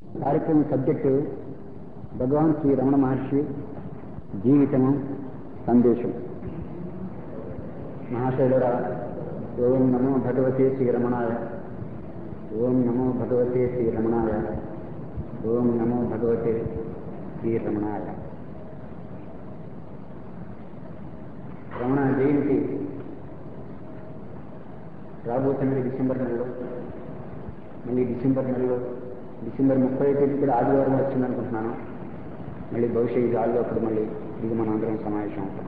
కార్యక్రమం సబ్జెక్టు భగవాన్ శ్రీ రమణ మహర్షి జీవితము సందేశం మహాశైలరా ఓం నమో భగవతే శ్రీ రమణాయ ఓం నమో భగవతే శ్రీ రమణాయ ఓం నమో భగవతే శ్రీ రమణాయ రమణ జయంతి రాబోతున్నది డిసెంబర్ నెలలో మళ్ళీ డిసెంబర్ నెలలో డిసెంబర్ ముప్పై తేదీ కూడా ఆదివారం వచ్చిందనుకుంటున్నాను మళ్ళీ భవిష్యత్ ఇది ఆదిలో అప్పుడు మళ్ళీ ఇది మన అందరం సమావేశం అవుతాం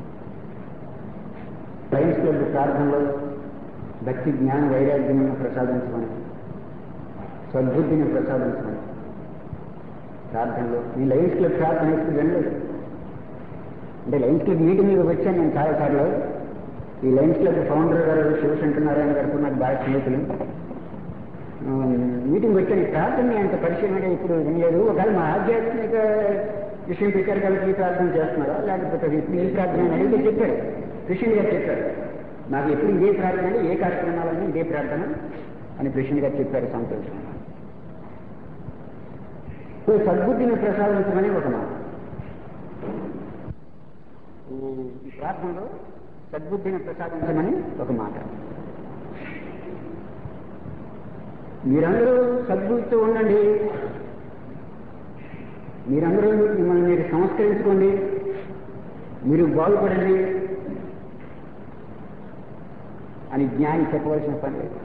లయన్స్ క్లబ్ ప్రార్థనలో భక్తి జ్ఞాన వైరాగ్యములను ప్రసాదించమని సద్బుద్ధిని ప్రసాదించమని ప్రార్థనలో ఈ లయన్స్ క్లబ్ ప్రార్థన ఎప్పుడు వినలేదు అంటే లయన్స్ క్లబ్ మీటింగ్ మీద వచ్చాను నేను చాలాసార్లు ఈ లయన్స్ క్లబ్ ఫౌండర్ గారు శివశంకర్ నారాయణ గారు నాకు బాగా స్నేహితులు మీటింగ్ వచ్చాను ఈ ప్రార్థన అంత పరిశీలనగా ఇప్పుడు వినలేదు ఒకవేళ మా ఆధ్యాత్మిక విషయం పెట్టారు కాబట్టి ఈ ప్రార్థన చేస్తున్నారా లేకపోతే ఇప్పుడు ఏ ప్రార్థన అని అడిగితే చెప్పారు కృష్ణుడు గారు చెప్పారు నాకు ఎప్పుడు ఇదే ప్రార్థన అంటే ఏ కార్యక్రమాలన్నీ ఇదే ప్రార్థన అని కృష్ణుడు గారు చెప్పారు సంతోషం సో సద్బుద్ధిని ప్రసాదించమని ఒక మాట ఈ ప్రార్థనలో సద్బుద్ధిని ప్రసాదించమని ఒక మాట మీరందరూ సద్బుద్ధితో ఉండండి మీరందరూ మిమ్మల్ని మీరు సంస్కరించుకోండి మీరు బాగుపడండి అని జ్ఞాని చెప్పవలసిన పని లేదు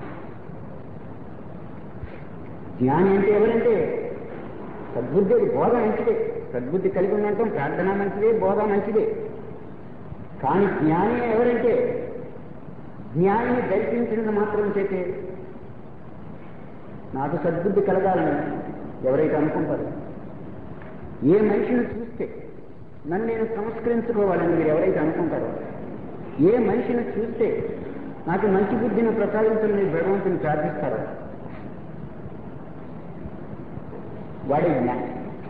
జ్ఞాని అంటే ఎవరంటే సద్బుద్ధి బోధ మంచిదే సద్బుద్ధి కలిగి ఉందంటాం ప్రార్థన మంచిదే బోధ మంచిదే కానీ జ్ఞాని ఎవరంటే జ్ఞానిని దర్శించినంత మాత్రం చేతే నాకు సద్బుద్ధి కలగాలని ఎవరైతే అనుకుంటారో ఏ మనిషిని చూస్తే నన్ను నేను సంస్కరించుకోవాలని మీరు ఎవరైతే అనుకుంటారో ఏ మనిషిని చూస్తే నాకు మంచి బుద్ధిని ప్రసాదించాలని భగవంతుని ప్రార్థిస్తారో వాడే జ్ఞాని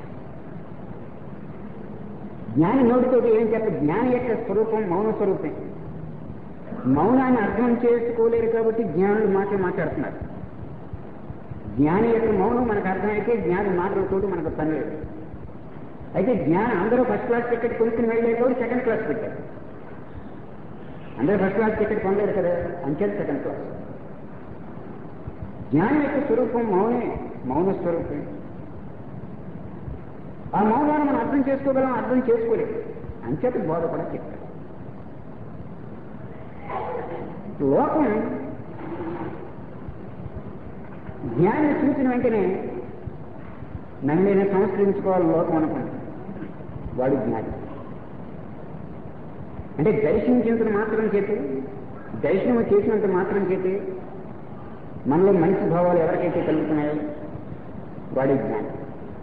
జ్ఞాని నోటితో ఏం చెప్ప జ్ఞాని యొక్క స్వరూపం మౌన స్వరూపం మౌనాన్ని అర్థం చేసుకోలేరు కాబట్టి జ్ఞానులు మాటే మాట్లాడుతున్నారు జ్ఞాని యొక్క మౌనం మనకు అర్థమైతే జ్ఞాని మాటలతో మనకు పని లేదు అయితే జ్ఞానం అందరూ ఫస్ట్ క్లాస్ టికెట్ కొనుక్కుని వెళ్ళే కాబట్టి సెకండ్ క్లాస్ పెట్టారు అందరూ ఫస్ట్ క్లాస్ టికెట్ పొందలేదు కదా అంచెల్ సెకండ్ క్లాస్ జ్ఞానం యొక్క స్వరూపం మౌనే మౌన స్వరూపం ఆ మౌనాన్ని మనం అర్థం చేసుకోగలం అర్థం చేసుకోలేము అంచేత బోధ కూడా చెప్పారు లోకం జ్ఞానం చూసిన వెంటనే నన్ను నేను సంస్కరించుకోవాలి లోకం అనుకుంది వాడు జ్ఞాని అంటే దర్శించినంత మాత్రం చేతి దర్శనం చేసినంత మాత్రం చేతి మనలో మంచి భావాలు ఎవరికైతే కలుగుతున్నాయో వాడి జ్ఞాని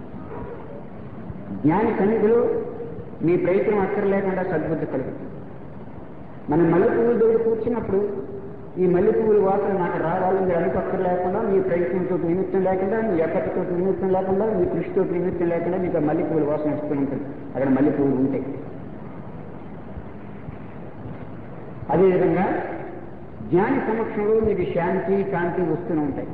జ్ఞాని సన్నిధిలో మీ ప్రయత్నం అక్కర్లేకుండా సద్బుద్ధి కలుగుతుంది మనం మల్లె పువ్వుల దగ్గర కూర్చున్నప్పుడు ఈ మల్లె పువ్వుల వాసన నాకు రావాలి మీరు అనుకోక్కర్ లేకుండా మీ ప్రయత్నంతో నిమిత్తం లేకుండా మీ ఎక్కడితో నిమిత్తం లేకుండా మీ కృషితో నిమిత్తం లేకుండా మీకు మల్లె పువ్వుల వాసన వస్తూ ఉంటుంది అక్కడ మల్లె పువ్వులు ఉంటాయి అదేవిధంగా జ్ఞాని సమక్షంలో మీకు శాంతి కాంతి వస్తూనే ఉంటాయి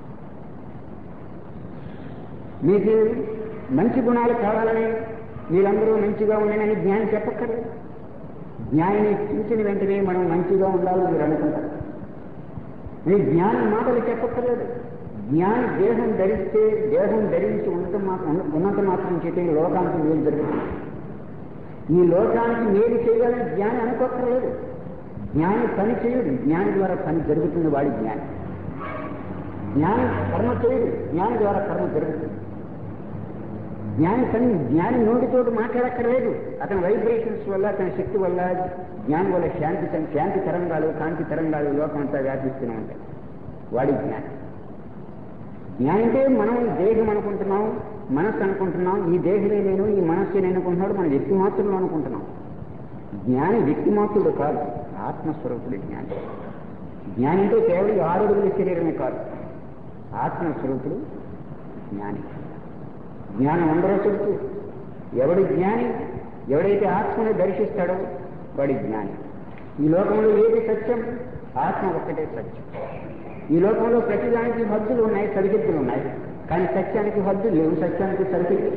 మీకు మంచి గుణాలు కావాలని మీరందరూ మంచిగా ఉండనని జ్ఞాని చెప్పక్కర్లేదు జ్ఞానిని చూసిన వెంటనే మనం మంచిగా ఉండాలని మీరు అనుకుంటారు మీ జ్ఞాని మాటలు చెప్పక్కర్లేదు జ్ఞాని దేహం ధరిస్తే దేహం ధరించి ఉండటం మాత్రం ఉన్నంత మాత్రం చేతే లోకానికి మేలు జరుగుతుంది ఈ లోకానికి మేలు చేయాలని జ్ఞాని అనుకోక్కర్లేదు జ్ఞాని పని చేయడు జ్ఞాని ద్వారా పని జరుగుతుంది వాడి జ్ఞాని జ్ఞాని కర్మ చేయడు జ్ఞాని ద్వారా కర్మ జరుగుతుంది జ్ఞాని పని జ్ఞాని నోటితోటి మాట్లాడక్కర్లేదు అతని వైబ్రేషన్స్ వల్ల అతని శక్తి వల్ల జ్ఞానం వల్ల శాంతి శాంతి తరంగాలు కాంతి తరంగాలు లోకం అంతా వ్యాపిస్తూనే ఉంటాయి వాడి జ్ఞాని జ్ఞాని అంటే మనం దేహం అనుకుంటున్నాం మనస్సు అనుకుంటున్నాం ఈ దేహమే నేను ఈ మనస్సు నేను అనుకుంటున్నాడు మన వ్యక్తి మాత్రులు అనుకుంటున్నాం జ్ఞాని వ్యక్తి మాత్రుడు కాదు ఆత్మస్వరూపుడు జ్ఞాని జ్ఞాని అంటే కేవలం ఆరోగ్య శరీరమే కాదు ఆత్మస్వరూపుడు జ్ఞాని జ్ఞానం అందరూ చెబుతూ ఎవడి జ్ఞాని ఎవడైతే ఆత్మను దర్శిస్తాడో వాడి జ్ఞాని ఈ లోకంలో ఏది సత్యం ఆత్మ ఒక్కటే సత్యం ఈ లోకంలో ప్రతిదానికి హద్దులు ఉన్నాయి సరిహద్దులు ఉన్నాయి కానీ సత్యానికి హద్దు లేవు సత్యానికి సరిహద్దు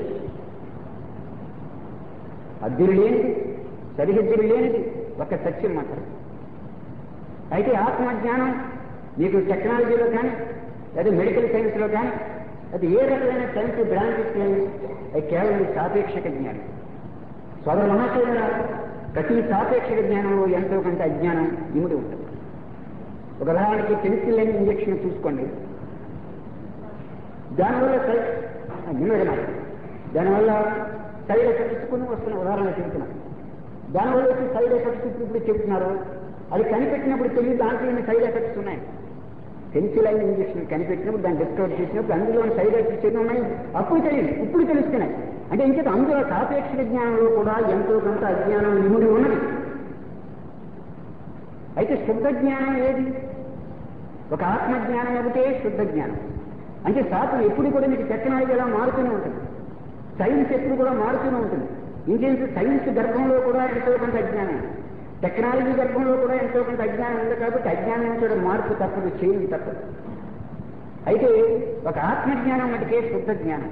హద్దులు లేనిది సరిహద్దులు లేనిది ఒక సత్యం మాత్రం అయితే ఆత్మజ్ఞానం మీకు టెక్నాలజీలో కానీ లేదా మెడికల్ సైన్స్లో కానీ అది ఏ రకమైన సైన్స్ బ్రాంచెస్ కానీ అది కేవలం సాపేక్షక జ్ఞానం సోదర మహాశయుల ప్రతి సాపేక్షక జ్ఞానంలో ఎంతో కొంత అజ్ఞానం ఇముడి ఉంటుంది ఒక ఉదాహరణకి పెన్సిలిన్ ఇంజక్షన్ చూసుకోండి దానివల్ల సై- నిన్నటి మాట దానివల్ల సైడ్ ఎఫెక్ట్స్ కొన్ని వస్తున్న ఉదాహరణ చెబుతున్నాను దానివల్ల వచ్చి సైడ్ ఎఫెక్ట్స్ ఇప్పుడు చెబుతున్నారు అది కనిపెట్టినప్పుడు తెలియదు దాంట్లో సైడ్ ఎఫెక్ట్స్ ఉన్నాయి పెన్సిలైన్ ఇంజక్షన్ కనిపెట్టినప్పుడు దాన్ని డిస్కవర్ చేసినప్పుడు అందులో సైడ్ ఎఫెక్ట్స్ ఎన్ని ఉన్నాయి అప్పుడు తెలియదు ఇప్పుడు తెలుస్తున్నాయి అంటే ఇంకేత అందులో సాపేక్షక జ్ఞానంలో కూడా ఎంతో కొంత అజ్ఞానం ఇముడి ఉన్నది అయితే శుద్ధ జ్ఞానం ఏది ఒక ఆత్మజ్ఞానం ఒకటే శుద్ధ జ్ఞానం అంటే శాస్త్రం ఎప్పుడు కూడా మీకు టెక్నాలజీ ఎలా మారుతూనే ఉంటుంది సైన్స్ ఎప్పుడు కూడా మారుతూనే ఉంటుంది ఇంకేంటి సైన్స్ గర్భంలో కూడా ఎంతో కొంత అజ్ఞానం ఉంది. టెక్నాలజీ గర్భంలో కూడా ఎంతో కొంత అజ్ఞానం ఉంది కాబట్టి అజ్ఞానం కూడా మార్పు తప్పదు చేయండి తప్పదు అయితే ఒక ఆత్మజ్ఞానం మటుకే శుద్ధ జ్ఞానం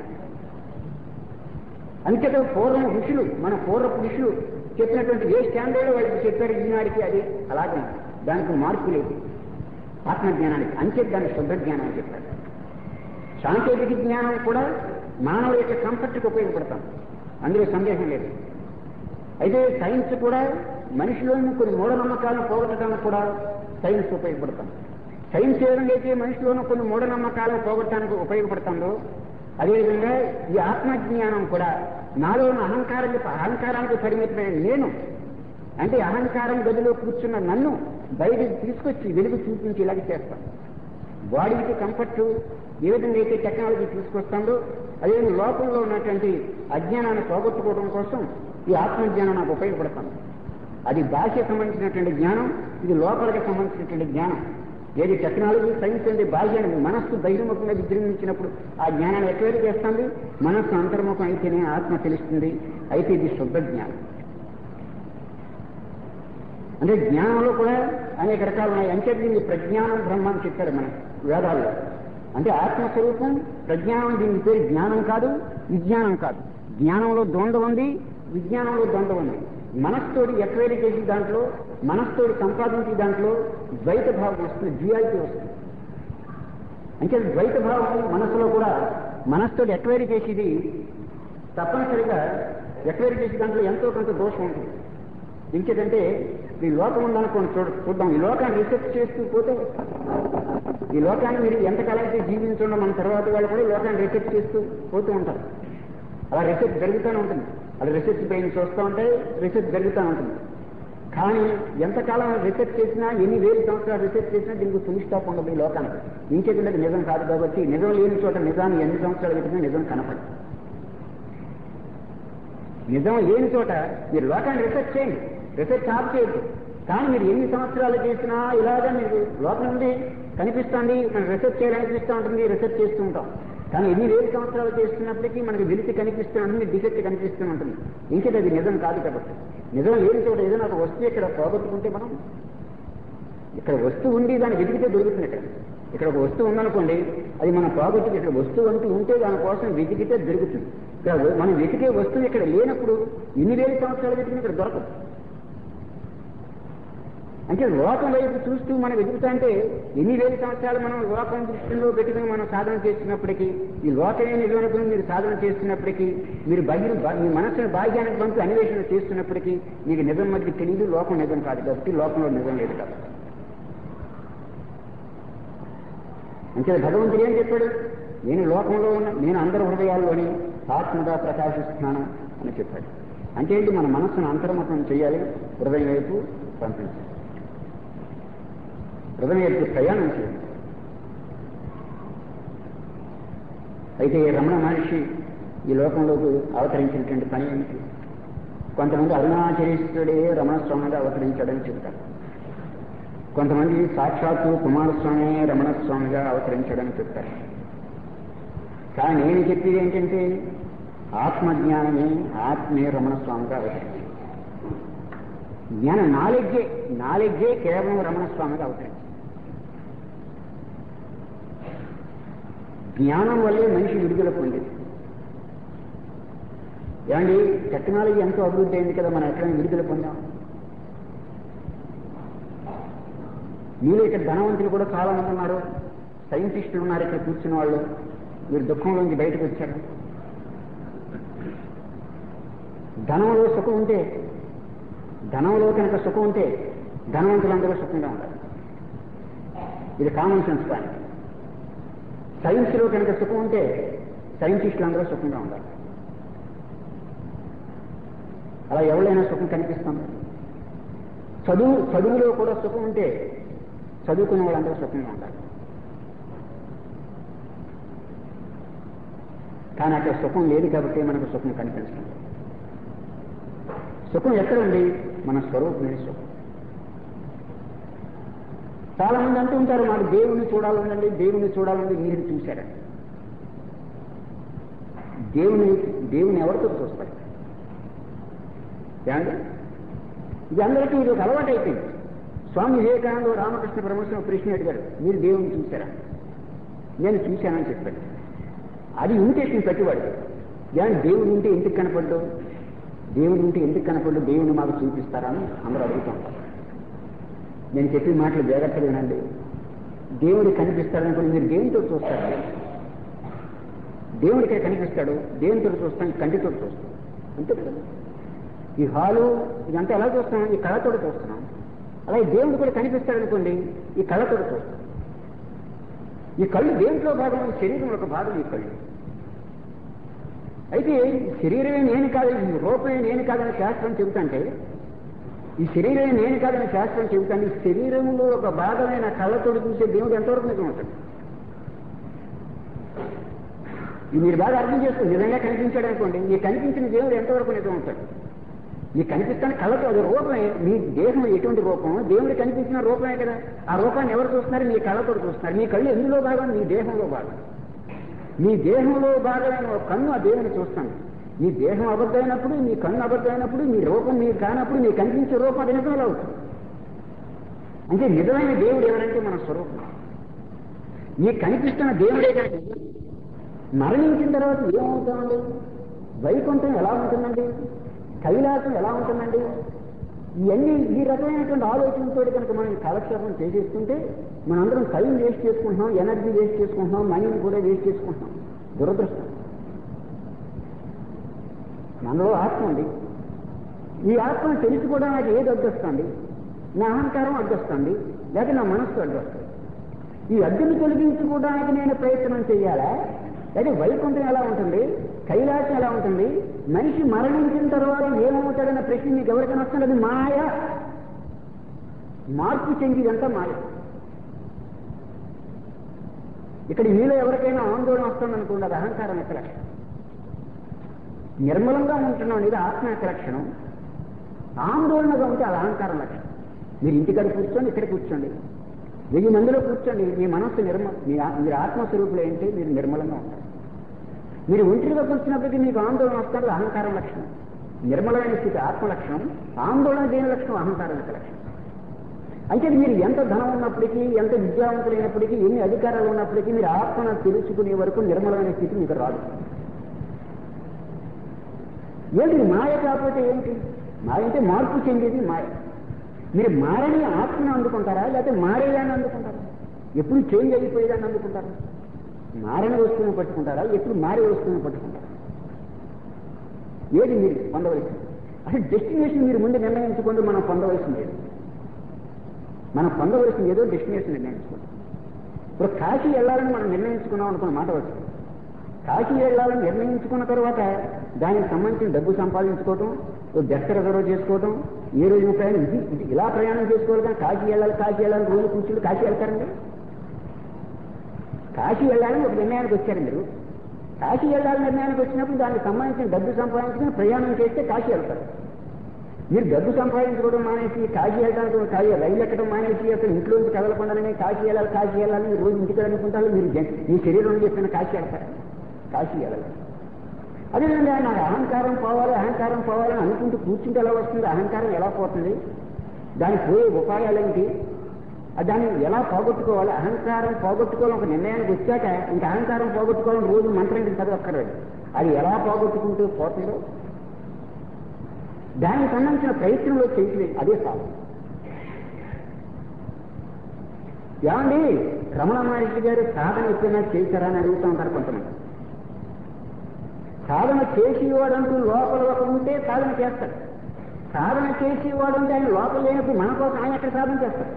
అంతేత పూర్వం ఋషులు మన పూర్వపు ఋషులు చెప్పినటువంటి ఏ స్టాండర్డ్ వాళ్ళకి చెప్పారు ఈనాడికి అది అలాగే ఉంది. దానికి మార్పు లేదు ఆత్మజ్ఞానానికి అంతే దాన్ని శుద్ధ జ్ఞానం అని చెప్పారు సాంకేతిక జ్ఞానం కూడా మానవుల యొక్క కంఫర్ట్కి ఉపయోగపడతాం అందులో సందేహం లేదు అయితే సైన్స్ కూడా మనిషిలోని కొన్ని మూఢనమ్మకాలను పోగొట్టడానికి కూడా సైన్స్ ఉపయోగపడతాం సైన్స్ ఏ విధంగా అయితే మనిషిలోని కొన్ని మూఢనమ్మకాలను పోగొట్టడానికి ఉపయోగపడుతుందో అదేవిధంగా ఈ ఆత్మజ్ఞానం కూడా నాలోని అహంకారం అహంకారానికి పరిమితమైన నేను అంటే అహంకారం గదిలో కూర్చున్న నన్ను బయటకు తీసుకొచ్చి వెలుగు చూపించి ఇలాగ చేస్తాను బాడీకి కంఫర్ట్ ఏ విధంగా అయితే టెక్నాలజీ తీసుకొస్తుందో అదే లోకంలో ఉన్నటువంటి అజ్ఞానాన్ని పోగొట్టుకోవడం కోసం ఈ ఆత్మజ్ఞానం నాకు ఉపయోగపడుతుంది అది భాషకు సంబంధించినటువంటి జ్ఞానం ఇది లోపలికి సంబంధించినటువంటి జ్ఞానం ఏది టెక్నాలజీ సైన్స్ అంటే బాహ్యాన్ని మనస్సు బహిర్ముఖంగా విజృంభించినప్పుడు ఆ జ్ఞానాన్ని ఎక్వైర్ చేస్తుంది మనస్సు అంతర్ముఖం అయితేనే ఆత్మ తెలుస్తుంది అయితే ఇది శుద్ధ జ్ఞానం అంటే జ్ఞానంలో కూడా అనేక రకాలు ఉన్నాయి అంటే దీన్ని ప్రజ్ఞానం బ్రహ్మ అని చెప్పారు మన వేదాల్లో అంటే ఆత్మస్వరూపం ప్రజ్ఞానం దీని పేరు జ్ఞానం కాదు విజ్ఞానం కాదు జ్ఞానంలో దొండ ఉంది విజ్ఞానంలో దొండ ఉంది మనస్తోటి ఎక్వైరీ చేసి దాంట్లో మనస్తోటి సంపాదించే దాంట్లో ద్వైత భావం వస్తుంది డ్యూయాలిటీ వస్తుంది అంటే ద్వైత భావం మనసులో కూడా మనస్తోటి ఎక్వైరీ చేసేది తప్పనిసరిగా ఎక్వైరీ చేసే దాంట్లో ఎంతో కొంత దోషం ఉంటుంది ఇంకేదంటే ఈ లోకం ఉందనుకోండి చూడ చూద్దాం ఈ లోకాన్ని రీసెర్చ్ చేస్తూ పోతే ఈ లోకాన్ని మీరు ఎంతకాలం అయితే జీవించడం మన తర్వాత వాళ్ళు కూడా ఈ లోకాన్ని రీసెర్చ్ చేస్తూ పోతూ ఉంటారు అలా రీసెర్చ్ జరుగుతూనే ఉంటుంది అలా రీసెర్చ్ బ్రెయిన్ చూస్తూ ఉంటే రీసెర్చ్ జరుగుతూనే ఉంటుంది కానీ ఎంతకాలం రీసెర్చ్ చేసినా ఎన్ని వేలు సంవత్సరాలు రీసెర్చ్ చేసినా దీనికి ఫుల్ స్టాప్ ఉండదు ఈ లోకానికి ఇంకేదంటే అది నిజం కాదు కాబట్టి నిజం లేని చోట నిజాన్ని ఎన్ని సంవత్సరాలు పెట్టినా నిజం కనపడదు నిజం లేని చోట మీరు లోకాన్ని రీసెర్చ్ చేయండి రీసెర్చ్ ఆఫ్ చేయొద్దు కానీ మీరు ఎన్ని సంవత్సరాలు చేసినా ఇలాగా మీరు లోపల నుండి కనిపిస్తుంది మనం రీసెర్చ్ చేయాలనిపిస్తూ ఉంటుంది రీసెర్చ్ చేస్తూ ఉంటాం కానీ ఎన్ని వేలు సంవత్సరాలు చేస్తున్నప్పటికీ మనకి వెలితి కనిపిస్తూ ఉంటుంది డిఫెక్ట్ కనిపిస్తూ ఉంటుంది ఇంకేది అది నిజం కాదు కాబట్టి నిజం లేని చోట ఏదైనా ఒక వస్తువు ఇక్కడ పోగొట్టుకుంటే మనం ఇక్కడ వస్తువు ఉండి దాన్ని వెతికితే దొరుకుతుంది ఇక్కడ ఇక్కడ ఒక వస్తువు ఉందనుకోండి అది మనం పోగొట్టుకు ఇక్కడ వస్తువు అంటూ ఉంటే దానికోసం వెతికితే దొరుకుతుంది ఇక్కడ మనం వెతికే వస్తువు ఇక్కడ లేనప్పుడు ఇన్ని వేల సంవత్సరాలు వెతికిన ఇక్కడ దొరకదు అంటే లోకం వైపు చూస్తూ మనం వెతుకుతా అంటే ఎన్ని వేల సంవత్సరాలు మనం లోకం దృష్టిలో పెట్టుకుని మనం సాధన చేస్తున్నప్పటికీ ఈ లోకమే నిజమనుకుని మీరు సాధన చేస్తున్నప్పటికీ మీరు బహిర్ మీ మనసును భాగ్యానికి పంపి అన్వేషణ చేస్తున్నప్పటికీ మీకు నిజం మధ్య తెలియదు లోకం నిజం కాదు కాబట్టి లోకంలో నిజం లేదు కాబట్టి అంటే భగవంతుడు ఏం చెప్పాడు నేను లోకంలో ఉన్న నేను అందరి హృదయాల్లోని ఆత్మగా ప్రకాశిస్తున్నాను అని చెప్పాడు అంటే ఏంటి మన మనస్సును అంతర్ముఖం చేయాలి హృదయం వైపు పంపించాలి హృదయం వైపు ప్రయాణం చేయాలి అయితే ఈ రమణ మహర్షి ఈ లోకంలోకి అవతరించినటువంటి పని ఏమిటి కొంతమంది అరుణాచలేశ్వరుడే రమణస్వామిగా అవతరించాడని చెబుతారు కొంతమంది సాక్షాత్తు కుమారస్వామి రమణస్వామిగా అవతరించడని చెప్తారు కానీ నేను చెప్పేది ఏంటంటే ఆత్మజ్ఞానమే ఆత్మే రమణస్వామిగా అవతరించింది జ్ఞాన నాలెడ్జే నాలెడ్జే కేవలం రమణస్వామిగా అవతరించింది జ్ఞానం వల్లే మనిషి విడుదల పొందేది ఏమండి టెక్నాలజీ ఎంతో అభివృద్ధి అయింది కదా మనం ఎక్కడైనా విడుదల పొందాం మీలో ఇక్కడ ధనవంతులు కూడా చాలా మంది ఉన్నారు సైంటిస్టులు ఉన్నారు ఇక్కడ కూర్చున్న వాళ్ళు మీరు దుఃఖంలోంచి బయటకు వచ్చారు ధనంలో సుఖం ఉంటే ధనంలో కనుక సుఖం ఉంటే ధనవంతులందరూ సుఖంగా ఉండాలి ఇది కామన్ సెన్స్ కానీ సైన్స్లో కనుక సుఖం ఉంటే సైంటిస్టులు అందరూ సుఖంగా ఉండాలి అలా ఎవరైనా సుఖం కనిపిస్తుంది చదువు చదువులో కూడా సుఖం ఉంటే చదువుకునే వాళ్ళందరూ సుఖంగా ఉండాలి కానీ అక్కడ సుఖం లేదు కాబట్టి మనకు సుఖం కనిపించడం సుఖం ఎక్కడ ఉంది మన స్వరూపమే సుఖం చాలా మంది అంటూ ఉంటారు మాకు దేవుణ్ణి చూడాలండి దేవుణ్ణి చూడాలండి మీరు చూశారా దేవుని దేవుని ఎవరితో చూస్తారు ఏమండి ఇది అందరికీ ఇది ఒక అలవాటు అయిపోయింది స్వామి వివేకానంద రామకృష్ణ పరమేశ్వర కృష్ణ గారు మీరు దేవుని చూశారా నేను చూశానని చెప్పాడు అది ఇమిటేషన్ పెట్టేవాడు కానీ దేవుడు ఉంటే ఎందుకు కనపడ్డు దేవుడు ఉంటే ఎందుకు కనపడ్డు దేవుని మాకు చూపిస్తారా అని అందరూ అడుగుతూ ఉంటారు నేను చెప్పిన మాటలు జాగ్రత్తగా వినండి దేవుడు కనిపిస్తాడనుకుని మీరు దేవునితో చూస్తారు దేవుడికే కనిపిస్తాడు దేవునితో చూస్తాం కంటితో చూస్తాం అంతే కదా ఈ హాలు ఇదంతా ఎలా చూస్తున్నాం ఈ కళతో చూస్తున్నాం అలాగే దేవుడు కూడా కనిపిస్తాడు అనుకోండి ఈ కళతో చూస్తాం ఈ కళ్ళు దేంట్లో భాగం ఈ శరీరంలో ఒక భాగం ఈ కళ్ళు అయితే శరీరమే నేను కాదు ఈ రూపమే నేను కాదని శాస్త్రం చెబుతుంటే ఈ శరీరమే నేను కాదని శాస్త్రం చెబుతాను ఈ శరీరంలో ఒక భాగమైన కళ్ళతోటి చూసే దేవుడు ఎంతవరకు నిజం ఉంటుంది ఇది మీరు బాగా అర్థం చేసుకోండి నిజంగా కనిపించాడు అనుకోండి మీకు కనిపించిన దేవుడు ఎంతవరకు నిజం ఉంటాడు మీకు కనిపిస్తాను కళ్ళతో అది రూపమే మీ దేహం ఎటువంటి రూపం దేవుడు కనిపించిన రూపమే కదా ఆ రూపాన్ని ఎవరు చూస్తున్నారు మీ కళ్ళతో చూస్తున్నారు మీ కళ్ళు ఎందులో భాగం మీ దేహంలో భాగం మీ దేహంలో భాగమైన ఒక కన్ను ఆ దేవుని చూస్తాను మీ దేహం అబద్ధమైనప్పుడు మీ కన్ను అబద్ధమైనప్పుడు మీ రూపం మీరు కానప్పుడు మీకు కనిపించే రూపం అది నిజంలో అవుతుంది అంటే నిజమైన దేవుడు ఎవరంటే మన స్వరూపం మీకు కనిపిస్తున్న దేవుడే కనుక మరణించిన తర్వాత ఏమవుతామండి వైకుంఠం ఎలా ఉంటుందండి కైలాసం ఎలా ఉంటుందండి ఇవన్నీ ఈ రకమైనటువంటి ఆలోచనతో కనుక మనం కాలక్షేపం చేసేస్తుంటే మనందరం టైం వేస్ట్ చేసుకుంటున్నాం ఎనర్జీ వేస్ట్ చేసుకుంటున్నాం మనీని కూడా వేస్ట్ చేసుకుంటున్నాం దురదృష్టం మనలో ఆత్మ ఉంది ఈ ఆత్మను తెలుసుకోవడం నాకు ఏది అడ్డొస్తుంది నా అహంకారం అడ్డొస్తుంది లేక నా మనస్సు అడ్డొస్తుంది ఈ అడ్డుని తొలగించుకోవడానికి నేను ప్రయత్నం చేయాలా అయితే వైకుంఠం ఎలా ఉంటుంది కైలాసం ఎలా ఉంటుంది మనిషి మరణించిన తర్వాత ఏమవుతాడన్న ప్రశ్న మీకు ఎవరికైనా వస్తుంది అది మాయ మార్పు చెందిదంతా మాయ ఇక్కడ మీలో ఎవరికైనా ఆందోళన వస్తుందనుకోండి అది అహంకారం యొక్క లక్షణం నిర్మలంగా ఉంటున్నాం ఇది ఆత్మ యొక్క లక్షణం ఆందోళనగా ఉంటే అది అహంకారం లక్షణం మీరు ఇంటికాడ కూర్చోండి ఇక్కడ కూర్చోండి వెయ్యి మందిలో కూర్చోండి మీ మనస్సు నిర్మ మీ ఆ- మీరు ఆత్మస్వరూపులు ఏంటి మీరు నిర్మలంగా ఉంటారు మీరు ఒంటరిగా కూర్చున్నప్పటికీ మీకు ఆందోళన వస్తుంది అహంకారం లక్షణం నిర్మలమైన స్థితి ఆత్మ లక్షణం ఆందోళన దేని లక్షణం అహంకారం యొక్క లక్షణం అయితే మీరు ఎంత ధనం ఉన్నప్పటికీ ఎంత విద్యావంతులైనప్పటికీ ఎన్ని అధికారాలు ఉన్నప్పటికీ మీరు ఆత్మను తెలుసుకునే వరకు నిర్మలమైన స్థితి మీకు రాదు ఏంటి మాయ కాకపోతే ఏంటి మాయ అంటే మార్పు చెందేది మాయ మీరు మారని ఆత్మను అందుకుంటారా లేకపోతే మారేయాన్ని అందుకుంటారా ఎప్పుడు చేంజ్ అయిపోయేదాన్ని అందుకుంటారా మారని వస్తువుని పట్టుకుంటారా ఎప్పుడు మారే వస్తువుని పట్టుకుంటారా ఏది మీరు పొందవలసింది అసలు డెస్టినేషన్ మీరు ముందు నిర్ణయించుకుంటూ మనం పొందవలసింది ఏది మనం పొందవలసింది ఏదో డెస్టినేషన్ నిర్ణయించుకుంటాం ఇప్పుడు కాశీ వెళ్ళాలని మనం నిర్ణయించుకున్నాం అనుకున్న మాట వచ్చింది కాశీ వెళ్ళాలని నిర్ణయించుకున్న తర్వాత దానికి సంబంధించిన డబ్బు సంపాదించుకోవటం ఓ బెస్ట్ రిజర్వ్ చేసుకోవటం ఏ రోజు ప్రయాణం ఇది ఇది ఇలా ప్రయాణం చేసుకోవాలి కానీ కాశీ వెళ్ళాలి కాశీ వెళ్ళాలి రోజు కూర్చుని కాశీ వెళ్తారండి కాశీ వెళ్ళాలని ఒక నిర్ణయానికి వచ్చారు మీరు కాశీ వెళ్ళాలని నిర్ణయానికి వచ్చినప్పుడు దానికి సంబంధించిన డబ్బు సంపాదించుకుని ప్రయాణం చేస్తే కాశీ వెళ్తారు మీరు డబ్బు సంపాదించుకోవడం మానేసి కాశీ వెళ్ళడానికి కాశీ రైలు ఎక్కడం మానేసి అసలు ఇంట్లోంచి కదలకుండానే కాశీ వెళ్ళాలి కాశీ వెళ్ళాలి మీరు రోజు ఇంటికి అనుకుంటారు మీరు జన్- మీ శరీరం చెప్పిన కాశీ వెళ్తారు కాశీ వెళ్ళాలి అదేవిధంగా నాకు అహంకారం పోవాలి అహంకారం పోవాలని అనుకుంటూ కూర్చుంటే ఎలా వస్తుంది అహంకారం ఎలా పోతుంది దానికి పోయే ఉపాయాలు ఏంటి అది దాన్ని ఎలా పోగొట్టుకోవాలి అహంకారం పోగొట్టుకోవాలని ఒక నిర్ణయానికి వచ్చాక ఇంకా అహంకారం పోగొట్టుకోవాలని రోజు మంత్రం ఇంటికి చదవక్కర్లేదు అది ఎలా పోగొట్టుకుంటూ పోతుందో దానికి సంబంధించిన ప్రయత్నంలో చేయట్లేదు అదే సాధన ఏమండి రమణ మహర్షి గారు సాధన ఎప్పుడైనా చేశారా అని అడుగుతూ ఉంటారు కొంతమంది సాధన చేసేవాడంటూ లోపల ఒక ఉంటే సాధన చేస్తాడు సాధన చేసేవాడుంటే ఆయన లోపల లేనప్పుడు మన కోసం ఆయన ఎక్కడ సాధన చేస్తాడు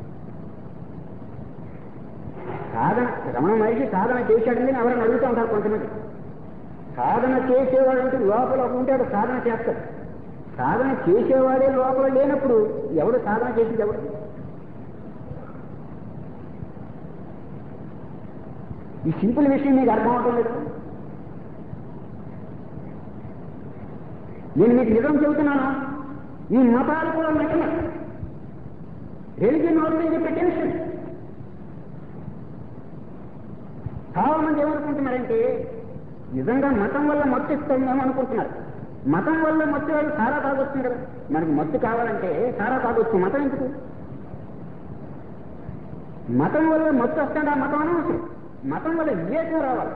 సాధన రమణ మహర్షి సాధన చేశాడని ఎవరైనా అడుగుతూ ఉంటారు కొంతమంది సాధన చేసేవాడంటూ లోపల ఒక ఉంటాడు సాధన చేస్తాడు సాధన చేసేవాడే లోపల లేనప్పుడు ఎవడు సాధన చేసింది ఎవడు ఈ సింపుల్ విషయం మీకు అర్థం అవటం లేదు నేను మీకు నిజం చెబుతున్నాను ఈ మతాలు కూడా నటన రెలిజియన్ ఆల్రెడీ టెన్షన్ చాలా మంది ఏమనుకుంటున్నారంటే నిజంగా మతం వల్ల మత్తు ఇస్తుందేమో అనుకుంటున్నారు మతం వల్ల మత్తు వాళ్ళు సారా తాగొస్తుంది కదా మనకి మత్తు కావాలంటే సారా తాగొచ్చు మతం ఎందుకు మతం వల్ల మత్తు వస్తాడు ఆ మతం అనవసరం మతం వల్ల వివేకం రావాలి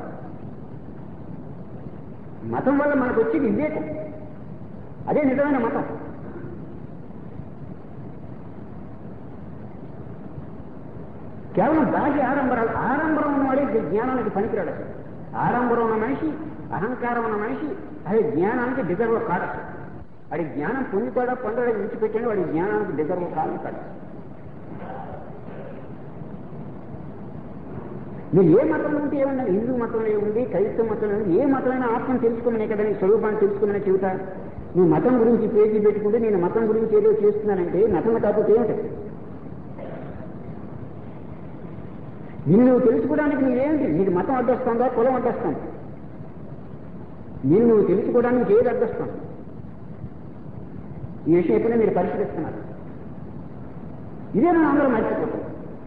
మతం వల్ల మనకు వచ్చేది వివేకం అదే నిజమైన మతం కేవలం బాహ్య ఆడంబరాలు ఆడంబరం ఉన్నవాడే జ్ఞానానికి పనికిరాడు అసలు ఆడంబరం ఉన్న మనిషి అహంకారం ఉన్న మనిషి అది జ్ఞానానికి డిజర్వ్ కాదు అసలు వాడి జ్ఞానం పొందుతాడా పొందడా విడిచిపెట్టాడు వాడి జ్ఞానానికి డిజర్వ్ కాదు కాదు మీరు ఏ మతంలో ఉంటే ఏమన్నా హిందూ మతంలో ఉంది క్రైస్తవ మతంలో ఉంది ఏ మతమైనా ఆత్మను తెలుసుకోమనే కదా నీ స్వరూపాన్ని తెలుసుకోమని చెబుతా నువ్వు మతం గురించి పేజీ పెట్టుకుంటే నేను మతం గురించి ఏదో చేస్తున్నానంటే మతం కాకపోతే ఏమిటి నిన్ను నువ్వు తెలుసుకోవడానికి నువ్వేంటి నీకు మతం అడ్డొస్తుందా కులం అడ్డొస్తుంది నిన్ను నువ్వు తెలుసుకోవడానికి ఏది అడ్డొస్తుంది ఈ విషయం ఎప్పుడైనా మీరు పరిశీలిస్తున్నారు ఇదే మనం అందరం మర్చిపోతాం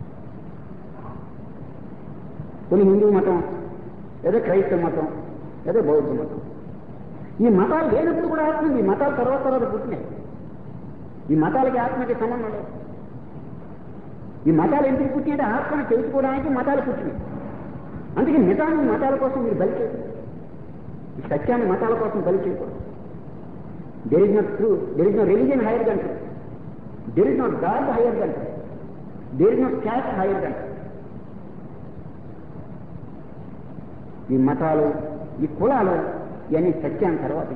కొన్ని హిందూ మతం ఏదో క్రైస్తవ మతం ఏదో బౌద్ధ మతం ఈ మతాలు లేనప్పుడు కూడా ఆత్మ ఉంది ఈ మతాలు తర్వాత తర్వాత పుట్టినాయి ఈ మతాలకి ఆత్మకి సంబంధం లేదు ఈ మతాలు ఎందుకు పుట్టినాయంటే ఆత్మను తెలుసుకోవడానికి మతాలు పుట్టినాయి అందుకే మితాన్ని మతాల కోసం మీరు బలి చేయకూడదు ఈ సత్యాన్ని మతాల కోసం బలి చేయకూడదు there is not true there is no religion higher than there is not God higher than there is not caste higher than ఈ మతాలు ఈ కులాలు ఇవన్నీ సత్యాన్ని తర్వాత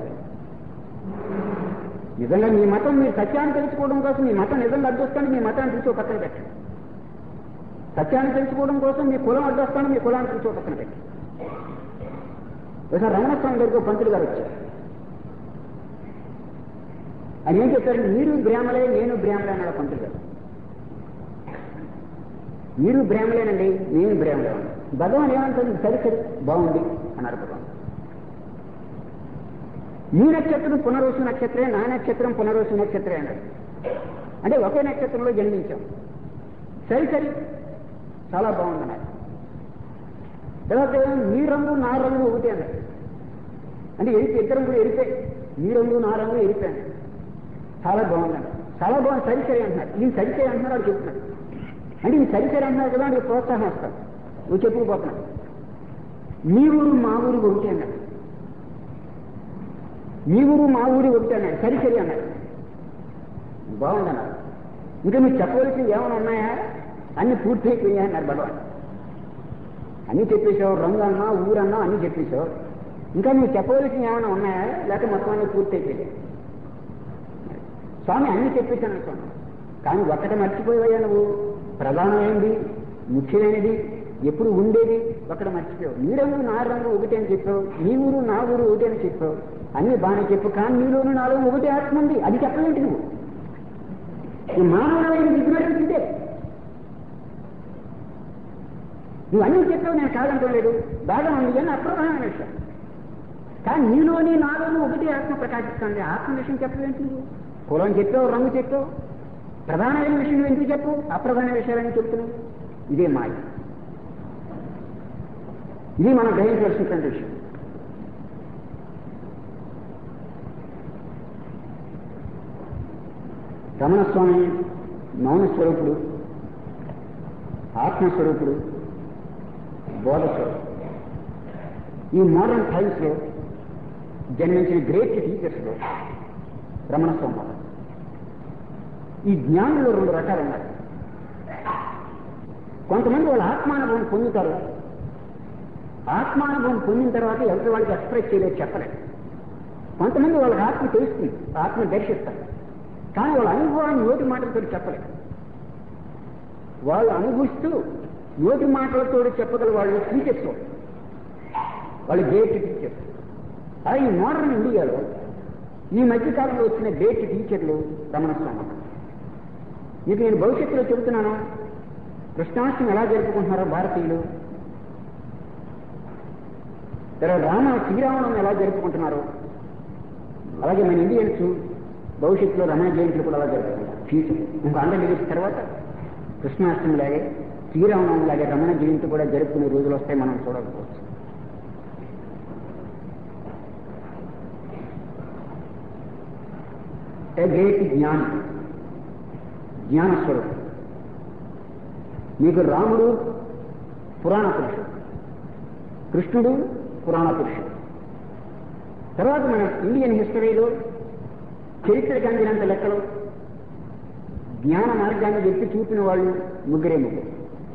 నిజంగా మీ మతం మీరు సత్యాన్ని తెలుసుకోవడం కోసం మీ మతం నిజంగా అడ్డొస్తాను మీ మతాన్ని తీసి ఒక పక్కన పెట్టండి సత్యాన్ని తెలుసుకోవడం కోసం మీ కులం అడ్డొస్తాను మీ కులాన్ని తీసి ఒక పక్కన పెట్టండి ఒకసారి రమణస్వామి దగ్గరికి ఒక పంతులు గారు వచ్చారు ఆయన ఏం చెప్పారు మీరు బ్రాహ్మలే నేను బ్రాహ్మలే అన్నాడు పంతులు గారు మీరు బ్రాహ్మలేనండి నేను బ్రాహ్మలే భగవాన్ ఏమంటుంది సరి సరి బాగుంది అన్నారు భగవాన్ ఈ నక్షత్రం పునరోసు నక్షత్రే నా నక్షత్రం పునరోసు నక్షత్రే అన్నాడు అంటే ఒకే నక్షత్రంలో జన్మించాం సరి సరి చాలా బాగుందన్నారు తర్వాత మీ రంగు నా రంగు ఒకటి అన్నాడు అంటే ఎరిపి ఇద్దరు రంగులు ఎరిపే మీ రంగు నా రంగు ఎరిపాను చాలా బాగుందండి చాలా బాగుంది సరి సరి అంటున్నారు నేను సరి సరి అంటున్నారు వాడు చెప్తున్నాడు అంటే ఈ సరి సరి అంటున్నారు కదా నీకు ప్రోత్సాహం వస్తాను నువ్వు చెప్పుకుపోతున్నావు మీ ఊరు మా ఊరు ఒకటి అన్నాడు మీ ఊరు మా ఊరు ఒకటి అన్నాడు సరి సరి అన్నాడు బాగుందన్నారు ఇంకా మీరు చెప్పవలసింది ఏమైనా ఉన్నాయా అన్ని పూర్తి అయిపోయాయి అన్నారు భగవాన్ అన్నీ చెప్పేశావు రంగు అన్నా ఊరన్నా అన్నీ చెప్పేశావు ఇంకా నువ్వు చెప్పవలసింది ఏమైనా ఉన్నాయా లేకపోతే మొత్తం అన్ని పూర్తి అయిపోయాయి స్వామి అన్నీ చెప్పేశాను స్వామి కానీ ఒక్కటి మర్చిపోయావా నువ్వు ప్రధానమైనది ముఖ్యమైనది ఎప్పుడు ఉండేది ఒక్కడ మర్చిపోయావు నీ రంగు నా రంగు ఒకటి అని చెప్పావు నీ ఊరు నా ఊరు ఒకటి అని చెప్పావు అన్ని బాగానే చెప్పు కానీ నీలోను నాలో ఒకటి ఆత్మ ఉంది అది చెప్పలేంటి నువ్వు ఈ మానవుడమైన విజ్ఞానించిందే నువ్వు అన్నీ చెప్పావు నేను కాదంటం లేదు బాగా ఉంది అని అప్రధానమైన విషయం కానీ నీలోని నాలోని ఒకటి ఆత్మ ప్రకాశిస్తుంది ఆత్మ విషయం చెప్పలేంటి నువ్వు కులం చెప్పావు రంగు చెప్పావు ప్రధానమైన విషయం నువ్వు ఎందుకు చెప్పు అప్రధాన విషయాలని చెప్తున్నావు ఇదే మాయ ఇది మనం గ్రహించవలసినటువంటి విషయం రమణస్వామి మౌన స్వరూపుడు ఆత్మస్వరూపుడు బోధస్వరూపుడు ఈ మోడర్న్ టైమ్స్లో జన్మించిన గ్రేట్ టీచర్స్లో రమణ స్వామి ఈ జ్ఞానులు రెండు రకాలు ఉన్నాయి కొంతమంది వాళ్ళ ఆత్మానుభవం పొందుతారు ఆత్మానుభవం పొందిన తర్వాత ఎవరి వాళ్ళకి ఎక్స్ప్రెస్ చేయలేదు చెప్పలేదు కొంతమంది వాళ్ళకి ఆత్మ తెలుస్తుంది ఆత్మ దర్శిస్తారు కానీ వాళ్ళ అనుభవాన్ని నోటి మాటలతో చెప్పలేదు వాళ్ళు అనుభవిస్తూ నోటి మాటలతో చెప్పగల వాళ్ళు టీచర్స్ వాళ్ళు గ్రేట్ టీచర్స్ అలా ఈ మోడర్న్ ఇండియాలో ఈ మధ్యకాలంలో వచ్చిన గ్రేట్ టీచర్లు రమణ స్వామి మీకు నేను భవిష్యత్తులో చెబుతున్నాను కృష్ణాష్టమి ఎలా జరుపుకుంటున్నారో భారతీయులు తర్వాత రామ శ్రీరామనవమి ఎలా జరుపుకుంటున్నారు అలాగే మన ఇండియన్స్ భవిష్యత్తులో రమణ జయంతులు కూడా అలా జరుపుకుంటారు ఫ్యూచర్ ఇంకో హండ్రెడ్ ఇయర్స్ తర్వాత కృష్ణాష్టమి లాగే శ్రీరామనవమి లాగే రమణ జయంతి కూడా జరుపుకునే రోజులు వస్తాయి మనం చూడకపోవచ్చు ఏ గ్రేట్ జ్ఞానం జ్ఞానస్వరూపం మీకు రాముడు పురాణ పురుషుడు కృష్ణుడు పురాణ పురుషుడు తర్వాత మన ఇండియన్ హిస్టరీలో చరిత్రకు అందినంత లెక్కలు జ్ఞాన మార్గాన్ని వ్యక్తి చూపిన వాళ్ళు ముగ్గురే ముగ్గురు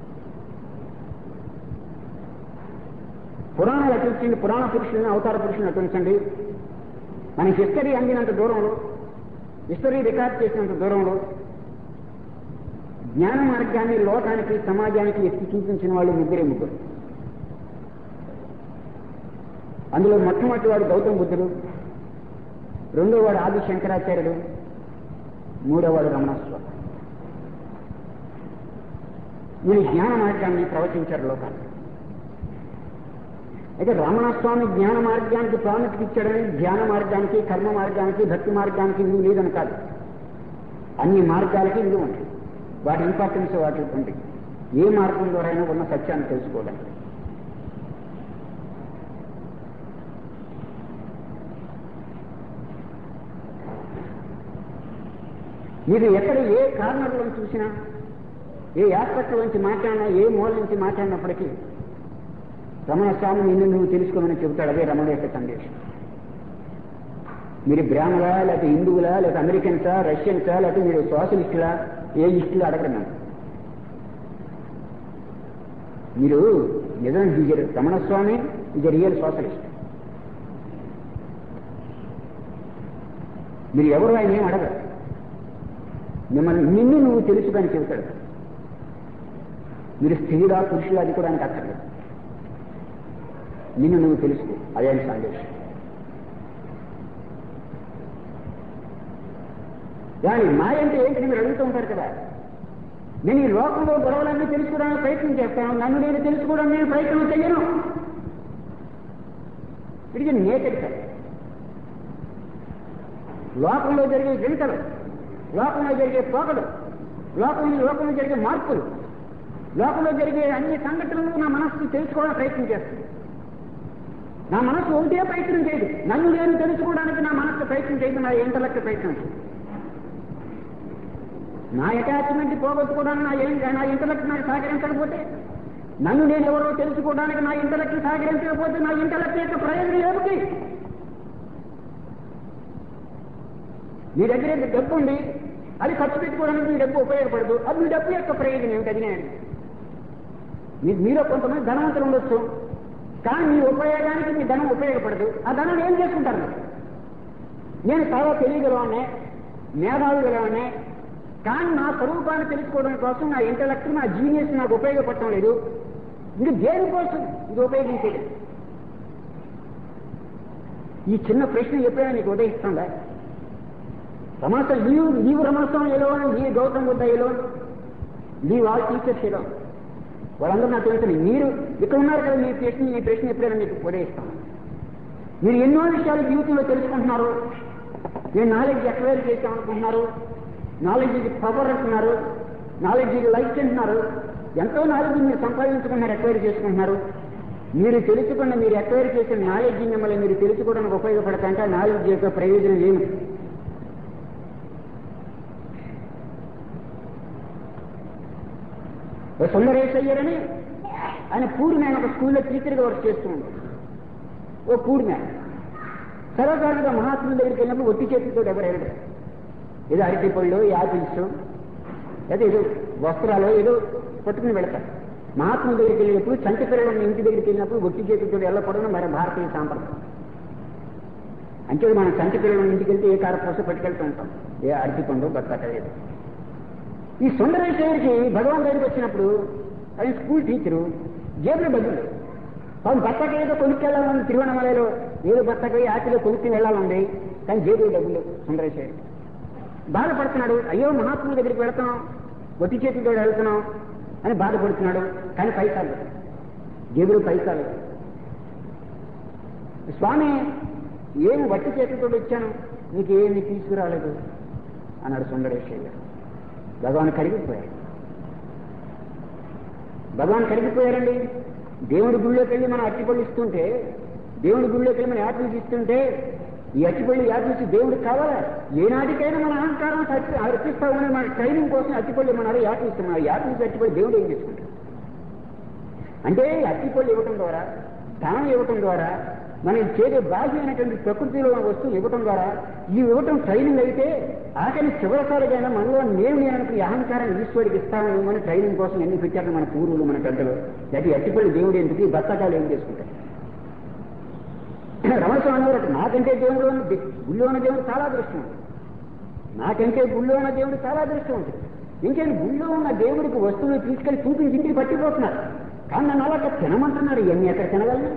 పురాణాలు అటుంచండి పురాణ పురుషులను అవతార పురుషులను అటుంచండి మన హిస్టరీ అందినంత దూరంలో హిస్టరీ రికార్డ్ చేసినంత దూరంలో జ్ఞాన మార్గాన్ని లోకానికి సమాజానికి ఎత్తి చూపించిన వాళ్ళు ముగ్గురే ముగ్గురు అందులో మొట్టమొదటి వాడు గౌతమ బుద్ధుడు రెండో వాడు ఆది శంకరాచార్యుడు మూడో వాడు రమణస్వామి వీళ్ళు జ్ఞాన మార్గాన్ని ప్రవచించారు లోకాన్ని అయితే రమణస్వామి జ్ఞాన మార్గానికి ప్రాముఖ్యత ఇచ్చాడని ధ్యాన మార్గానికి కర్మ మార్గానికి భక్తి మార్గానికి ఇల్లు లేదని కాదు అన్ని మార్గాలకి ఇల్లు ఉంటుంది వాటి ఇంపార్టెన్స్ వాటి ఉంది ఏ మార్గం ద్వారా అయినా ఉన్న సత్యాన్ని తెలుసుకోవడానికి మీరు ఎక్కడ ఏ కారణంలో చూసినా ఏ ఆస్పెక్ట్ నుంచి మాట్లాడినా ఏ మూల నుంచి మాట్లాడినప్పటికీ రమణ స్వామి నిన్ను నువ్వు తెలుసుకోమని చెబుతాడు అదే రమణ యొక్క సందేశం మీరు బ్రాహ్మలా లేకపోతే హిందువులా లేకపోతే అమెరికన్సా రష్యన్సా లేకపోతే మీరు సోషలిస్టులా ఏ ఇస్టులు అడగడం నన్ను మీరు నిజం ఇది రమణ స్వామి ఇది రియల్ సోషలిస్ట్ మీరు ఎవరు ఆయన ఏం అడగరు మిమ్మల్ని నిన్ను నువ్వు తెలుసుకొని చెబుతాడు మీరు స్త్రీలా పురుషులా అది కూడా ఆయనకు అక్కర్లేదు నిన్ను నువ్వు తెలుసుకో అదే ఆయన సందేశం కానీ మాయ అంటే ఏంటని మీరు అడుగుతూ ఉంటారు కదా నేను ఈ లోకంలో గొడవలన్నీ తెలుసుకోవడానికి ప్రయత్నం చేస్తాను నన్ను నేను తెలుసుకోవడానికి నేను ప్రయత్నం చెయ్యను ఇది నేకెడ్ సార్ లోకంలో జరిగే గణితలు లోకంలో జరిగే పోకలు లోకంలో లోకంలో జరిగే మార్పులు లోకంలో జరిగే అన్ని సంఘటనలు నా మనస్సు తెలుసుకోవడానికి ప్రయత్నం చేస్తుంది నా మనస్సు ఒకటే ప్రయత్నం చేయదు నన్ను నేను తెలుసుకోవడానికి నా మనస్సు ప్రయత్నం చేయదు నా ఇంటలెక్ట్ ప్రయత్నం చేయదు నా అటాచ్మెంట్ పోగొట్టుకోవడానికి నా ఏం నా ఇంటలెక్ట్ నాకు సహకరించకపోతే నన్ను నేను ఎవరో తెలుసుకోవడానికి నా ఇంటలెక్ట్ సహకరించకపోతే నా ఇంటలెక్ట్ యొక్క ప్రయోజనం ఏమిటి మీ దగ్గర ఇంత డబ్బు ఉంది అది ఖర్చు పెట్టుకోవడానికి మీ డబ్బు ఉపయోగపడదు అది మీ డబ్బు యొక్క ప్రయోజనం ఏమిటి అది నేను మీ- మీలో కొంతమంది ధనవంతులు ఉండొచ్చు కానీ మీ ఉపయోగానికి మీ ధనం ఉపయోగపడదు ఆ ధనం ఏం చేసుకుంటారు మీరు? నేను చాలా తెలియగలవానే మేధావి గలవానే కానీ నా స్వరూపాన్ని తెలుసుకోవడం కోసం నా ఇంటలెక్ట్ నా జీనియస్ నాకు ఉపయోగపడటం లేదు ఇది దేనికోసం ఇది ఉపయోగించేది ఈ చిన్న ప్రశ్న ఎప్పుడైనా నీకు ఉదయిస్తుందా రమణ లీవ్ లీవ్ రమణస్వం ఎలో లీవ్ గౌతమ్ బుద్ధ ఎలో లీవ్ ఆల్ టీచర్స్ ఎలో వాళ్ళందరూ నాకు తెలుసు మీరు ఇక్కడ ఉన్నారు కదా మీ ప్రశ్న ఈ ప్రశ్న ఎప్పుడైనా మీకు ఉదయిస్తాం మీరు ఎన్నో విషయాలు జీవితంలో తెలుసుకుంటున్నారు నేను నాలెడ్జ్ ఎక్వైర్ చేస్తాం అనుకుంటున్నారు నాలెడ్జ్ పవర్ అంటున్నారు నాలెడ్జ్ లైఫ్ అంటున్నారు ఎంతో నాలెడ్జ్ మీరు సంపాదించుకున్నారు ఎక్వైర్ చేసుకుంటున్నారు మీరు తెలుసుకున్న మీరు ఎక్వైర్ చేసిన నాలెడ్జ్ మిమ్మల్ని మీరు తెలుసుకోవడానికి ఉపయోగపడకంటే ఆ నాలెడ్జ్ యొక్క ప్రయోజనం ఏమి ఓ సుందరేశయ్యరని ఆయన పూర్ మ్యాన్ ఒక స్కూల్లో టీచర్గా వర్క్ చేస్తూ ఉంటాడు ఓ పూర్ మ్యాన్ సర్వసాధారణంగా మహాత్ముల దగ్గరికి వెళ్ళినప్పుడు ఒట్టి చేతితో ఎవరు వెళ్ళరు ఏదో అరటి పళ్ళు యాపిల్స్ లేదా ఏదో వస్త్రాలు ఏదో పట్టుకుని వెళతారు మహాత్ముల దగ్గరికి వెళ్ళినప్పుడు చంటి పిల్లలు ఉన్న ఇంటి దగ్గరికి వెళ్ళినప్పుడు ఒట్టి చేతితో వెళ్ళకూడదు మరి భారతీయ సాంప్రదాయం అంటే మనం చంటి పిల్లలు ఉన్న ఇంటికి వెళ్తే ఏ కారపూస పట్టుకెళ్తూ ఉంటాం ఏ అరటి పండు బత్తాకాయ ఏదో ఈ సుందరేశ్వరికి భగవాన్ దగ్గరికి వచ్చినప్పుడు ఆయన స్కూల్ టీచరు జేబులో డబ్బులు అవును బత్తకాయ ఏదో కొనుక్కెళ్ళాలని తిరువణమలలో ఏదో బత్తకాయ ఆటిలో కొనుక్కుని వెళ్ళాలండి కానీ జేబులో డబ్బులు సుందరేశ్వరికి బాధపడుతున్నాడు అయ్యో మహాత్ముల దగ్గరికి వెళ్తాం ఒట్టి చేతితో వెళ్తున్నాం అని బాధపడుతున్నాడు కానీ పైసలు లేవు. జేబులో పైసలు లేవు. స్వామి ఏమి వట్టి చేతితో వచ్చాను నీకు ఏమి తీసుకురాలేదు అన్నాడు సుందరేశ్వర భగవాన్ కరిగిపోయాడు భగవాన్ కరిగిపోయారండి దేవుడి గుళ్ళోకి వెళ్ళి మనం అట్టిపళ్ళు ఇస్తుంటే దేవుడి గుళ్ళోకి వెళ్ళి మనం యాపిల్స్ ఇస్తుంటే ఈ అట్టిపళ్ళు యాపిల్స్ దేవుడికి కావాలా ఏనాటికైనా మన అహంకారం అర్పి- అర్పిస్తామని మన ట్రైనింగ్ కోసం అట్టిపళ్ళు మన యాపిల్స్ మన యాపిల్స్ అట్టిపళ్ళు దేవుడు ఏం చేసుకుంటాడు అంటే అట్టిపళ్ళు ఇవ్వటం ద్వారా దానం ఇవ్వటం ద్వారా మనం చేసే బాహ్యమైనటువంటి ప్రకృతిలో ఉన్న వస్తువులు ఇవ్వటం ద్వారా ఈ ఇవ్వటం ట్రైనింగ్ అయితే ఆఖరి చివరిసారిగా మనలో నేను నేను ఈ అహంకారం ఈశ్వరుడికి ఇస్తాను అని ట్రైనింగ్ కోసం ఎన్ని పెట్టారు మన పూర్వులు మన పెద్దలు అది అట్టిపల్లి దేవుడు ఎందుకు ఈ బత్తకాలు ఏం చేసుకుంటారు రమణ స్వామి గారు నాకంటే దేవుడు ఉన్న దే- గుళ్ళో ఉన్న దేవుడు చాలా దృష్టం ఉంది నాకంటే గుళ్ళో ఉన్న దేవుడు చాలా దృష్టం ఉంటుంది ఇంకేం గుళ్ళో ఉన్న దేవుడికి వస్తువులు తీసుకెళ్లి చూపించి ఇంటికి పట్టిపోతున్నారు కానీ నన్ను అలా తినమంటున్నారు ఇవన్నీ ఎక్కడ తినగలను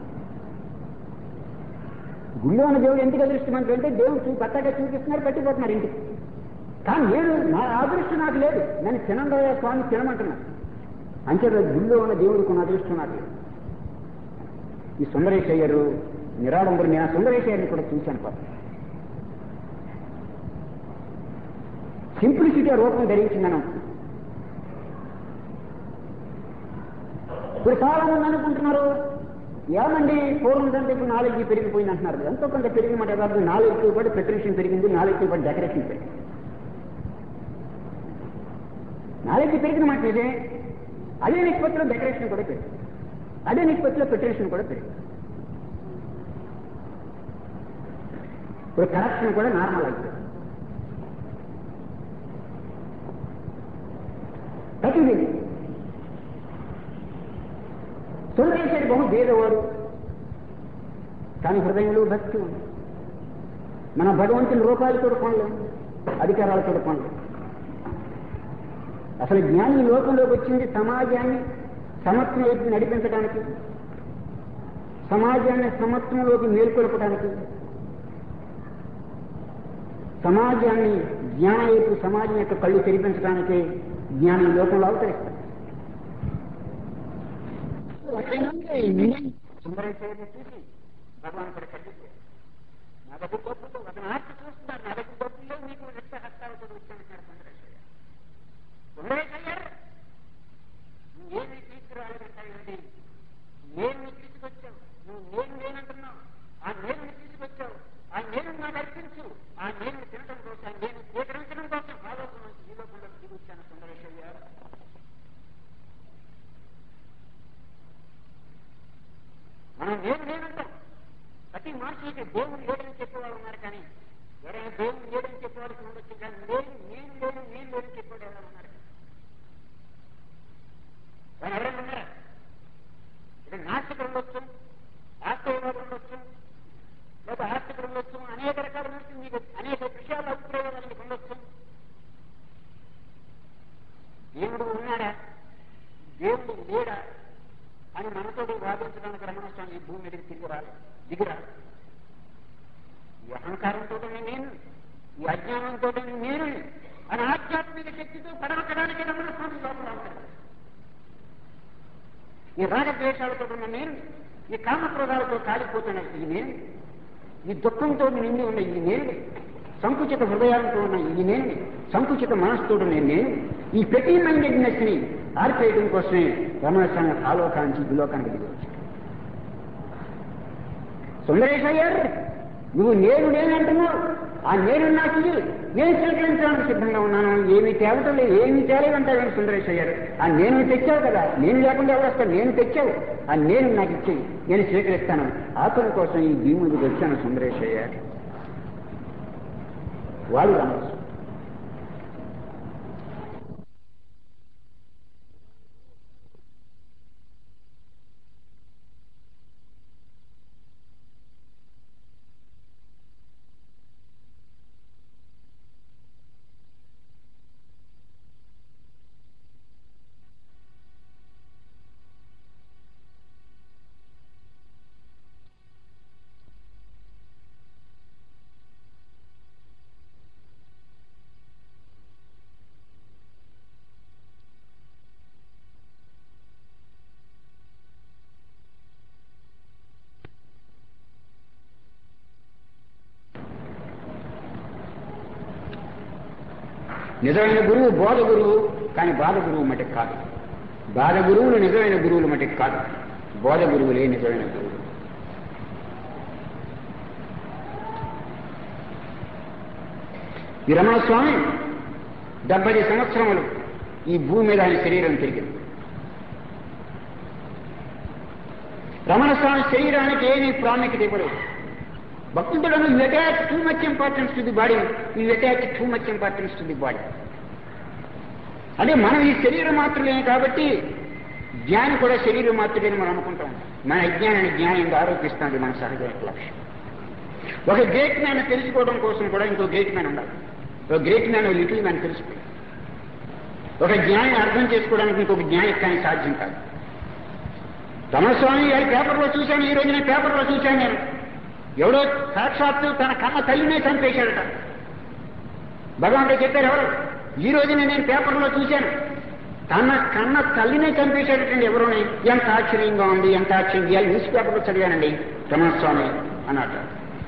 గుళ్ళో ఉన్న దేవుడు ఎందుకు అదృష్టమంతుడు అంటే దేవుడు చూ కొత్తగా చూపిస్తున్నారు పట్టిపోతున్నారు ఇంటికి కానీ నేను నా అదృష్టం నాకు లేదు నేను తినందయ్య స్వామి తినమంటున్నాను అంతే గుళ్ళో ఉన్న దేవుడికి ఉన్న అదృష్టం నాకు లేదు ఈ సుందరేశయ్యరు నిరాడంబరు నేను ఆ సుందరేశయ్యర్ని కూడా చూశాను పాపం సింప్లిసిటీ రూపం ధరించిందనం ఇప్పుడు చాలా మంది అనుకుంటున్నారు ఏమండి పూర్వం కంటే ఇప్పుడు నాలెడ్జ్ పెరిగిపోయింది అంటున్నారు ఎంతో కొంత పెరిగిన మాట కాదు నాలెడ్జ్ పాటు ప్రిపరేషన్ పెరిగింది నాలెడ్జ్ పాటు డెకరేషన్ పెరిగింది నాలెడ్జ్ పెరిగిన మాట ఇదే అదే నిష్పత్తిలో డెకరేషన్ కూడా పెరిగింది అదే నిష్పత్తిలో ప్రిపరేషన్ కూడా పెరిగింది ఇప్పుడు కరప్షన్ కూడా నార్మల్ అయిపోయింది ప్రతిదీ సుందరేశ్వరి బహు భేదవాడు కానీ హృదయంలో భక్తి ఉంది మన భగవంతుని రూపాయలతో కొనలేం అధికారాలతో కొనలేం అసలు జ్ఞాని ఈ లోకంలోకి వచ్చింది సమాజాన్ని సమత్వం వైపు నడిపించడానికి సమాజాన్ని సమత్వంలోకి మేల్కొల్పడానికి సమాజాన్ని జ్ఞాన వైపు సమాజం యొక్క కళ్ళు తెరిపించడానికి జ్ఞాని ఈ లోకంలో అవతరిస్తారు సుందరేశ్వరిని చూసి భగవాన్ కూడా కల్పిస్తారు నా దగ్గర డబ్బులు అతను ఆర్తి చూస్తున్నారు నా దగ్గర డబ్బుల్లో మీకు రక్త హస్తాలతో వచ్చానంటారు సుందరేశ్వరి సుందరేశ్వర్ నువ్వేమి తీసుకురాలేదంటావేంటి నేను నీకు తీసుకొచ్చావు నువ్వు నేను నేనంటున్నావు ఆ నేను తీసుకొచ్చావు ఆ నేను నాకు అర్పించు ఆ నేను తినడం కోసం నేను స్వీకరించడం కోసం ఆలోచన ఈ లోపల దిగొచ్చాను సుందరేశ్వరి మనం నేను నేనంటాం ప్రతి మనిషికి దేవుడు లేడని చెప్పేవాడు ఉన్నారు కానీ ఎవరైనా దేవుడు లేడని చెప్పేవాడికి ఉండొచ్చు కానీ నేను నేను లేను నేను లేని చెప్పేవాడు ఎవరైనా ఉన్నారు కానీ ఎవరైనా ఉన్నారా ఇక్కడ నాస్తికులు ఉండొచ్చు ఆస్తివాదులు ఉండొచ్చు లేదా ఆస్తికులు ఉండొచ్చు అనేక రకాల నుంచి మీకు అనేక విషయాల అభిప్రాయాలు మీకు ఉండొచ్చు దేవుడు ఉన్నాడా దేవుడు లేడా అని మనతో వాదించడానికి రమణస్వామి ఈ భూమి మీదకి తిరిగి రాలేదు దిగిరా ఈ అహంకారంతో నేను ఈ అజ్ఞానంతో నేను అని ఆధ్యాత్మిక శక్తితో పడవచ్చడానికి రమణస్వామి లోపల ఉంటాడు ఈ రాగద్వేషాలతో ఉన్న నేను ఈ కామక్రోధాలతో కాలిపోతున్న ఈ నేను ఈ దుఃఖంతో నిండి ఉన్న ఈ నేను సంకుచిత హృదయాలతో ఉన్న ఈ నేను సంకుచిత మనసుతో ఉన్న నేను ఈ పెట్టి మైండెడ్నెస్ ని ఆర్పేయడం కోసమే రమణస్వామి ఆలోకానికి విలోకానికి దిగవచ్చు సుందరేశయ్యర్ నువ్వు నేను నేనంటున్నావు ఆ నేను నాకు ఇయ్యి. నేను స్వీకరించడానికి సిద్ధంగా ఉన్నాను ఏమీ తేవటం లేదు ఏమీ తేలేదంటాడు సుందరేష్ అయ్యారు ఆ నేను తెచ్చావు కదా నేను లేకుండా ఎవరొస్తాను నేను తెచ్చావు ఆ నేను నాకు ఇచ్చేయి నేను స్వీకరిస్తాను ఆత్మ కోసం ఈ భీముడికి వచ్చాను సుందరేష్ అయ్యారు వాడు రామకృష్ణ నిజమైన గురువు బోధ గురువు కానీ బాధ గురువు మటుకు కాదు బాధ గురువులు నిజమైన గురువులు మటుకు కాదు బోధ గురువులే నిజమైన గురువులు ఈ రమణ స్వామి డెబ్బై సంవత్సరములు ఈ భూమి మీద ఆయన శరీరం తిరిగింది రమణ స్వామి శరీరానికి ఏమీ ప్రాముఖ్యత ఇవ్వలేదు భక్తులను you attach too much importance to the body you attach too much importance to the body అదే మనం ఈ శరీరం మాత్రమే కాబట్టి జ్ఞాని కూడా శరీరం మాత్రమే మనం అనుకుంటాం మన అజ్ఞానాన్ని జ్ఞానంగా ఆరోపిస్తుంది మన సహజ లక్ష్యం ఒక గ్రేట్ మ్యాన్ తెలుసుకోవడం కోసం కూడా ఇంకో గ్రేట్ మ్యాన్ ఉండాలి ఒక గ్రేట్ మ్యాన్ లిటిల్ మ్యాన్ తెలుసుకోవాలి ఒక జ్ఞాని అర్థం చేసుకోవడానికి ఇంకొక జ్ఞాని కానీ సాధ్యం కాదు రమణస్వామి గారి పేపర్లో చూశాను ఈ రోజు నేను పేపర్లో చూశాను నేను ఎవడో సాక్షాత్తు తన కన్న తల్లినే చంపేశాడట భగవానుడు చెప్పారు ఎవరు ఈ రోజున నేను పేపర్లో చూశాను తన కన్న తల్లినే చంపేశాడటండి ఎవరోని ఎంత ఆశ్చర్యంగా ఉంది ఎంత ఆశ్చర్యం ఇవాళ న్యూస్ పేపర్లో చదివానండి రమణస్వామి అన్నట్టు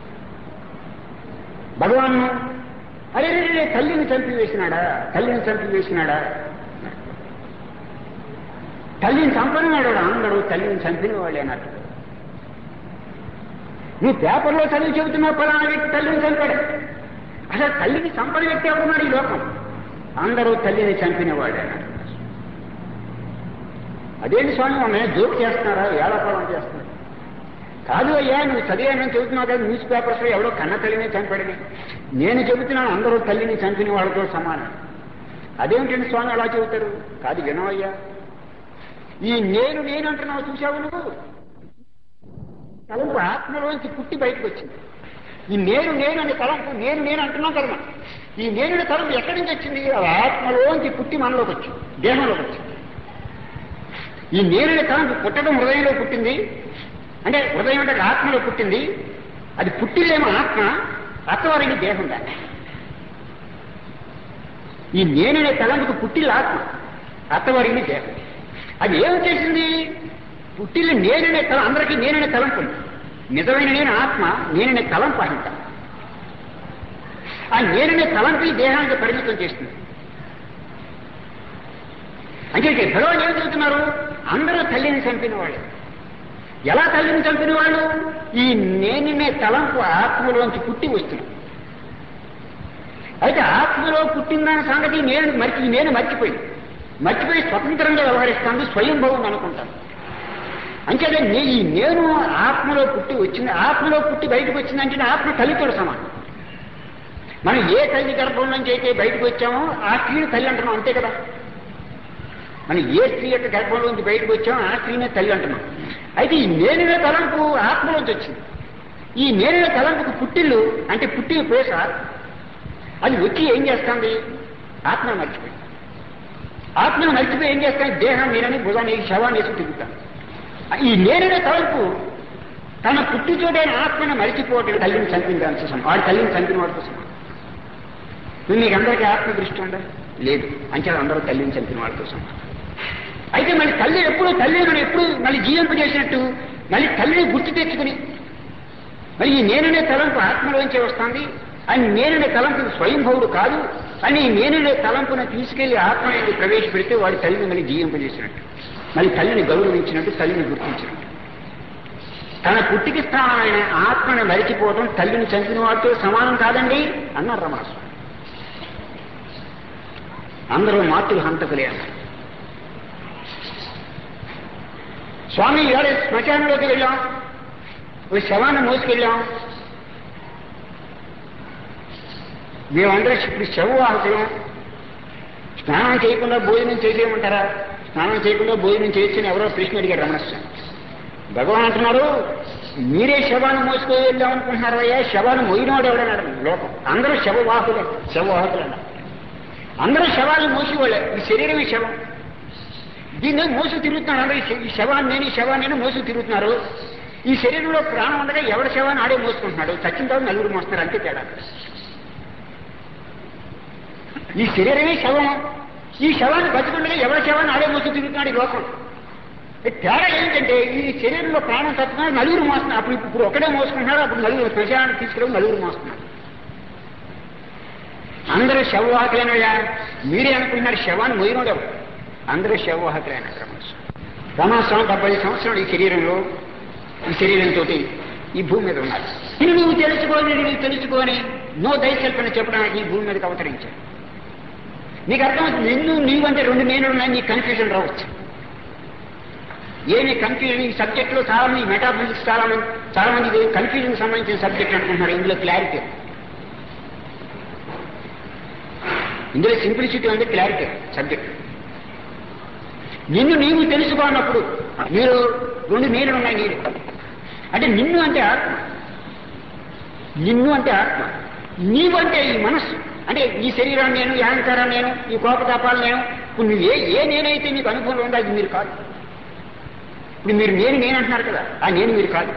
భగవాన్ అరే రే, రే, తల్లిని చంపివేసినాడా తల్లిని చంపివేసినాడా తల్లిని చంపనివాడు అందరూ తల్లిని చంపిన వాళ్ళే అన్నట్టు నువ్వు పేపర్లో చదివి చెబుతున్నావు పలానా వ్యక్తి తల్లిని చంపాడు అసలు తల్లిని చంపని వ్యక్తి ఎవరున్నాడు ఈ లోకం అందరూ తల్లిని చంపినవాడే అన్నాడు అదేంటి స్వామి మమ్మల్ని జోక్ చేస్తున్నారా ఏడాపాలం చేస్తున్నారు కాదు అయ్యా నువ్వు చదివానని చెబుతున్నావు కదా న్యూస్ పేపర్స్ లో ఎవడో కన్న తల్లిని చంపాడని నేను చెబుతున్నాను అందరూ తల్లిని చంపిన వాళ్ళతో సమానం అదేమిటండి స్వామి అలా చెబుతారు కాదు వినవయ్యా ఈ నేను నేను అంటున్నావు చూసావు నువ్వు తలంపు ఆత్మలోంచి పుట్టి బయటకు వచ్చింది ఈ నేను నేను అనే తలంపు నేను నేను అంటున్నాం కదా మనం. ఈ నేను అనే తలంపు ఎక్కడి నుంచి వచ్చింది అది ఆత్మలోంచి పుట్టి మనలోకి వచ్చింది దేహంలోకి వచ్చింది ఈ నేను అనే తలంపు పుట్టడం హృదయంలో పుట్టింది అంటే హృదయం అంటే ఆత్మలో పుట్టింది అది పుట్టిలేమో ఆత్మ అత్తవారికి దేహం దాన్ని ఈ నేననే తలంపుకు పుట్టిల్లు ఆత్మ అత్తవారిని దేహం అది ఏం చేసింది పుట్టిల్లు నేననే తల అందరికీ నేననే తలంపు ఉంది. నిజమైన నేను ఆత్మ నేననే తలంపు అహింత ఆ నేననే తలంపు ఈ దేహానికి పరిమితం చేస్తుంది అంటే ఇక్కడ భగవాన్ ఏం చెబుతున్నారు అందరూ తల్లిని చంపిన వాళ్ళు ఎలా తల్లిని చంపిన వాళ్ళు ఈ నేననే తలంపు ఆత్మలోంచి పుట్టి వస్తుంది అయితే ఆత్మలో పుట్టిందన్న సంగతి నేను మర్చి నేను మర్చిపోయింది మర్చిపోయి స్వతంత్రంగా వ్యవహరిస్తాను స్వయంభవం అనుకుంటాను అంచేదే నే ఈ నేను ఆత్మలో పుట్టి వచ్చింది ఆత్మలో పుట్టి బయటకు వచ్చిందంటే ఆత్మ తల్లితోడు సమానం మనం ఏ తల్లి గర్భం నుంచి అయితే బయటకు వచ్చామో ఆ స్త్రీని తల్లి అంటున్నాం అంతే కదా మనం ఏ స్త్రీ యొక్క గర్భంలోంచి బయటకు వచ్చామో ఆ స్త్రీనే తల్లి అంటున్నాం అయితే ఈ నేనునే తలంపు ఆత్మలోంచి వచ్చింది ఈ నేనునే తలంపుకు పుట్టిల్లు అంటే పుట్టిన ప్లేస్ ఆత్మ. అది వచ్చి ఏం చేస్తుంది ఆత్మను మర్చిపోయి ఆత్మను మర్చిపోయి ఏం చేస్తాను దేహం నేనని భుజాన్ని శవాన్ని వేసి తిరుగుతాను ఈ నేననే తలంపు తన పుట్టి చోటైన ఆత్మను మరిచిపోవటం తల్లిని చంపిన దానికి సమానం వాడి తల్లిని చంపిన వాడితో సమానం నువ్వు మీకు అందరికీ ఆత్మ దృష్టి ఉందా లేదు అంచేది అందరూ తల్లిని చంపిన వాడితో సమానం అయితే మళ్ళీ తల్లి ఎప్పుడు తల్లి మనం ఎప్పుడు మళ్ళీ జీవింప చేసినట్టు మళ్ళీ తల్లిని గుర్తు తెచ్చుకుని మరి ఈ నేననే తలంపు ఆత్మలోంచే వస్తుంది అని నేననే తలంపు స్వయంభవుడు కాదు అని ఈ నేననే తలంపును తీసుకెళ్లి ఆత్మ అనేది ప్రవేశపెడితే వాడి తల్లిని మళ్ళీ జీవింపజేసినట్టు మళ్ళీ తల్లిని గౌరవించినట్టు తల్లిని గుర్తించినట్టు తన పుట్టికి స్థానమైన ఆత్మని మరిచిపోవడం తల్లిని చంపిన వాటితో సమానం కాదండి అన్నారు రమణస్వామి అందరూ మాతృ హంతకులే అన్నారు స్వామి ఇవాళ శ్మశానంలోకి వెళ్ళాం ఒక శవాన్ని మోసుకెళ్ళాం మేమందరం ఇప్పుడు శవవాహకులం స్నానం చేయకుండా భోజనం చేసేయమంటారా స్నానం చేయకుండా భోజనం చేయొచ్చని ఎవరో ప్రశ్న అడిగారు రమణస్వామి భగవాన్ అంటున్నారు మీరే శవాన్ని మోసుకు వెళ్దాం అనుకుంటున్నారు అయ్యా శవాన్ని మోయినవాడు ఎవడన్నాడు లోకం అందరూ శవవాహులే శవవాహకులు అన్నారు అందరూ శవాలను మోసేవాళ్ళే ఈ శరీరమే శవం దీన్ని మోసు తిరుగుతున్నారు అందరూ ఈ శవాన్ని నేను ఈ శవాన్ని నేను మోసు తిరుగుతున్నారు ఈ శరీరంలో ప్రాణం ఉండగా ఎవరి శవాన్ని ఆడే మోసుకుంటున్నాడు చచ్చిన తర్వాత నలుగురు మోస్తున్నారు అంతే తేడా ఈ శరీరమే శవం ఈ శవాన్ని బతుకుండగా ఎవరి శవాన్ని ఆడే మోసు తిరుగుతున్నాడు ఈ లోకం ఈ తేడా ఏంటంటే ఈ శరీరంలో ప్రాణం తట్టుకున్నారు నలుగురు మోస్తున్నారు అప్పుడు ఇప్పుడు ఒకడే మోసుకుంటున్నారు అప్పుడు నలుగురు శ్మశానానికి తీసుకెళ్ళి నలుగురు మోస్తున్నారు అందరూ శవవాహకులైనయా మీరే అనుకుంటున్నారు శవాన్ని మొయ్యనోడు ఎవరు అందరూ శవవాహకులైన రమణస్వామి రమణస్వామి డెబ్బై సంవత్సరాలు ఈ శరీరంలో ఈ శరీరంతో ఈ భూమి మీద ఉన్నారు ఇది నువ్వు తెలుసుకోని నువ్వు తెలుసుకొని నో దయశల్పని చెప్పడానికి ఈ భూమి మీదకి అవతరించాడు నీకు అర్థమవుతుంది నిన్ను నీవంటే రెండు నేను ఉన్నాయి నీకు కన్ఫ్యూజన్ రావచ్చు ఏమి కన్ఫ్యూజన్ ఈ సబ్జెక్ట్ లో చాలా మంది మెటాఫిజిక్స్ చాలా మంది చాలా మంది ఇది కన్ఫ్యూజన్ సంబంధించిన సబ్జెక్ట్ అనుకుంటున్నారు ఇందులో క్లారిటీ ఇందులో సింప్లిసిటీ ఉంది క్లారిటీ సబ్జెక్ట్ నిన్ను నీవు తెలుసుకోనప్పుడు మీరు రెండు నీళ్ళు ఉన్నాయి నీరు అంటే నిన్ను అంటే ఆత్మ నిన్ను అంటే ఆత్మ నీవు అంటే ఈ మనస్సు అంటే ఈ శరీరాన్ని నేను ఈ అహంకారాన్ని నేను ఈ కోపతాపాలు నేను ఇప్పుడు నువ్వు ఏ ఏ నేనైతే నీకు అనుభవం ఉందో అది మీరు కాదు ఇప్పుడు మీరు నేను నేను అంటున్నారు కదా ఆ నేను మీరు కాదు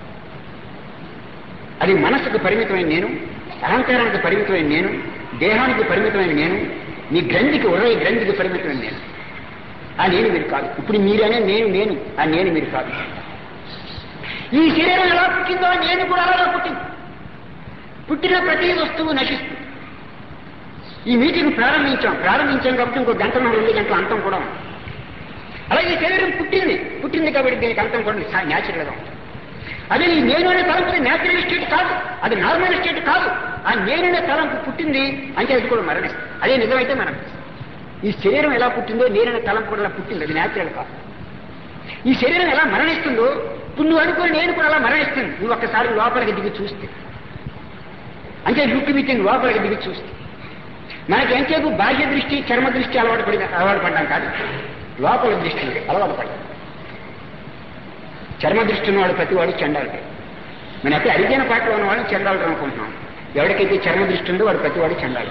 అది మనస్సుకు పరిమితమైన నేను అహంకారానికి పరిమితమైన నేను దేహానికి పరిమితమైన నేను నీ గ్రంథికి ఉదయ గ్రంథికి పరిమితమైన నేను ఆ నేను మీరు కాదు ఇప్పుడు మీరనే నేను నేను ఆ నేను మీరు కాదు ఈ శరీరం ఎలా పుట్టిందో ఆ నేను కూడా అలాగే పుట్టింది పుట్టిన ప్రతి వస్తువు నశిస్తుంది ఈ మీటింగ్ ప్రారంభించాం ప్రారంభించాం కాబట్టి ఇంకో గంట రెండు గంటల అంతం కూడా ఉంది అలాగే ఈ శరీరం పుట్టింది పుట్టింది కాబట్టి దీనికి అంతం కూడా న్యాచురల్గా ఉంటుంది అదే ఈ నేను అనే తలంపు న్యాచురల్ స్టేట్ కాదు అది నార్మల్ స్టేట్ కాదు ఆ నేననే తలంపు పుట్టింది అంటే అది కూడా మరణిస్తుంది అదే నిజమైతే మరణిస్తుంది ఈ శరీరం ఎలా పుట్టిందో నేననే తలంపు కూడా అలా పుట్టింది అది న్యాచురల్ కాదు ఈ శరీరం ఎలా మరణిస్తుందో ఇప్పుడు నువ్వు అనుకుని నేను కూడా అలా మరణిస్తుంది నువ్వు ఒక్కసారి లోపలికి దిగి చూస్తే అంటే లుక్ మీటింగ్ లోపలికి దిగి చూస్తే మనకి ఎంతసేపు బాహ్య దృష్టి చర్మ దృష్టి అలవాటు పడి అలవాటు పడ్డాం కాదు లోపల దృష్టి అలవాటు పడ్డాం చర్మ దృష్టి ఉన్నవాడు ప్రతివాడు చండాలి మనం అయితే అరిగిన పాటలో ఉన్న వాళ్ళని చండాలు అనుకుంటున్నాం ఎవరికైతే చర్మ దృష్టి ఉందో వాడు ప్రతివాడు చండాలి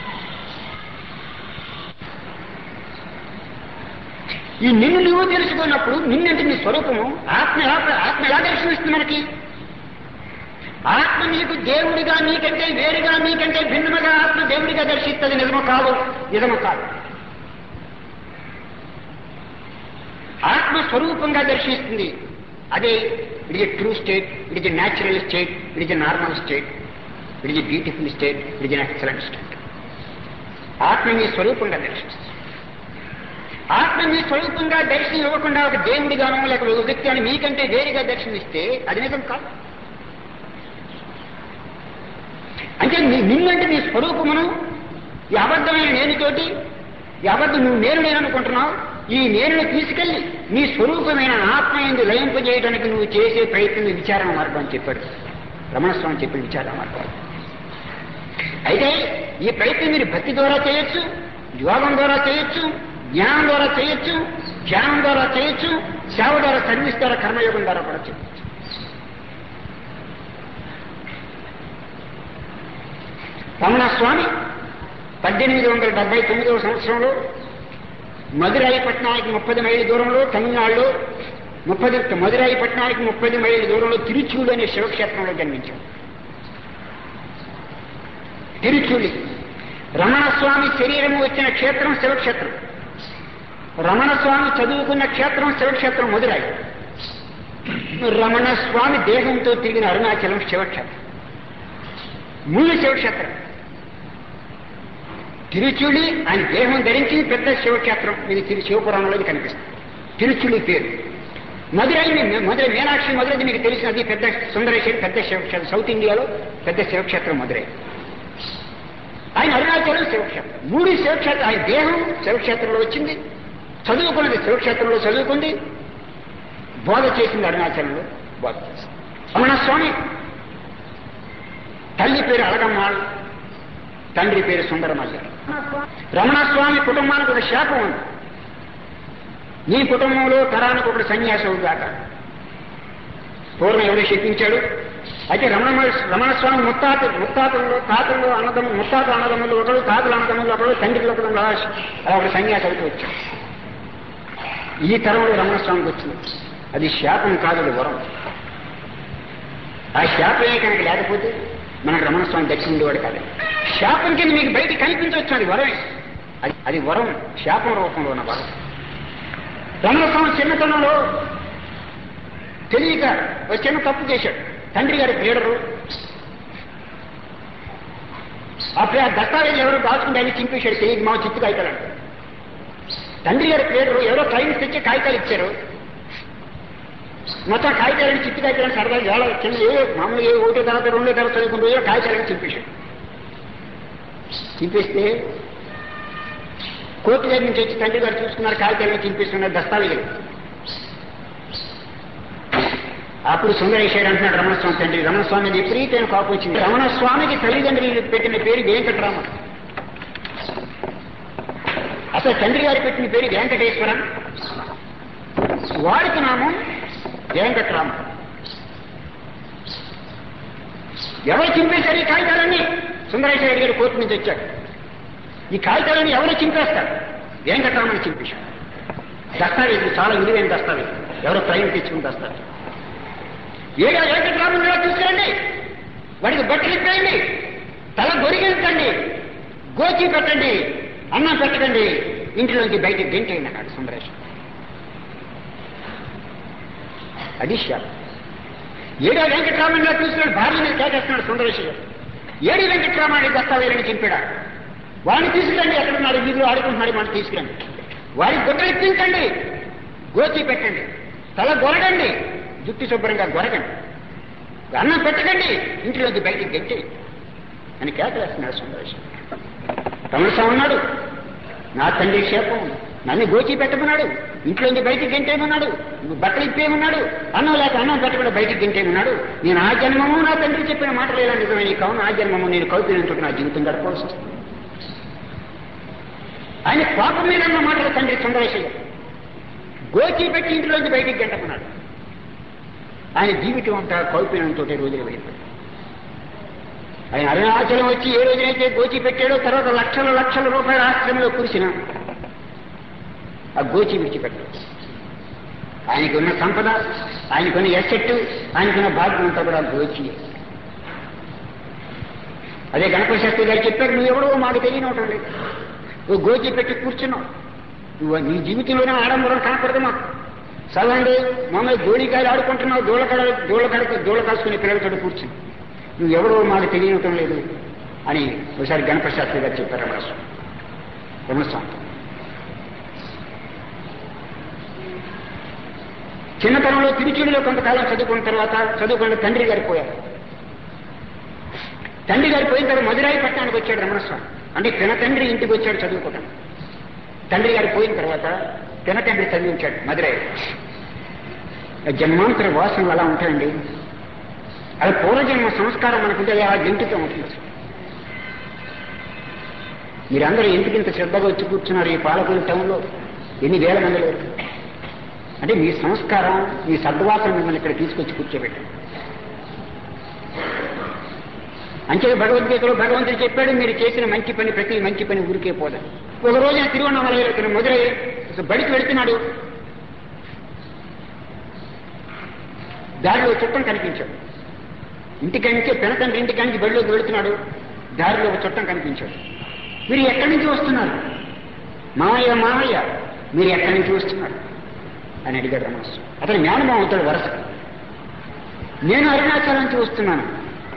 ఈ నిన్ను నువ్వు తెలుసుకున్నప్పుడు నిన్నంటే నీ స్వరూపము ఆత్మ ఎలా ఆత్మ ఎలా దర్శనమిస్తుంది మనకి ఆత్మ నీకు దేవుడిగా నీకంటే వేరుగా నీకంటే భిన్నముగా ఆత్మ దేవుడిగా దర్శిస్తుంది నిజము కాదు నిజము కాదు ఆత్మ స్వరూపంగా దర్శిస్తుంది అదే it is true state it is natural state it is normal state it is beautiful state it is excellent state ఆత్మ నీ స్వరూపంగా దర్శిస్తుంది ఆత్మ నీ స్వరూపంగా దర్శనం ఇవ్వకుండా ఒక దేవుడిగానో లేక ఒక వ్యక్తి అని మీకంటే వేరుగా దర్శనమిస్తే అది నిజం కాదు అంటే నీ నిన్నంటే నీ స్వరూపమును ఈ అబద్ధమైన నేనుతోటి ఈ అబద్ధం నువ్వు నేను నేను అనుకుంటున్నావు ఈ నేనును తీసుకెళ్లి నీ స్వరూపమైన ఆత్మ ఎందు లయింపజేయడానికి నువ్వు చేసే ప్రయత్నం విచారణ మార్గం అని చెప్పాడు రమణస్వామి చెప్పిన విచారణ మార్గం అయితే ఈ ప్రయత్నం మీరు భక్తి ద్వారా చేయొచ్చు యోగం ద్వారా చేయొచ్చు జ్ఞానం ద్వారా చేయొచ్చు ధ్యానం ద్వారా చేయొచ్చు సేవ ద్వారా సర్వీస్ ద్వారా కర్మయోగం ద్వారా కూడా చేయొచ్చు రమణ స్వామి పద్దెనిమిది వందల డెబ్బై తొమ్మిదవ సంవత్సరంలో మదురాయి పట్టణానికి ముప్పది మైళ్ళ దూరంలో తమిళనాడులో ముప్పది మదురాయి పట్టణానికి ముప్పది మైళ్ళ దూరంలో తిరుచూలు అనే శివక్షేత్రంలో జన్మించాడు తిరుచూలి రమణస్వామి శరీరము వచ్చిన క్షేత్రం శివక్షేత్రం రమణస్వామి చదువుకున్న క్షేత్రం శివక్షేత్రం మదురాయి రమణస్వామి దేహంతో తిరిగిన అరుణాచలం శివక్షేత్రం మూడు శివక్షేత్రం తిరుచులి ఆయన దేహం ధరించి పెద్ద శివక్షేత్రం ఇది తిరు శివపురాణంలో ఇది కనిపిస్తుంది తిరుచులి పేరు మధురై మీ- మధురై మీనాక్షి మధురై మీకు తెలిసినది పెద్ద సుందరేశ్వరి పెద్ద శివక్షేత్రం సౌత్ ఇండియాలో పెద్ద శివక్షేత్రం మధురై ఆయన అరుణాచలం శివక్షేత్రం మూడు శివక్షేత్రం ఆయన దేహం శివక్షేత్రంలో వచ్చింది చదువుకున్నది శివక్షేత్రంలో చదువుకుంది బోధ చేసింది అరుణాచలంలో బోధ చేసింది రమణస్వామి తల్లి పేరు అలగమ్మాள் తండ్రి పేరు సుందరమల్లి రమణస్వామి కుటుంబానికి ఒక శాపం ఉంది నీ కుటుంబంలో తరానికి ఒకటి సన్యాసం అవుగాక పూర్వం ఎవరు శపించాడు అయితే రమణ రమణస్వామి ముత్తాత ముత్తాతల్లో తాతల్లో అన్నదమ్ము ముత్తాత అన్నదమ్ములు ఒకడు తాతల అన్నదమ్ములు ఒకడు తండ్రిలో ఒకడు అలా అలా ఒక సన్యాసి అవుతూ వచ్చాడు ఈ తరంలో రమణస్వామికి వచ్చింది అది శాపం కాదు అది వరం ఆ శాపమే కనుక లేకపోతే మనకు రమణస్వామి దక్షిణ ఉండేవాడు కాదు శాపం కింద మీకు బయట కనిపించవచ్చు అది వరమే అది అది వరం శాపం రూపంలో ఉన్న వరం రమణస్వామి చిన్నతనంలో తెలియక ఒక చిన్న తప్పు చేశాడు తండ్రి గారి ప్రేడరు అప్పుడు ఆ దస్తావేజ్ ఎవరో దాచుకుంటే ఆయన చింపేశాడు తెలియక మా చిత్తు కాగితాలు అంటారు తండ్రి గారి ప్రేడరు ఎవరో ట్రైన్స్ తెచ్చి కాగితాలు ఇచ్చారు మొత్తం కాగితాలని చిత్తు కాగితాలని సరదాగా వేళ కింద ఏ మామూలు ఏ ఒకటో తరగతి రెండో తరగతి చదువుకుంటూ ఏ కాగితాలని చింపేశాడు చింపేస్తే కోర్టు దగ్గర నుంచి వచ్చి తండ్రి గారు చూసుకున్నారు కాగితాలను చింపేస్తున్నారు దస్తావేజులు అప్పుడు సుందరేశ్వరి అంటున్నాడు రమణస్వామి తండ్రి రమణస్వామి మీద విపరీతమైన కాపు వచ్చింది రమణస్వామికి తల్లిదండ్రులు పెట్టిన పేరు వెంకటరామ అసలు తండ్రి గారు పెట్టిన పేరు వెంకటేశ్వరం వాడికి నామం వెంకట్రామ ఎవరు చింపేశారు ఈ కాగితాలన్నీ సుందరేశ్వర గారి కోర్టు నుంచి వచ్చాడు ఈ కాగితాలన్నీ ఎవరు చింపేస్తారు వెంకట్రామని చింపేశాడు దస్తావేజులు చాలా విలువైన దస్తావేజు ఎవరో ట్రైన్ తెచ్చుకుని దస్తావేజు ఏడా వెంకట్రామన్ తీసుకురండి వాడికి బట్టలు ఇప్పేయండి తల గొరిగించండి గోచి పెట్టండి అన్నం పెట్టకండి ఇంటిలోంచి బయటికి గెంటేయండి అన్నాడు సుందరేష్ అది శాపం ఏడో వెంకట్రామన్ తీసుకున్నాడు భార్య మీద కేకేస్తున్నాడు సుందరేష్ గారు ఏడు వెంకట్రామాన్ని దస్తావేలని చింపాడా వాడిని తీసుకురండి ఎక్కడున్నాడు వీధిలో ఆడుకుంటున్నాడు మనం తీసుకురండి వాడి గుడ్డలు ఇప్పించండి గోచి పెట్టండి తల గొరగండి జుట్టు శుభ్రంగా గొరగండి అన్నం పెట్టకండి ఇంటిలోకి బయటికి గట్టి అని కేకలేస్తున్నాడు సుందరేశం తమసా ఉన్నాడు నా తండ్రి క్షేపం నన్ను గోచి పెట్టమన్నాడు ఇంట్లోంచి బయటికి గంటేమన్నాడు బట్టలు ఇప్పేయమన్నాడు అన్నం లేక అన్నం పెట్టకుండా బయటికి గంటేమన్నాడు నేను ఆ జన్మము నా తండ్రి చెప్పిన మాటలు ఎలా నిజమే నీ కవును ఆ జన్మము నేను కౌపినంతో నా జీవితం గడపవలసి వస్తుంది ఆయన పాపం మీద అన్న మాటలు తండ్రి సుందరేశయ్య గోచి పెట్టి ఇంట్లోంచి బయటికి గంటమన్నాడు ఆయన జీవితం అంతా కౌపినంతో రోజులు వెళ్ళిపోయింది ఆయన అరుణాచలం వచ్చి ఏ రోజునైతే గోచి పెట్టాడో తర్వాత లక్షల లక్షల రూపాయల ఆశ్రమంలో కురిసిన ఆ గోచి విడిచిపెట్టాడు ఆయనకున్న సంపద ఆయనకున్న ఎసెట్ ఆయనకున్న భాగ్యం అంతా కూడా గోచి అదే గణపతి శాస్త్రి గారు చెప్పారు నువ్వు ఎవడో మాకు తెలియనవటం లేదు నువ్వు గోచి పెట్టి కూర్చున్నావు నువ్వు నీ జీవితంలోనే ఆడంబరం కనపడదు మాకు చదవండి మమ్మల్ని గోళికాయలు ఆడుకుంటున్నావు దూలకడ దూలకడ దూల కాసుకునే పిల్లలతో కూర్చుని నువ్వు ఎవరో మాకు తెలియటం లేదు అని ఒకసారి గణపతి శాస్త్రి గారు చెప్పారు రమణస్వామి రమణస్వామి చిన్నతనంలో తిరుచుడిలో కొంతకాలం చదువుకున్న తర్వాత చదువుకున్న తండ్రి గారు పోయారు తండ్రి గారు పోయిన తర్వాత మధురాయి పట్టణానికి వచ్చాడు రమణస్వామి అంటే పిన తండ్రి ఇంటికి వచ్చాడు చదువుకోవడం తండ్రి గారు పోయిన తర్వాత పిన తండ్రి చదివించాడు మధురాయి జన్మాంతర వాసనలు అలా ఉంటాయండి అది పూర్వజన్మ సంస్కారం మనకుంటే అలా గెంటుతూ ఉంటుంది మీరందరూ ఎందుకింత శ్రద్ధగా వచ్చి కూర్చున్నారు ఈ పాలకుల టౌన్లో ఎన్ని వేల మంది లేరు అంటే మీ సంస్కారం మీ సద్వాసన మిమ్మల్ని ఇక్కడ తీసుకొచ్చి కూర్చోబెట్టారు అంతే భగవద్గీతలో భగవంతుడు చెప్పాడు మీరు చేసిన మంచి పని ప్రతి మంచి పని ఊరికే పోదని ఒక రోజున తిరువண்ணామలై ఇతను మధురై బడికి వెళుతున్నాడు దారిలో చుట్టం కనిపించాడు ఇంటికంటే పెనతండ్రి ఇంటికానికి బడిలోకి వెళుతున్నాడు దారిలో ఒక చుట్టం కనిపించాడు మీరు ఎక్కడి నుంచి వస్తున్నారు మామయ్య మామయ్య మీరు ఎక్కడి నుంచి వస్తున్నారు అని అడిగాడు రమణస్సు అతను జ్ఞానమం అవుతాడు వరుస నేను అరుణాచలం నుంచి వస్తున్నాను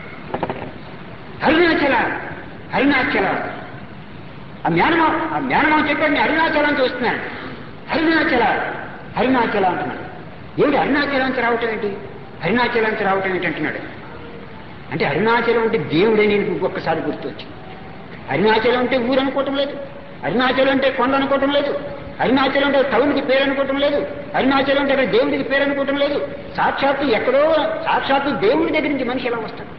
అరుణాచల అరుణాచల ఆ జ్ఞానమం ఆ జ్ఞానమం చెప్పాడు నేను అరుణాచలం నుంచి వస్తున్నాను అరుణాచల అరుణాచల అంటున్నాడు ఏమిటి అరుణాచలానికి రావటం ఏంటి అరుణాచలానికి రావటం ఏంటి అంటున్నాడు అంటే అరుణాచలం అంటే దేవుడే నేను ఒక్కసారి గుర్తొచ్చింది అరుణాచలం అంటే ఊరు అనుకోవటం లేదు అరుణాచలం అంటే కొండ అనుకోవటం లేదు అరుణాచలం అంటే టౌన్కి పేరు అనుకోవటం లేదు అరుణాచలం అంటే అక్కడ దేవుడికి పేరు అనుకోవటం లేదు సాక్షాత్తు ఎక్కడో సాక్షాత్తు దేవుడి దగ్గర నుంచి మనిషి ఎలా వస్తాడు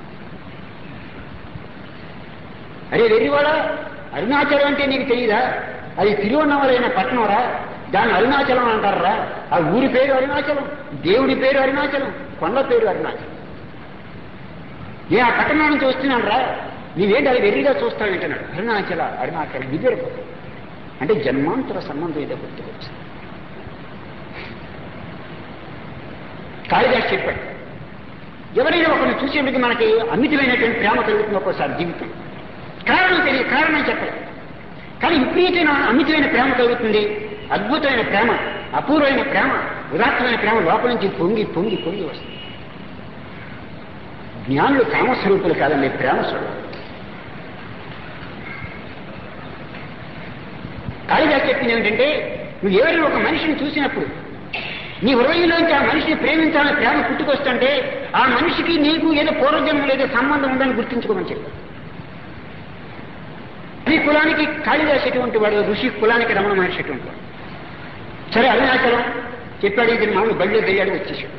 అరే వెర్రివాడా అరుణాచలం అంటే నీకు తెలియదా అది తిరువన్నమలైన పట్టణంరా దాన్ని అరుణాచలం అంటారా ఆ ఊరి పేరు అరుణాచలం దేవుడి పేరు అరుణాచలం కొండ పేరు అరుణాచలం నేను ఆ పట్టణం నుంచి వస్తున్నాను రా నీవేంటి అది వెర్రిగా చూస్తావేంటన్నాడు అరుణాచల అరుణాచలం నిద్రపో అంటే జన్మాంతర సంబంధం ఏదో గుర్తుకొచ్చు కాళిదాస్ చెప్పాడు ఎవరైనా ఒకరిని చూసేందుకు మనకి అమితమైనటువంటి ప్రేమ కలుగుతుంది ఒక్కోసారి జీవితం కారణం తెలియదు కారణం చెప్పలేదు కానీ విపరీతమైన అమితమైన ప్రేమ కలుగుతుంది అద్భుతమైన ప్రేమ అపూర్వమైన ప్రేమ ఉదాత్తమైన ప్రేమ లోపల నుంచి పొంగి పొంగి పొంగి వస్తుంది జ్ఞానులు కామస్వరూపులు కాదండి ప్రేమ స్వరూపులు కాళిదాస్ చెప్పింది ఏమిటంటే నువ్వు ఎవరైనా ఒక మనిషిని చూసినప్పుడు నీ హృదయంలోంచి ఆ మనిషిని ప్రేమించాలని ప్రేమ పుట్టుకొస్తుంటే ఆ మనిషికి నీకు ఏదో పూర్వజన్మ ఏదో సంబంధం ఉందని గుర్తించుకోమని చెప్పారు ఈ కులానికి కాళిదాస్ ఎటువంటి వాడు ఋషి కులానికి రమణ మహర్షి ఎటువంటి వాడు సరే అరుణాచలం చెప్పాడు ఇది మామూలు బళ్ళు దయ్యాడు వచ్చేసాడు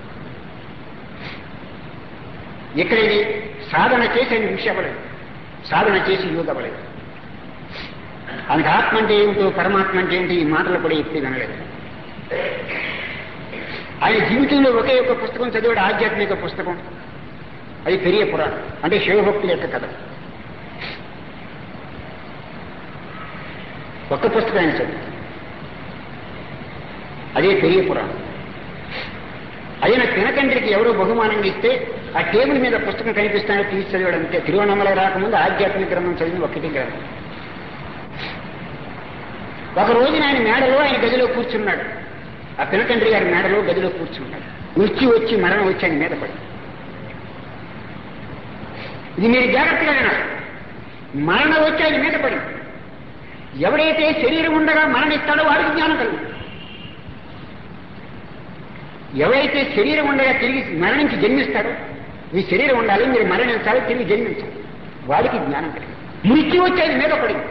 ఇక్కడ ఇది సాధన చేసి ఆయన విషయపడలేదు సాధన చేసి యోగపడలేదు ఆయనకు ఆత్మ అంటే ఏమిటో పరమాత్మ అంటే ఏంటి ఈ మాటలు కూడా ఎప్పుడు వినలేదు ఆయన జీవితంలో ఒకే ఒక పుస్తకం చదివాడు ఆధ్యాత్మిక పుస్తకం అది పెరియ పురాణం అంటే శివభక్తుల యొక్క కథ ఒక్క పుస్తకం ఆయన చదివి అదే పెరియ పురాణం అయిన తినకండ్రికి ఎవరో బహుమానంగా ఇస్తే ఆ టేబుల్ మీద పుస్తకం కనిపిస్తానో తీసి చదివాడు అంతే తిరువణమల రాకముందు ఆధ్యాత్మిక గ్రంథం చదివి ఒక్కటి గ్రంథం ఒక రోజున ఆయన మేడలో ఆయన గదిలో కూర్చున్నాడు ఆ పినతండ్రి గారి మేడలో గదిలో కూర్చున్నాడు మృత్యు వచ్చి మరణం వచ్చి ఆయన మీద పడి ఇది మీరు జాగ్రత్తగా వినాలి మరణం వచ్చి ఆయన మీద పడి ఎవడైతే శరీరం ఉండగా మరణిస్తాడో వాడికి జ్ఞానం కలుగు ఎవరైతే శరీరం ఉండగా తిరిగి మరణించి జన్మిస్తాడో మీ శరీరం ఉండాలి మీరు మరణించాలి తిరిగి జన్మించాలి వాడికి జ్ఞానం కలిగి మృత్యు వచ్చి ఆయన మీద పడింది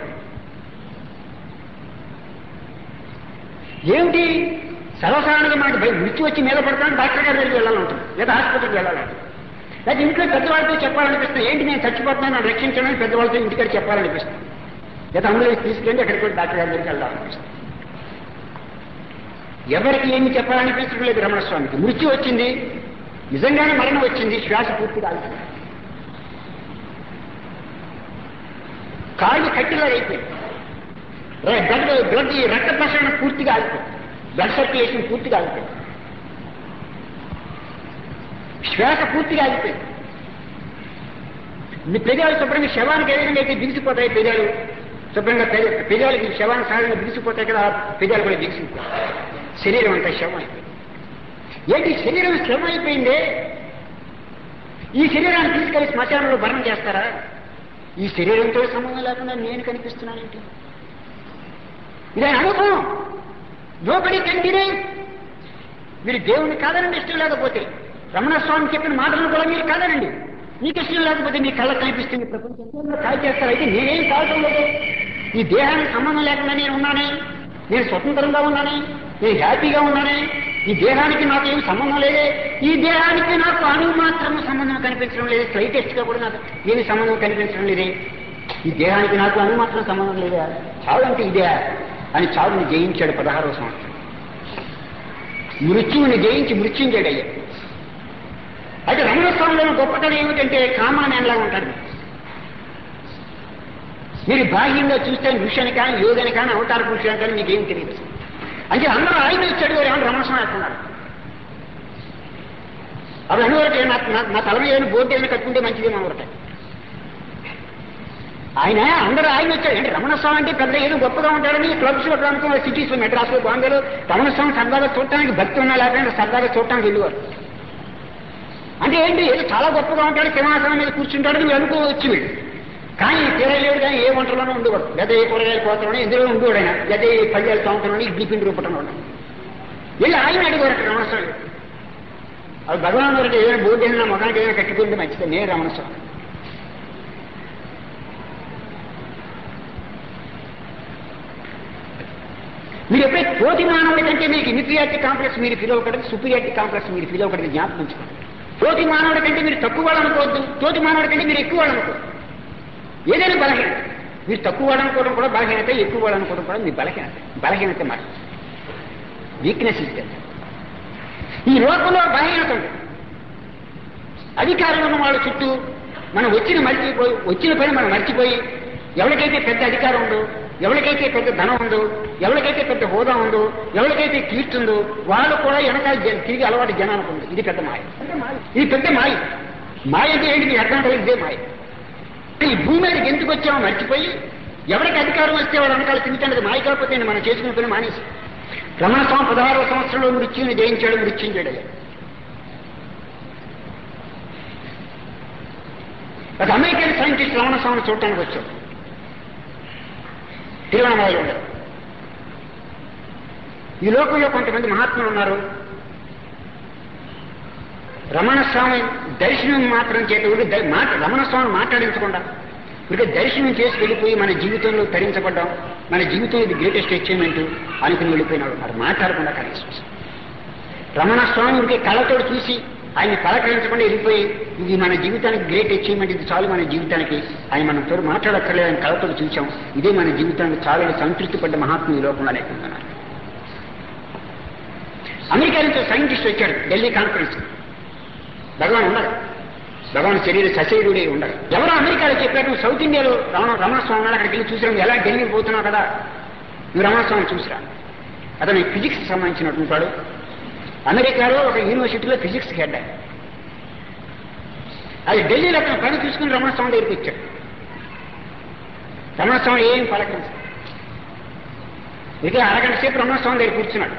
ఏమిటి సర్వసాధారణంగా మనకి భయం మృత్యు వచ్చి మీద పడతాను డాక్టర్ గారి దగ్గరికి వెళ్ళాలంటుంది లేదా హాస్పిటల్కి వెళ్ళాలంటుంది లేదా ఇంట్లో పెద్దవాళ్ళతో చెప్పాలనిపిస్తుంది ఏంటి నేను చచ్చిపోతున్నాను నన్ను రక్షించడానికి పెద్దవాళ్ళతో ఇంటికాడ చెప్పాలనిపిస్తుంది లేదా అంబులెన్స్ తీసుకెళ్ళి అక్కడికి కూడా డాక్టర్ గారి దగ్గరికి వెళ్ళాలనిపిస్తుంది ఎవరికి ఏమి చెప్పాలనిపించడం లేదు రమణస్వామికి మృత్యు వచ్చింది నిజంగానే మరణం వచ్చింది శ్వాస పూర్తిగా ఆగిపోయింది కాళ్ళు కట్టిలా అయిపోయింది బ్లడ్ బ్లడ్ ఈ రక్త ప్రసరణ పూర్తిగా ఆగిపోయింది బ్లడ్ సర్క్యులేషన్ పూర్తిగా ఆగిపోయింది శ్వాస పూర్తిగా ఆగిపోయింది మీ పెదాలు శుభ్రంగా శవానికి ఏ విధంగా అయితే బిగిసిపోతాయి పెదాలు శుభ్రంగా పెద- పెదాలకి శవానికి సహజంగా బిగిసిపోతాయి కదా ఆ పెదాలు కూడా బిగిసిపోతాయి శరీరం అంతా శవం అయిపోయింది ఏంటి శరీరం శవం అయిపోయిందే ఈ శరీరాన్ని తీసుకెళ్లి శ్మశానంలో భరణం చేస్తారా ఈ శరీరంతో సంబంధం లేకుండా నేను కనిపిస్తున్నానేంటి ఇదే అనుభవం నోబడి కంటినే మీరు దేవుణ్ణి కాదనండి ఇష్టం లేకపోతే రమణ స్వామి చెప్పిన మాటలను కూడా మీరు కాదనండి మీకు ఇష్టం లేకపోతే మీ కళ్ళ కనిపిస్తుంది ప్రపంచంలో కాల్ చేస్తారు అయితే నేనేం కావటం లేదు ఈ దేహానికి సంబంధం లేకుండా నేను ఉన్నానే నేను స్వతంత్రంగా ఉన్నానే నేను హ్యాపీగా ఉన్నానే ఈ దేహానికి నాకు ఏం సంబంధం లేదే ఈ దేహానికి నాకు అణువు మాత్రం సంబంధం కనిపించడం లేదు స్లైటెస్ట్ గా కూడా నాకు ఏమి సంబంధం కనిపించడం లేదే ఈ దేహానికి నాకు అణువు మాత్రం సంబంధం లేదా చావు అంటే ఇదే అని చావుని జయించాడు పదహారవ సంవత్సరం మృత్యువుని జయించి మృత్యుంజడయ్యా అయితే రమణస్వామిలో గొప్పతనం ఏమిటంటే కామానేలా ఉంటాడు మీరు బాహ్యంగా చూస్తే ఋషని కానీ యోగని కానీ అవతార పురుషుని కానీ మీకేం తెలియదు అంటే అందరూ ఆయన వచ్చాడు ఏమన్నా రమణస్వామి అంటున్నారు అవి అనువరకే నాకు నా- నా తల మీద ఏమైనా బోర్డు ఏమైనా కట్టుకుంటే మంచిదేమో అనువరటాయి ఆయన అందరూ ఆయన వచ్చాడు అంటే రమణస్వామి అంటే పెద్ద ఏదో గొప్పగా ఉంటాడని క్లబ్స్ లో ప్రాంతంలో సిటీస్ లో మెడ్రాస్ లో బాంబేలో రమణస్వామి సరదాగా చూడటానికి భక్తి ఉన్నా లేకపోయినా సరదాగా చూడటానికి వెళ్ళేవారు అంటే ఏంటి ఏదో చాలా గొప్పగా ఉంటాడు సింహాసనం మీద కూర్చుంటాడు నువ్వు అనుకోవచ్చు వీడు కానీ తీరలేడు కానీ ఏ వంటలోనూ ఉండేవాడు లేదా ఏ కూరగాయల కోతలోనూ ఎందులో ఉండేవాడు ఆయన లేదా ఏ పల్లెలు తోమటంలోని ఇడ్లీ పిండి రూపటంలో వెళ్ళి ఆయన అడిగారు అక్కడ రమణస్వామి అది భగవాన్ గారికి ఏదైనా బోర్డు ఏదైనా మొఖానికి ఏదైనా కట్టుకుంటే మంచిది నేను రమణస్వామి మీరు ఎప్పుడైతే తోటి మానవుడి కంటే మీకు ఇన్ఫీరియారిటీ కాంప్లెక్స్ మీరు ఫీల్ అవ్వకూడదు సుపీరియారిటీ కాంప్లెక్స్ మీరు ఫీల్ అవ్వకూడదు జ్ఞాపకం ఉంచుకోండి తోటి మానవుడి కంటే మీరు తక్కువ వాళ్ళు అనుకోవద్దు తోటి మానవుడి కంటే మీరు ఎక్కువ వాళ్ళు అనుకోవద్దు ఏదైనా బలహీనత మీరు తక్కువ వాడు అనుకోవడం కూడా బలహీనత ఎక్కువ వాడు అనుకోవడం కూడా మీ బలహీనత బలహీనత మాట వీక్నెస్ ఇస్తే ఈ లోకంలో బలహీనత ఉంది అధికారం ఉన్న వాళ్ళ చుట్టూ మనం వచ్చిన మర్చిపోయి వచ్చిన పని మనం మర్చిపోయి ఎవరికైతే పెద్ద అధికారం ఉందో ఎవరికైతే పెద్ద ధనం ఉందో ఎవరికైతే పెద్ద హోదా ఉందో ఎవరికైతే కీర్తి ఉందో వాళ్ళు కూడా వెనకాల జ- తిరిగి అలవాటు జనానికి ఉంది ఇది పెద్ద మాయ ఇది పెద్ద మాయ మాయ అంటే ఏంటి మీ అర్థం కాలేదు ఇదే మాయ ఈ భూమి మీదకి ఎందుకు వచ్చామో మర్చిపోయి ఎవరికి అధికారం వస్తే వాళ్ళ వెనకాల తిరుగుతున్నది మాయ కాకపోతే మనం చేసుకున్న పని మానేసి రమణ స్వామి పదహారవ సంవత్సరంలో మృత్యుని జయించాడు మృత్యుంజయుడు అయ్యాడు ఒక అమెరికన్ సైంటిస్ట్ రమణ స్వామిని చూడటానికి వచ్చాడు తిరువణమలలో ఉండదు ఈ లోకంలో కొంతమంది మహాత్ములు ఉన్నారు రమణ స్వామి దర్శనం మాత్రం చేత ఊరికే ద- మాట రమణ స్వామి మాట్లాడించకుండా ఊరికే దర్శనం చేసి వెళ్ళిపోయి మన జీవితంలో తరించబడ్డాం మన జీవితంలో ఇది గ్రేటెస్ట్ అచీవ్మెంట్ అనుకుని వెళ్ళిపోయినాడు ఉన్నారు మాట్లాడకుండా కనీసం రమణ స్వామి ఊరికే కళ్ళతో చూసి ఆయన పలకరించకుండా వెళ్ళిపోయి ఇది మన జీవితానికి గ్రేట్ అచీవ్మెంట్ ఇది చాలు మన జీవితానికి ఆయన మనం తోడు మాట్లాడక్కర్లేదు ఆయన కళ్ళతో చూసాం ఇదే మన జీవితానికి చాలా సంతృప్తి పడ్డ మహాత్ములు ఈ లోకంలో లేకుంటున్నారు అమెరికా నుంచి ఒక సైంటిస్ట్ వచ్చాడు ఢిల్లీ కాన్ఫరెన్స్ భగవాన్ ఉన్నారు భగవాన్ శరీర సశరీరుడే ఉండరు ఎవరో అమెరికాలో చెప్పారు నువ్వు సౌత్ ఇండియాలో రమణ రమణస్వామి ఉన్నాడు అక్కడికి వెళ్ళి చూసినావు ఎలా ఢిల్లీకి పోతున్నావు కదా నువ్వు రమణస్వామిని చూసిరా అతను ఫిజిక్స్ సంబంధించినటువంటి వాడు అమెరికాలో ఒక యూనివర్సిటీలో ఫిజిక్స్ హెడ్ ఆయన. అది ఢిల్లీలో అతను పని చూసుకుని రమణస్వామి దగ్గరికి వచ్చాడు రమణస్వామి ఏం పలకరించు ఇక అరగంట సేపు రమణస్వామి దగ్గర కూర్చున్నాడు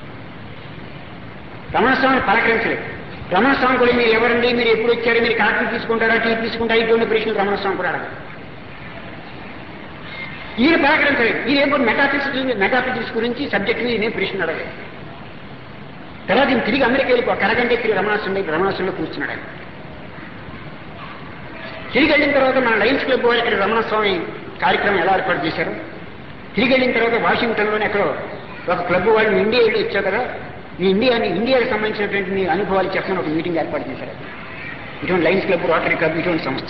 రమణస్వామిని పలకరించలేదు రమణస్వామి కూడా మీరు ఎవరండి మీరు ఎప్పుడు వచ్చారు మీరు కాఫీ తీసుకుంటారా టీ తీసుకుంటారా ఇటువంటి ప్రశ్నలు రమణస్వామి కూడా అడగదు ఈయన పలకరించలేదు ఈయన ఏమో మెటాఫిజిక్స్ మెటాఫిజిక్స్ గురించి సబ్జెక్ట్ మీద ఈయన ప్రశ్న అడగలేదు తర్వాత ఈయన తిరిగి అమెరికా వెళ్ళిపో కరగంటే తిరిగి రమణాశ్రంలో రమణాశ్రంలో కూర్చున్నాడు ఆయన తిరిగి వెళ్ళిన తర్వాత మన లయన్స్ క్లబ్ వారు ఇక్కడ రమణస్వామి కార్యక్రమం ఎలా ఏర్పాటు చేశారు తిరిగి వెళ్ళిన తర్వాత వాషింగ్టన్లోనే ఎక్కడో ఒక క్లబ్ వాళ్ళు నువ్వు ఇండియా వెళ్ళి వచ్చావు కదా నీ ఇండియాని ఇండియాకి సంబంధించినటువంటి నీ అనుభవాలు చెప్పని ఒక మీటింగ్ ఏర్పాటు చేశారు ఇటువంటి లయన్స్ క్లబ్ రోటరీ క్లబ్ ఇటువంటి సంస్థ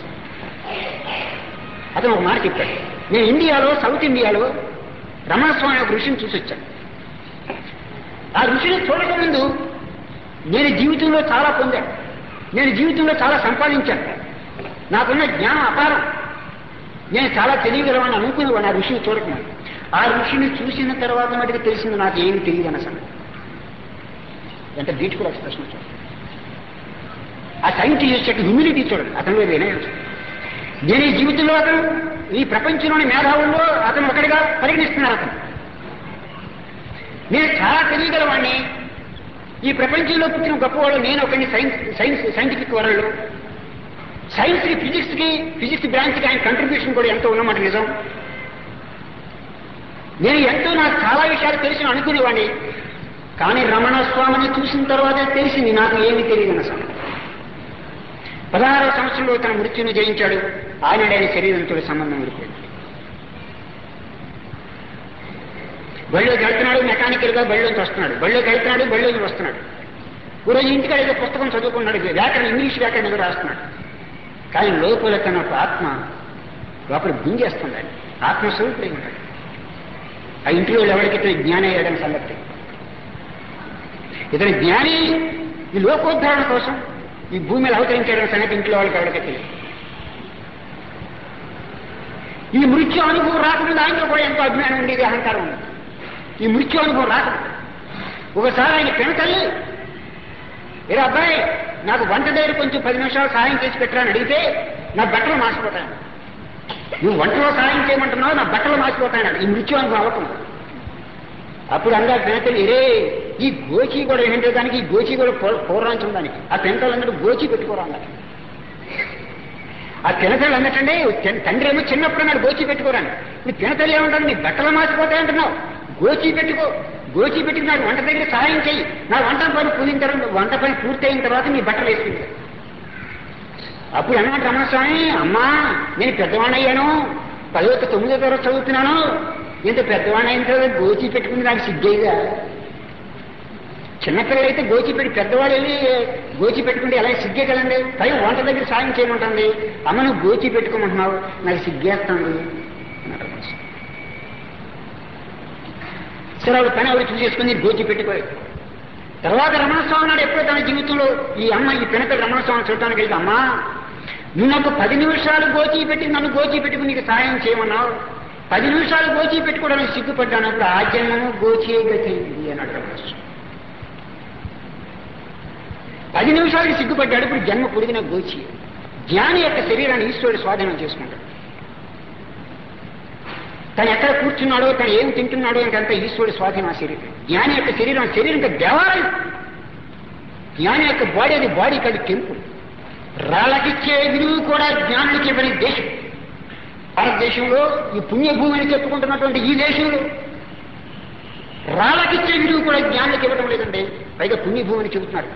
అతను ఒక మాట చెప్పాడు నేను ఇండియాలో సౌత్ ఇండియాలో రమణస్వామి ఒక ఋషిని చూసి వచ్చాను ఆ ఋషిని చూడక ముందు నేను జీవితంలో చాలా పొందాను నేను జీవితంలో చాలా సంపాదించాను నాకున్న జ్ఞానం అపారం నేను చాలా తెలియగలవని అనుకునేవాడు ఆ ఋషిని చూడకముందు ఆ ఋషిని చూసిన తర్వాత మటుకు తెలిసింది నాకు ఏమి తెలియదు అన్న సంగతి ఎంత బ్యూటిఫుల్ ఎక్స్ప్రెషన్ చూడండి ఆ సైంటిస్ట్ యొక్క హ్యూమిలిటీ చూడండి అతనిలో వినయం చూడండి. నేను ఈ జీవితంలో అతను ఈ ప్రపంచంలోని మేధావుల్లో అతను ఒకటిగా పరిగణిస్తున్నారు అతను నేను చాలా తెలియగలవాడిని ఈ ప్రపంచంలో పుట్టిన గొప్పవాడు నేను ఒకరిని science science scientific world science కి ఫిజిక్స్ కి ఫిజిక్స్ బ్రాంచ్ కి ఆయన కంట్రిబ్యూషన్ కూడా ఎంతో ఉన్నమాట నిజం నేను ఎంతో నాకు చాలా విషయాలు తెలిసిన అనుకునేవాడిని కానీ రమణ స్వామిని చూసిన తర్వాతే తెలిసింది నాకు ఏమీ తెలియదన్న సంగతి పదహారవ సంవత్సరంలో తన మృత్యుని జయించాడు ఆయన ఆయన శరీరంతో సంబంధం విడిపోయింది బళ్ళోకి వెళ్తున్నాడు మెకానికల్ గా బళ్ళోకి వస్తున్నాడు బళ్ళోకి వెళ్తున్నాడు బళ్ళోకి వస్తున్నాడు ఓ రోజు ఇంటికాడ ఏదో పుస్తకం చదువుకున్నాడు వ్యాకరణ ఇంగ్లీష్ వ్యాకరణ ఏదో రాస్తున్నాడు కానీ లోపల తన ఒక ఆత్మ లోపల గుంజేస్తుంది ఆత్మస్వరూపుడై ఉంటాడు ఆ ఇంట్లో ఎవరికి ఇతని జ్ఞానం అయ్యాడని సంగతి ఇతని జ్ఞాని ఈ లోకోద్ధారణ కోసం ఈ భూమి మీద అవతరించాడని సంగతి ఇంట్లో వాళ్ళకి ఎవరికి తెలియదు ఈ మృత్యు అనుభవం రాకముందు ఆయనలో కూడా ఎంతో అభిమానం ఉండేది అహంకారం ఉంది ఈ మృత్యు అనుభవం రాకముందు ఒకసారి ఆయన పెనతల్లి ఏరా అబ్బాయి నాకు వంట దగ్గర కొంచెం పది నిమిషాలు సహాయం చేసి పెట్టరాని అడిగితే నా బట్టలు మాసిపోతాను నువ్వు వంటలో సహాయం చేయమంటున్నావు నా బట్టలు మాసిపోతాయన్నాడు ఈ మృత్యు అనుభవం అవ్వకుండా అప్పుడు అందా పెనతల్లి రే ఈ గోచి కూడా ఏంటంటే దానికి ఈ గోచి కూడా పూర్వాంచం దానికి ఆ పెనతలందరూ గోచి పెట్టుకోరా అన్నట్టు ఆ తినతల్లి అన్నట్టండి తి- తండ్రి ఏమో చిన్నప్పుడు అన్నాడు గోచి పెట్టుకోరాని నీ తినతల్లి ఏమంటాడు నీ బట్టలు మాసిపోతాయి అంటున్నావు గోచి పెట్టుకో గోచి పెట్టి నాకు వంట దగ్గర సహాయం చెయ్యి నా వంట పని పూజిన తర్వాత వంట పని పూర్తయిన తర్వాత నీ బట్టలు వేసుకుంటా అప్పుడు అన్నమాట రమణస్వామి అమ్మా నేను పెద్దవాణ్ణి అయ్యాను పదో తొమ్మిదో తరగతి చదువుతున్నాను ఇంత పెద్దవాణ్ణి అయిన తర్వాత గోచి పెట్టుకుని నాకు సిగ్గేగా చిన్నపిల్లలు అయితే గోచి పెట్టి పెద్దవాళ్ళు వెళ్ళి గోచి పెట్టుకుంటే ఎలా సిగ్గే కదండి పై వంట దగ్గర సాయం చేయమంటుంది అమ్మ నువ్వు గోచి పెట్టుకోమంటున్నావు నాకు సిగ్గేస్తుంది అన్నాడు రమణస్వామి. సరే ఆవిడ పని ఆవిడ చూసేసుకుని గోచి పెట్టుకోలేదు తర్వాత రమణస్వామి నాడు ఎప్పుడో తన జీవితంలో ఈ అమ్మ ఈ పినక రమణస్వామి చూడటానికి వెళ్తే అమ్మా నువ్వు నాకు పది నిమిషాలు గోచి పెట్టి నన్ను గోచి పెట్టుకుని నీకు సాయం చేయమన్నావు పది నిమిషాలు గోచి పెట్టుకోవడానికి సిగ్గుపడ్డాను అప్పుడు ఆ జన్మము గోచే గతి అన్నాడు రమణస్వామి పది నిమిషాలకి సిగ్గుపడ్డాడు ఇప్పుడు జన్మ పొడిగిన గోచి జ్ఞాని యొక్క శరీరాన్ని ఈశ్వరుడు స్వాధీనం చేసుకుంటాడు తను ఎక్కడ కూర్చున్నాడో తను ఏం తింటున్నాడో ఇంకంతా ఈశ్వరుడు స్వాధీనం ఆ శరీరం జ్ఞాని యొక్క శరీరం శరీరం ఇంకా దేవాలయం జ్ఞాని యొక్క బాడీ అది బాడీ కాదు టెంపుల్ రాళ్ళకిచ్చే విలువ కూడా జ్ఞానులకి ఇవ్వని దేశం భారతదేశంలో ఈ పుణ్యభూమి అని చెప్పుకుంటున్నటువంటి ఈ దేశంలో రాళ్ళకిచ్చే విలువ కూడా జ్ఞానులకి ఇవ్వడం లేదండి పైగా పుణ్యభూమి అని చెబుతున్నారు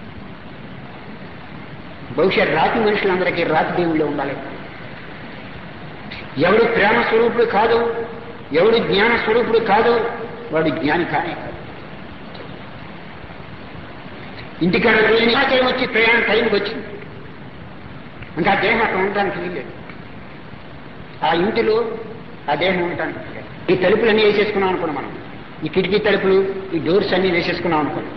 బహుశా రాతి మనుషులందరికీ రాతి దేవుళ్ళే ఉండాలి ఎవడు ప్రేమ స్వరూపుడు కాదు ఎవడు జ్ఞాన స్వరూపుడు కాదు వాడు జ్ఞాని కానే కాదు ఇంటికాడ రోజు ఆచరణ వచ్చి ప్రయాణం టైంకి వచ్చింది ఇంకా ఆ దేహం అక్కడ ఉండడానికి వీల్లేదు ఆ ఇంటిలో ఆ దేహం ఉండటానికి వీల్లేదు. ఈ తలుపులన్నీ వేసేసుకున్నాం అనుకున్నాం మనం ఈ కిటికీ తలుపులు ఈ డోర్స్ అన్ని వేసేసుకున్నాం అనుకోండి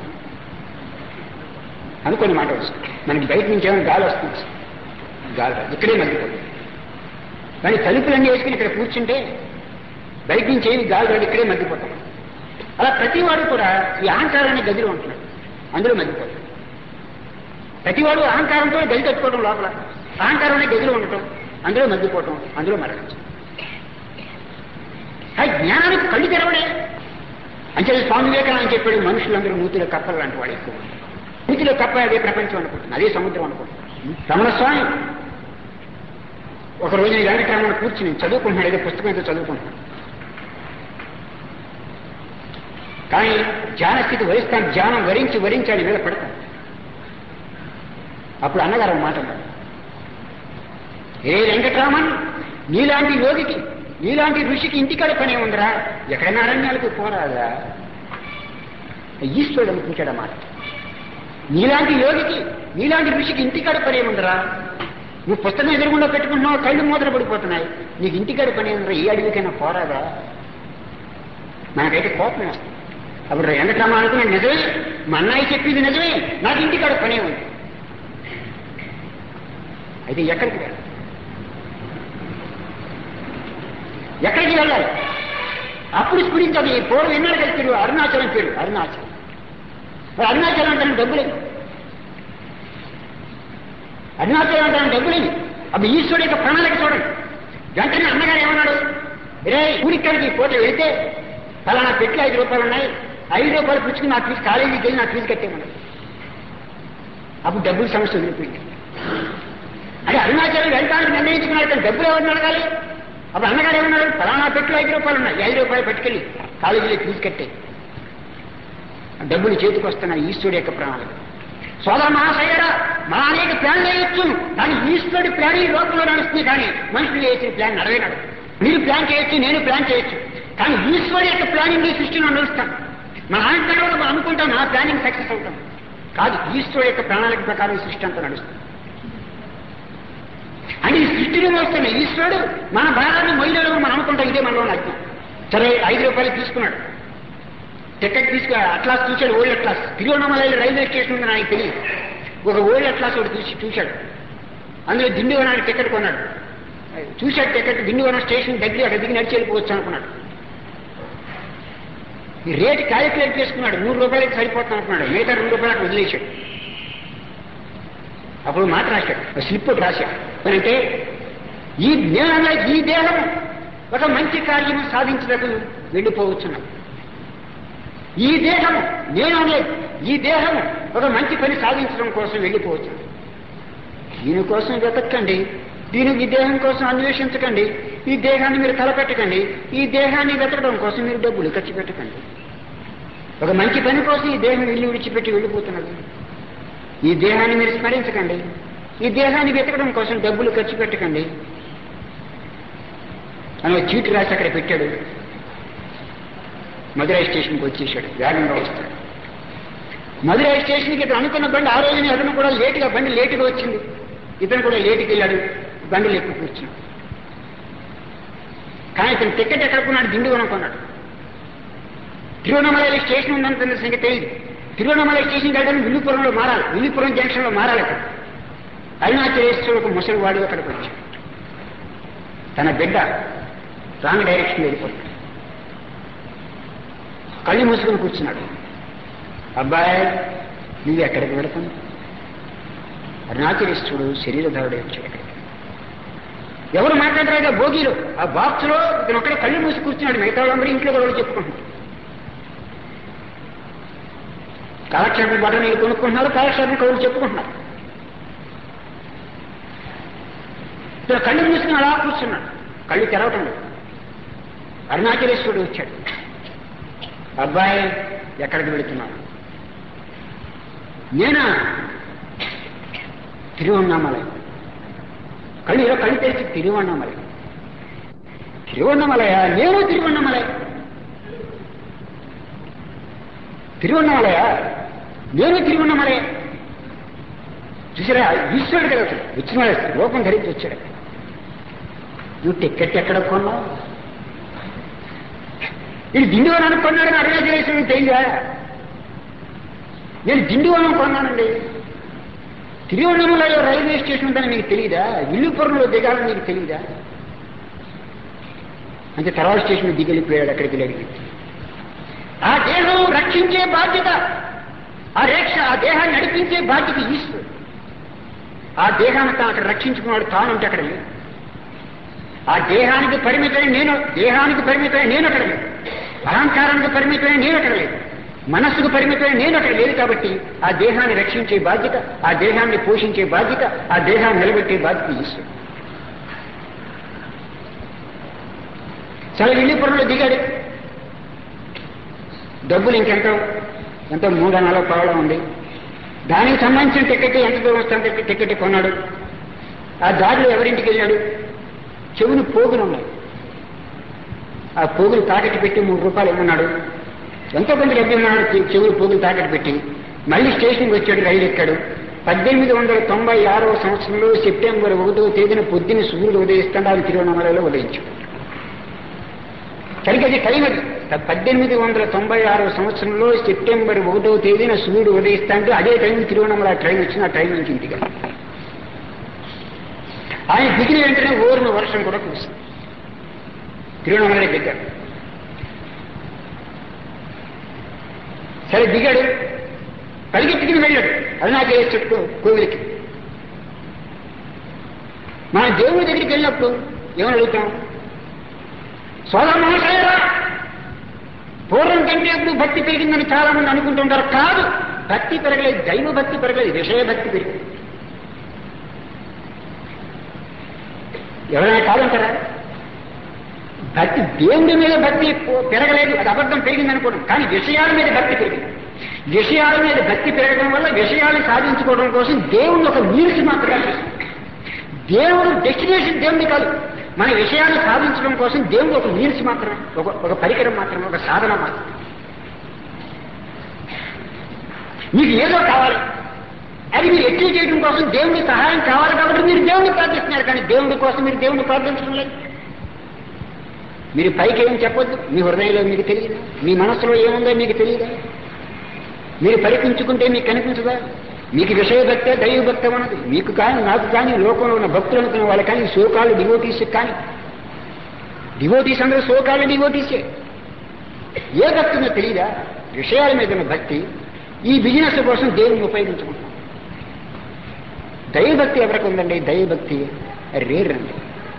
అనుకోని మాట వస్తుంది మనకి బయట నుంచి ఏమైనా గాలి వస్తుంది గాలి రాదు. ఇక్కడే మగ్గిపోతుంది కానీ తలుపులన్నీ వేసుకుని ఇక్కడ కూర్చుంటే బయట నుంచి ఏమి గాలి రాదు ఇక్కడే మగ్గిపోతాం అలా ప్రతివాడు కూడా ఈ అహంకారాన్ని గదిలో ఉంటున్నాడు అందులో మగ్గిపోతాడు ప్రతివాడు అహంకారంతో గది కట్టుకోవడం లోపల అహంకారాన్ని గదిలో ఉండటం అందులో మగ్గిపోవటం అందులో మరణించడం ఆ జ్ఞానానికి కళ్ళు తెరవడే అంటే స్వామి వివేకానంద చెప్పాడు మనుషులందరూ మూతిలో కప్పలు లాంటి వాడు ఎక్కువ మూతిలో కప్ప అదే ప్రపంచం అనుకుంటున్నాను అదే సముద్రం అనుకుంటున్నాను రమణ స్వామి ఒక రోజు ఈ వెంకటరామణ కూర్చుని చదువుకుంటున్నాడు ఏదో పుస్తకం ఏదో చదువుకుంటున్నాడు కానీ ధ్యానస్థితి వరిస్తాను ధ్యానం వరించి వరించాలి మీద పడతాను అప్పుడు అన్నగారు ఒక మాట అన్నాడు ఏ వెంకటరామన్ నీలాంటి యోగికి నీలాంటి ఋషికి ఇంటికాడ పనే ఉందిరా ఎక్కడైనా అరణ్యాలకు పోరాదా ఈశ్వరుడు అనుకుంటాడు ఆ మాట నీలాంటి యోగికి నీలాంటి ఋషికి ఇంటికాడ పనే ఉందిరా నువ్వు పుస్తకం ఎదురుగుండా పెట్టుకుంటున్నావు కళ్ళు మూతలు పడిపోతున్నాయి నీకు ఇంటికాడ పని ఉందిరా ఏ అడవికైనా పోరాదా నాకైతే కోపం వస్తుంది అప్పుడు వెంకటరామ అనుకున్నాడు నిజమే మా అన్నయ్య చెప్పింది నిజమే నాకు ఇంటికాడ పనే ఉంది అయితే ఎక్కడికి వెళ్ళాలి ఎక్కడికి వెళ్ళాలి అప్పుడు స్ఫురించదు ఈ పూర్వం ఎన్నడ కలిసి పేరు అరుణాచలం పేరు అరుణాచలం మరి అరుణాచలం అంటే డబ్బులేదు అరుణాచలం అంటే డబ్బులేదు అప్పుడు ఈశ్వరుడు యొక్క ప్రణాళిక చూడండి వెంటనే అన్నగారు ఏమన్నాడు రే ఊరిక్కడికి పోతే వెళితే ఫలానా పెట్లు ఐదు రూపాయలు ఉన్నాయి ఐదు రూపాయలు పుచ్చుకుని నా ఫీజు కాలేజీకి వెళ్ళి నా ఫీజు కట్టేమన్నాడు అప్పుడు డబ్బుల సమస్య వదిలిపోయింది అంటే అరుణాచలం వెళ్తానికి నిర్ణయించుకున్నాడు కానీ డబ్బులు ఎవరిని అడగాలి అప్పుడు అన్నగారు ఏమన్నాడు ఫలానా పెట్లు ఐదు రూపాయలు ఉన్నాయి ఐదు రూపాయలు పట్టుకెళ్ళి కాలేజీలో ఫీజు కట్టే డబ్బులు చేతికి వస్తున్నాయి ఈశ్వరుడు యొక్క ప్రణాళిక సోదర మహాశయరా మా అనేక ప్లాన్ వేయొచ్చు కానీ ఈశ్వరుడి ప్లాన్ ఈ లోకంలో నడుస్తుంది కానీ మనుషులు వేసిన ప్లాన్ నడవే నడవు మీరు ప్లాన్ చేయొచ్చు నేను ప్లాన్ చేయొచ్చు కానీ ఈశ్వరు యొక్క ప్లానింగ్ ఈ సృష్టిలో నడుస్తాను మన అహంకారంలో మనం అనుకుంటాం నా ప్లానింగ్ సక్సెస్ అవుతాం కాదు ఈశ్వరుడు యొక్క ప్రణాళిక ప్రకారం ఈ సృష్టి అంతా నడుస్తుంది అంటే ఈ సృష్టిలో వస్తున్న ఈశ్వరుడు మన భారాన్ని మొయ్యలో మనం అనుకుంటాం ఇదే మనలో అజ్ఞం సరే ఐదు రూపాయలు తీసుకున్నాడు టికెట్ తీసుకు అట్లాస్ చూశాడు old atlas Tiruvannamalai railway station ఉంది నాకు తెలియదు ఒక ఓల్డ్ అట్లాస్ ఒకటి చూసి చూశాడు అందులో దిండువనానికి టికెట్ కొన్నాడు చూశాడు టికెట్ దిండువనం స్టేషన్ దగ్గర అక్కడ దిగి నడిచి వెళ్ళిపోవచ్చు అనుకున్నాడు ఈ రేట్ క్యాలిక్యులేట్ చేసుకున్నాడు నూరు రూపాయలకి సరిపోతాను అనుకున్నాడు మిగతా రెండు రూపాయలు అక్కడ వదిలేశాడు అప్పుడు మాట రాశాడు స్లిప్ ఒకటి రాశాడు అంటే ఈ జ్ఞానంలో ఈ దేహం ఒక మంచి కార్యము సాధించడానికి వెళ్ళిపోవచ్చున్నాడు ఈ దేహము నేను అనలేదు ఈ దేహము ఒక మంచి పని సాధించడం కోసం వెళ్ళిపోవచ్చు దీనికోసం వెతకండి దీని ఈ దేహం కోసం అన్వేషించకండి ఈ దేహాన్ని మీరు తలపెట్టకండి ఈ దేహాన్ని వెతకడం కోసం మీరు డబ్బులు ఖర్చు పెట్టకండి ఒక మంచి పని కోసం ఈ దేహం ఇల్లు విడిచిపెట్టి వెళ్ళిపోతున్నది ఈ దేహాన్ని మీరు స్మరించకండి ఈ దేహాన్ని వెతకడం కోసం డబ్బులు ఖర్చు పెట్టకండి అని ఒక చీటు రాసి అక్కడ పెట్టాడు మదురై స్టేషన్కి వచ్చేసాడు వేగంగా వస్తాడు మదురై స్టేషన్కి ఇతను అనుకున్న బండి ఆ రోజున అతను కూడా లేటుగా బండి లేటుగా వచ్చింది ఇతను కూడా లేటుకి వెళ్ళాడు బండిలు ఎక్కువ కూర్చున్నాడు కానీ ఇతను టికెట్ ఎక్కడ కొన్నాడు దిండుగొనం కొన్నాడు తిరువణమలై స్టేషన్ ఉందనుకున్న సంగతి తెలియదు తిరువణమలై స్టేషన్ వెళ్ళడానికి విల్లుపురంలో మారాలి విల్లుపురం జంక్షన్లో మారాలి అక్కడ అరుణాచలేశ్వరుడు ఒక ముసలివాడు అక్కడికి వచ్చాడు తన బిడ్డ రాంగ్ డైరెక్షన్ వెళ్ళిపోతాడు కళ్ళు మూసుకొని కూర్చున్నాడు అబ్బాయి నువ్వు ఎక్కడికి వెళతావు అరుణాచలేశ్వరుడు శరీరధారుడే వచ్చాడు అక్కడికి ఎవరు మాట్లాడరాగా భోగిలో ఆ బాక్స్ లో ఇతను ఒక్కడే కళ్ళు మూసి కూర్చున్నాడు మిగతా వాళ్ళందరూ ఇంట్లో కూడా చెప్పుకుంటున్నారు కాలక్షేపం బట్ట నీళ్ళు కొనుక్కుంటున్నారు కాలక్షేపం కవులు చెప్పుకుంటున్నారు ఇతను కళ్ళు మూసుకుని అలా కూర్చున్నాడు కళ్ళు తెరవటం లేదు అరుణాచలేశ్వరుడు వచ్చాడు అబ్బాయి ఎక్కడికి వెళుతున్నాను నేనా తిరువన్నామలై కళ్ళు ఇలా కళ్ళు తెరిచి తిరువన్నామలై తిరువన్నమలయ నేను తిరువన్నమలై తిరువన్నమలయ నేను తిరువన్నమలయ చూసారా ఈశ్వరుడు కదా అసలు వచ్చిన రూపం ధరించి వచ్చాడు నువ్వు టికెట్ ఎక్కడ కొన్నావు ఇది దిండివనం కొన్నాడని అరుణాచలేశ్వరుడు తెలియదా నేను దిండివనం కొన్నానండి తిరువన్నమలలో రైల్వే స్టేషన్ ఉందని మీకు తెలియదా విల్లుపురంలో దిగాలని మీకు తెలియదా అంటే తర్వాత స్టేషన్ దిగలిపోయాడు అక్కడికి వెళ్ళి ఆ దేహం రక్షించే బాధ్యత ఆ రేక్ష ఆ దేహాన్ని నడిపించే బాధ్యత ఈశ్వరుడు ఆ దేహాన్ని తాను అక్కడ రక్షించుకున్నాడు తానుంటే అక్కడ లేదు ఆ దేహానికి పరిమితమైన నేను దేహానికి పరిమితమైన నేను అక్కడ లేదు అహంకారానికి పరిమితమైన నేను అక్కడ లేదు మనస్సుకు పరిమితమైన నేను అక్కడ లేదు కాబట్టి ఆ దేహాన్ని రక్షించే బాధ్యత ఆ దేహాన్ని పోషించే బాధ్యత ఆ దేహాన్ని నిలబెట్టే బాధ్యత ఈశ్వరుడు చాలా విల్లిపురంలో దిగాడు డబ్బులు ఇంకెంతో ఎంతో మూడు నాలుగు పావడం ఉంది దానికి సంబంధించిన టికెట్ ఎంత దూరం వస్తాను టికెట్ కొన్నాడు ఆ దారిలో ఎవరింటికి వెళ్ళాడు చెవులు పోగులు ఉన్నాయి ఆ పోగులు తాకట్టు పెట్టి మూడు రూపాయలు ఇమ్మన్నాడు ఎంతో కొంత డబ్బు ఇమ్మన్నాడు చె- చెవులు పోగులు తాకట్టు పెట్టి మళ్ళీ స్టేషన్కి వచ్చాడు రైలు ఎక్కాడు పద్దెనిమిది వందల తొంభై ఆరవ సంవత్సరంలో సెప్టెంబర్ ఒకటో తేదీన పొద్దున సూర్యుడు ఉదయిస్తాడు ఆయన తిరువన్నమలలో ఉదయించాడు సరిగ్గా అది టైం అది పద్దెనిమిది వందల తొంభై ఆరవ సంవత్సరంలో సెప్టెంబర్ ఒకటో తేదీన సూర్యుడు ఉదయిస్తాంటే అదే టైం తిరువన్నమల ట్రైన్ వచ్చిన ఆ ట్రైన్ నుంచి ఇంటికి ఆయన దిగిన వెంటనే ఓరిన వర్షం కూడా కురిసింది తిరువన్నమలే దిగాడు సరే దిగాడు పరిగెత్తుకుని వెళ్ళాడు అరుణాచలేశ్వరుడు కోవిలికి మన దేవుడి దగ్గరికి వెళ్ళినప్పుడు ఏమని అడుగుతాం సోదర మహాశయరా పూర్వం కంటే ఇప్పుడు భక్తి పెరిగిందని చాలా మంది అనుకుంటుంటారు కాదు భక్తి పెరగలేదు దైవ భక్తి పెరగలేదు విషయ భక్తి పెరిగింది ఎవరైనా కాదంటారా భక్తి దేవుడి మీద భక్తి పో- పెరగలేదు అది అబద్ధం పెరిగింది అనుకోవడం కానీ విషయాల మీద భక్తి పెరిగింది విషయాల మీద భక్తి పెరగడం వల్ల విషయాలను సాధించుకోవడం కోసం దేవుడిని ఒక మీల్స్ మాత్రమే చేస్తుంది దేవుడు డెస్టినేషన్ దేవుడి కాదు మన విషయాన్ని సాధించడం కోసం దేవుడు ఒక మీల్స్ మాత్రమే ఒక ఒక పరికరం మాత్రమే ఒక సాధన మాత్రమే మీకు ఏదో కావాలి అది మీరు అచీవ్ చేయడం కోసం దేవుడి సహాయం కావాలి కాబట్టి మీరు దేవుడిని ప్రార్థిస్తున్నారు కానీ దేవుడి కోసం మీరు దేవుడిని ప్రార్థించడం లేదు మీరు పైకి ఏం చెప్పొద్దు మీ హృదయంలో మీకు తెలియదు మీ మనసులో ఏముందో మీకు తెలియదా మీరు పరికించుకుంటే మీకు కనిపించదా మీకు విషయభక్తే దైవభక్తి అన్నది మీకు కానీ నాకు కానీ లోకంలో ఉన్న భక్తులు అనుకున్న వాళ్ళు కానీ సోకాలు డివోటీస్ కానీ డివోటీస్ అందరూ సోకాలు డివోటీసే ఏ భక్తి ఉందో తెలియదా విషయాల మీద ఉన్న భక్తి ఈ బిజినెస్ కోసం దేవుని ఉపయోగించుకుంటాం దైవభక్తి ఎవరికి ఉందండి దైవభక్తి రేర్ అండి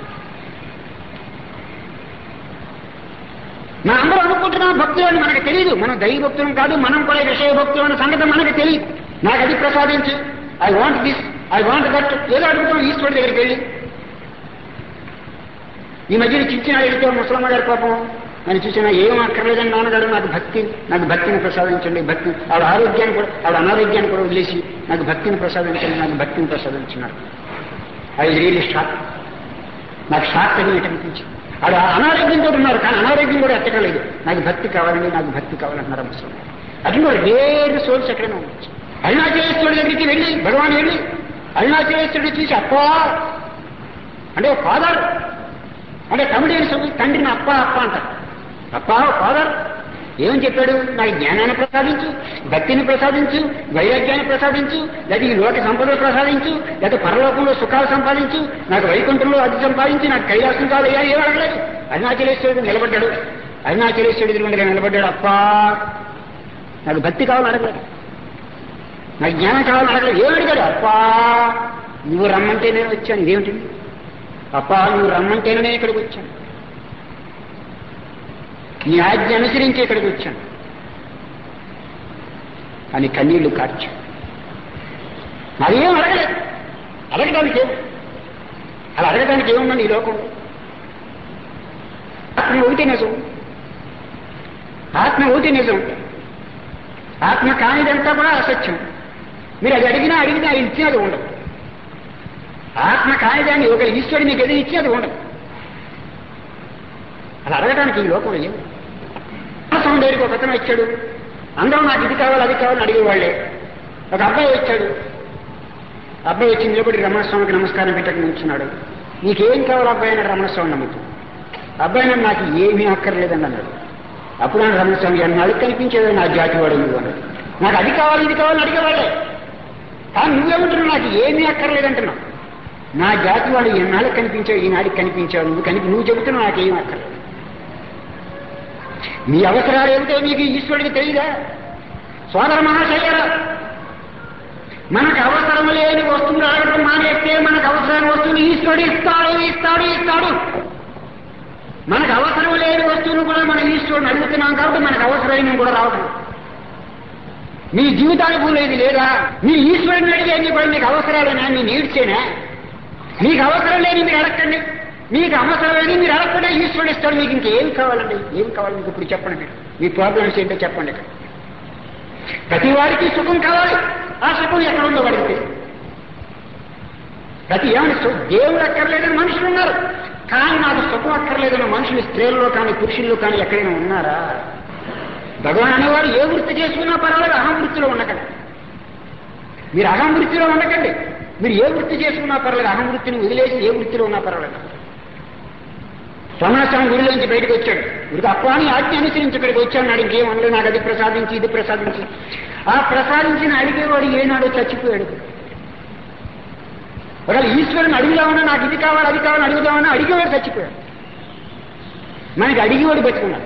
మన అందరూ అనుకుంటున్నాం భక్తులు అని మనకు తెలియదు మనం దైవ భక్తులం కాదు మనం కూడా విషయ భక్తులు అన్న సంగతి మనకు తెలియదు నాకు అది ప్రసాదించు I want this I want that ఏదో అడుగుతాం ఈశ్వరుడి దగ్గరికి వెళ్ళి ఈ మధ్యన చిచ్చిన వెళ్తే ముసలమ్మ గారి పాపం నేను చూసినా ఏం అక్కర్లేదని నాన్నగారు నాకు భక్తి నాకు భక్తిని ప్రసాదించండి భక్తి ఆవిడ ఆరోగ్యాన్ని కూడా ఆవిడ అనారోగ్యాన్ని కూడా వదిలేసి నాకు భక్తిని ప్రసాదించండి నాకు భక్తిని ప్రసాదించినారు ఐ రియలీ షాక్ నాకు షాక్ తగినట్టు అనిపించింది ఆవిడ అనారోగ్యంతో ఉన్నారు కానీ అనారోగ్యం కూడా ఎత్తకలేదు నాకు భక్తి కావాలండి నాకు భక్తి కావాలంటున్నారు ముసలి అది కూడా వేరు సోల్స్ ఎక్కడైనా ఉండొచ్చు అరుణాచలేశ్వరుడి దగ్గరికి వెళ్ళి భగవాన్ వెళ్ళి అరుణాచలేశ్వరుడు చూసి అప్ప అంటే ఫాదర్ అంటే కమిడియన్స్ తండ్రిని అప్ప అప్ప అంటారు అప్ప ఫాదర్ ఏమని చెప్పాడు నాకు జ్ఞానాన్ని ప్రసాదించు భక్తిని ప్రసాదించు వైరాగ్యాన్ని ప్రసాదించు లేదా ఈ లోక సంపదలు ప్రసాదించు లేదా పరలోకంలో సుఖాలు సంపాదించు నాకు వైకుంఠంలో అది సంపాదించి నాకు కైలాసం కాదు అయ్యా ఏం అడగలేదు అరుణాచలేశ్వరుడు నిలబడ్డాడు అరుణాచలేశ్వరుడు ఎదురుగుండగా నిలబడ్డాడు అప్పా నాకు భక్తి కావాలని అడగలేదు నాకు జ్ఞానం కావాలని అడగలేదు ఏం అడిగాడు అప్పా నువ్వు రమ్మంటే నేను వచ్చాను ఇదేమిటి అప్పా నువ్వు రమ్మంటేనే నేను ఇక్కడికి వచ్చాను నీ ఆజ్ఞ అనుసరించి ఇక్కడికి వచ్చాను అని కన్నీళ్లు కార్చు అదేం అడగలేదు అడగడానికి ఏం అలా అడగడానికి ఏముందండి ఈ లోకంలో ఆత్మ ఒకటి నిజం ఆత్మ ఒకటి నిజం ఆత్మ కానిదంతా కూడా అసత్యం మీరు అది అడిగినా అడిగినా అది ఇచ్చినది ఉండదు ఆత్మ కానిదాన్ని ఒక ఈశ్వరుడు మీకు ఎదురు ఇచ్చి అది ఉండదు అలా అడగడానికి ఈ లోకంలో ఏమి స్వామి దగ్గరికి ఒక అతను వచ్చాడు అందరూ నాకు ఇది కావాలి అది కావాలని అడిగేవాళ్లే ఒక అబ్బాయి వచ్చాడు అబ్బాయి వచ్చి నిలబడి రమణస్వామికి నమస్కారం పెట్టక నిల్చున్నాడు నీకేం కావాలి అబ్బాయి అన్నాడు రమణస్వామి నమ్ముతూ అబ్బాయి నన్ను నాకు ఏమీ అక్కర్లేదని అన్నాడు అప్పుడు ఆయన రమణస్వామి అన్నాడు కనిపించేది నా జాతి వాడు నువ్వు అన్నాడు నాకు అది కావాలి ఇది కావాలని అడిగేవాళ్ళే కానీ నువ్వేమంటున్నావు నాకు ఏమీ అక్కర్లేదంటున్నావు నా జాతి వాడు ఎన్నాళ్ళకి కనిపించావు ఈనాడికి కనిపించావు నువ్వు కనిపి నువ్వు చెబుతున్నావు నాకేం అక్కర్లేదు మీ అవసరాలు ఏమిటో మీకు ఈశ్వరుడికి తెలియదా సోదర మహాశయ్యరా మనకు అవసరం లేని వస్తువులు అడగడం మానేస్తే మనకు అవసరమైన వస్తువులు ఈశ్వరుడు ఇస్తాడు ఇస్తాడు ఇస్తాడు మనకు అవసరం లేని వస్తువులు కూడా మన ఈశ్వరుని అడుగుతున్నాం కాబట్టి మనకు అవసరమైనవి కూడా రావడం మీ జీవితానికి లేదు లేదా మీ ఈశ్వరుని అడిగేది కూడా మీకు అవసరాలేనా మీ నీడ్చేనా మీకు అవసరం లేని మీరు అడగండి మీకు అవసరమని మీరు అడగకుండా ఈశ్వరుడు ఇస్తాడు మీకు ఇంకేం కావాలండి ఏం కావాలి మీకు ఇప్పుడు చెప్పండి మీరు మీ ప్రాబ్లమ్స్ ఏంటో చెప్పండి ఇక్కడ ప్రతి వాడికి సుఖం కావాలి ఆ సుఖం ఎక్కడ ఉందో వాడికి ప్రతి ఏమని సు- దేవుడు అక్కర్లేదని మనుషులు ఉన్నారు కానీ నాకు సుఖం అక్కర్లేదని మనుషులు స్త్రీల్లో కానీ పురుషుల్లో కానీ ఎక్కడైనా ఉన్నారా భగవాన్ అనేవారు ఏ వృత్తి చేసుకున్నా పర్వాలేదు అహం వృత్తిలో ఉండకండి మీరు అహం వృత్తిలో ఉండకండి మీరు ఏ వృత్తి చేసుకున్నా పర్వాలేదు అహం వృత్తిని వదిలేసి ఏ వృత్తిలో ఉన్నా పర్వాలేదు రమణస్వామి గుడిలోంచి బయటకు వచ్చాడు ఇదిగో అప్పాని ఆజ్ఞ అనుసరించి ఇక్కడికి వచ్చాడు నాడు ఇంకేం అనలేదు నాకు అది ప్రసాదించి ఇది ప్రసాదించి ఆ ప్రసాదించిన అడిగేవాడు ఏనాడు చచ్చిపోయాడు ఒకవేళ ఈశ్వరుని అడిగిదామన్నా నాకు ఇది కావాలి అది కావాలి అడుగుదామన్నా అడిగేవాడు చచ్చిపోయాడు మనకి అడిగేవాడు బతుకున్నాడు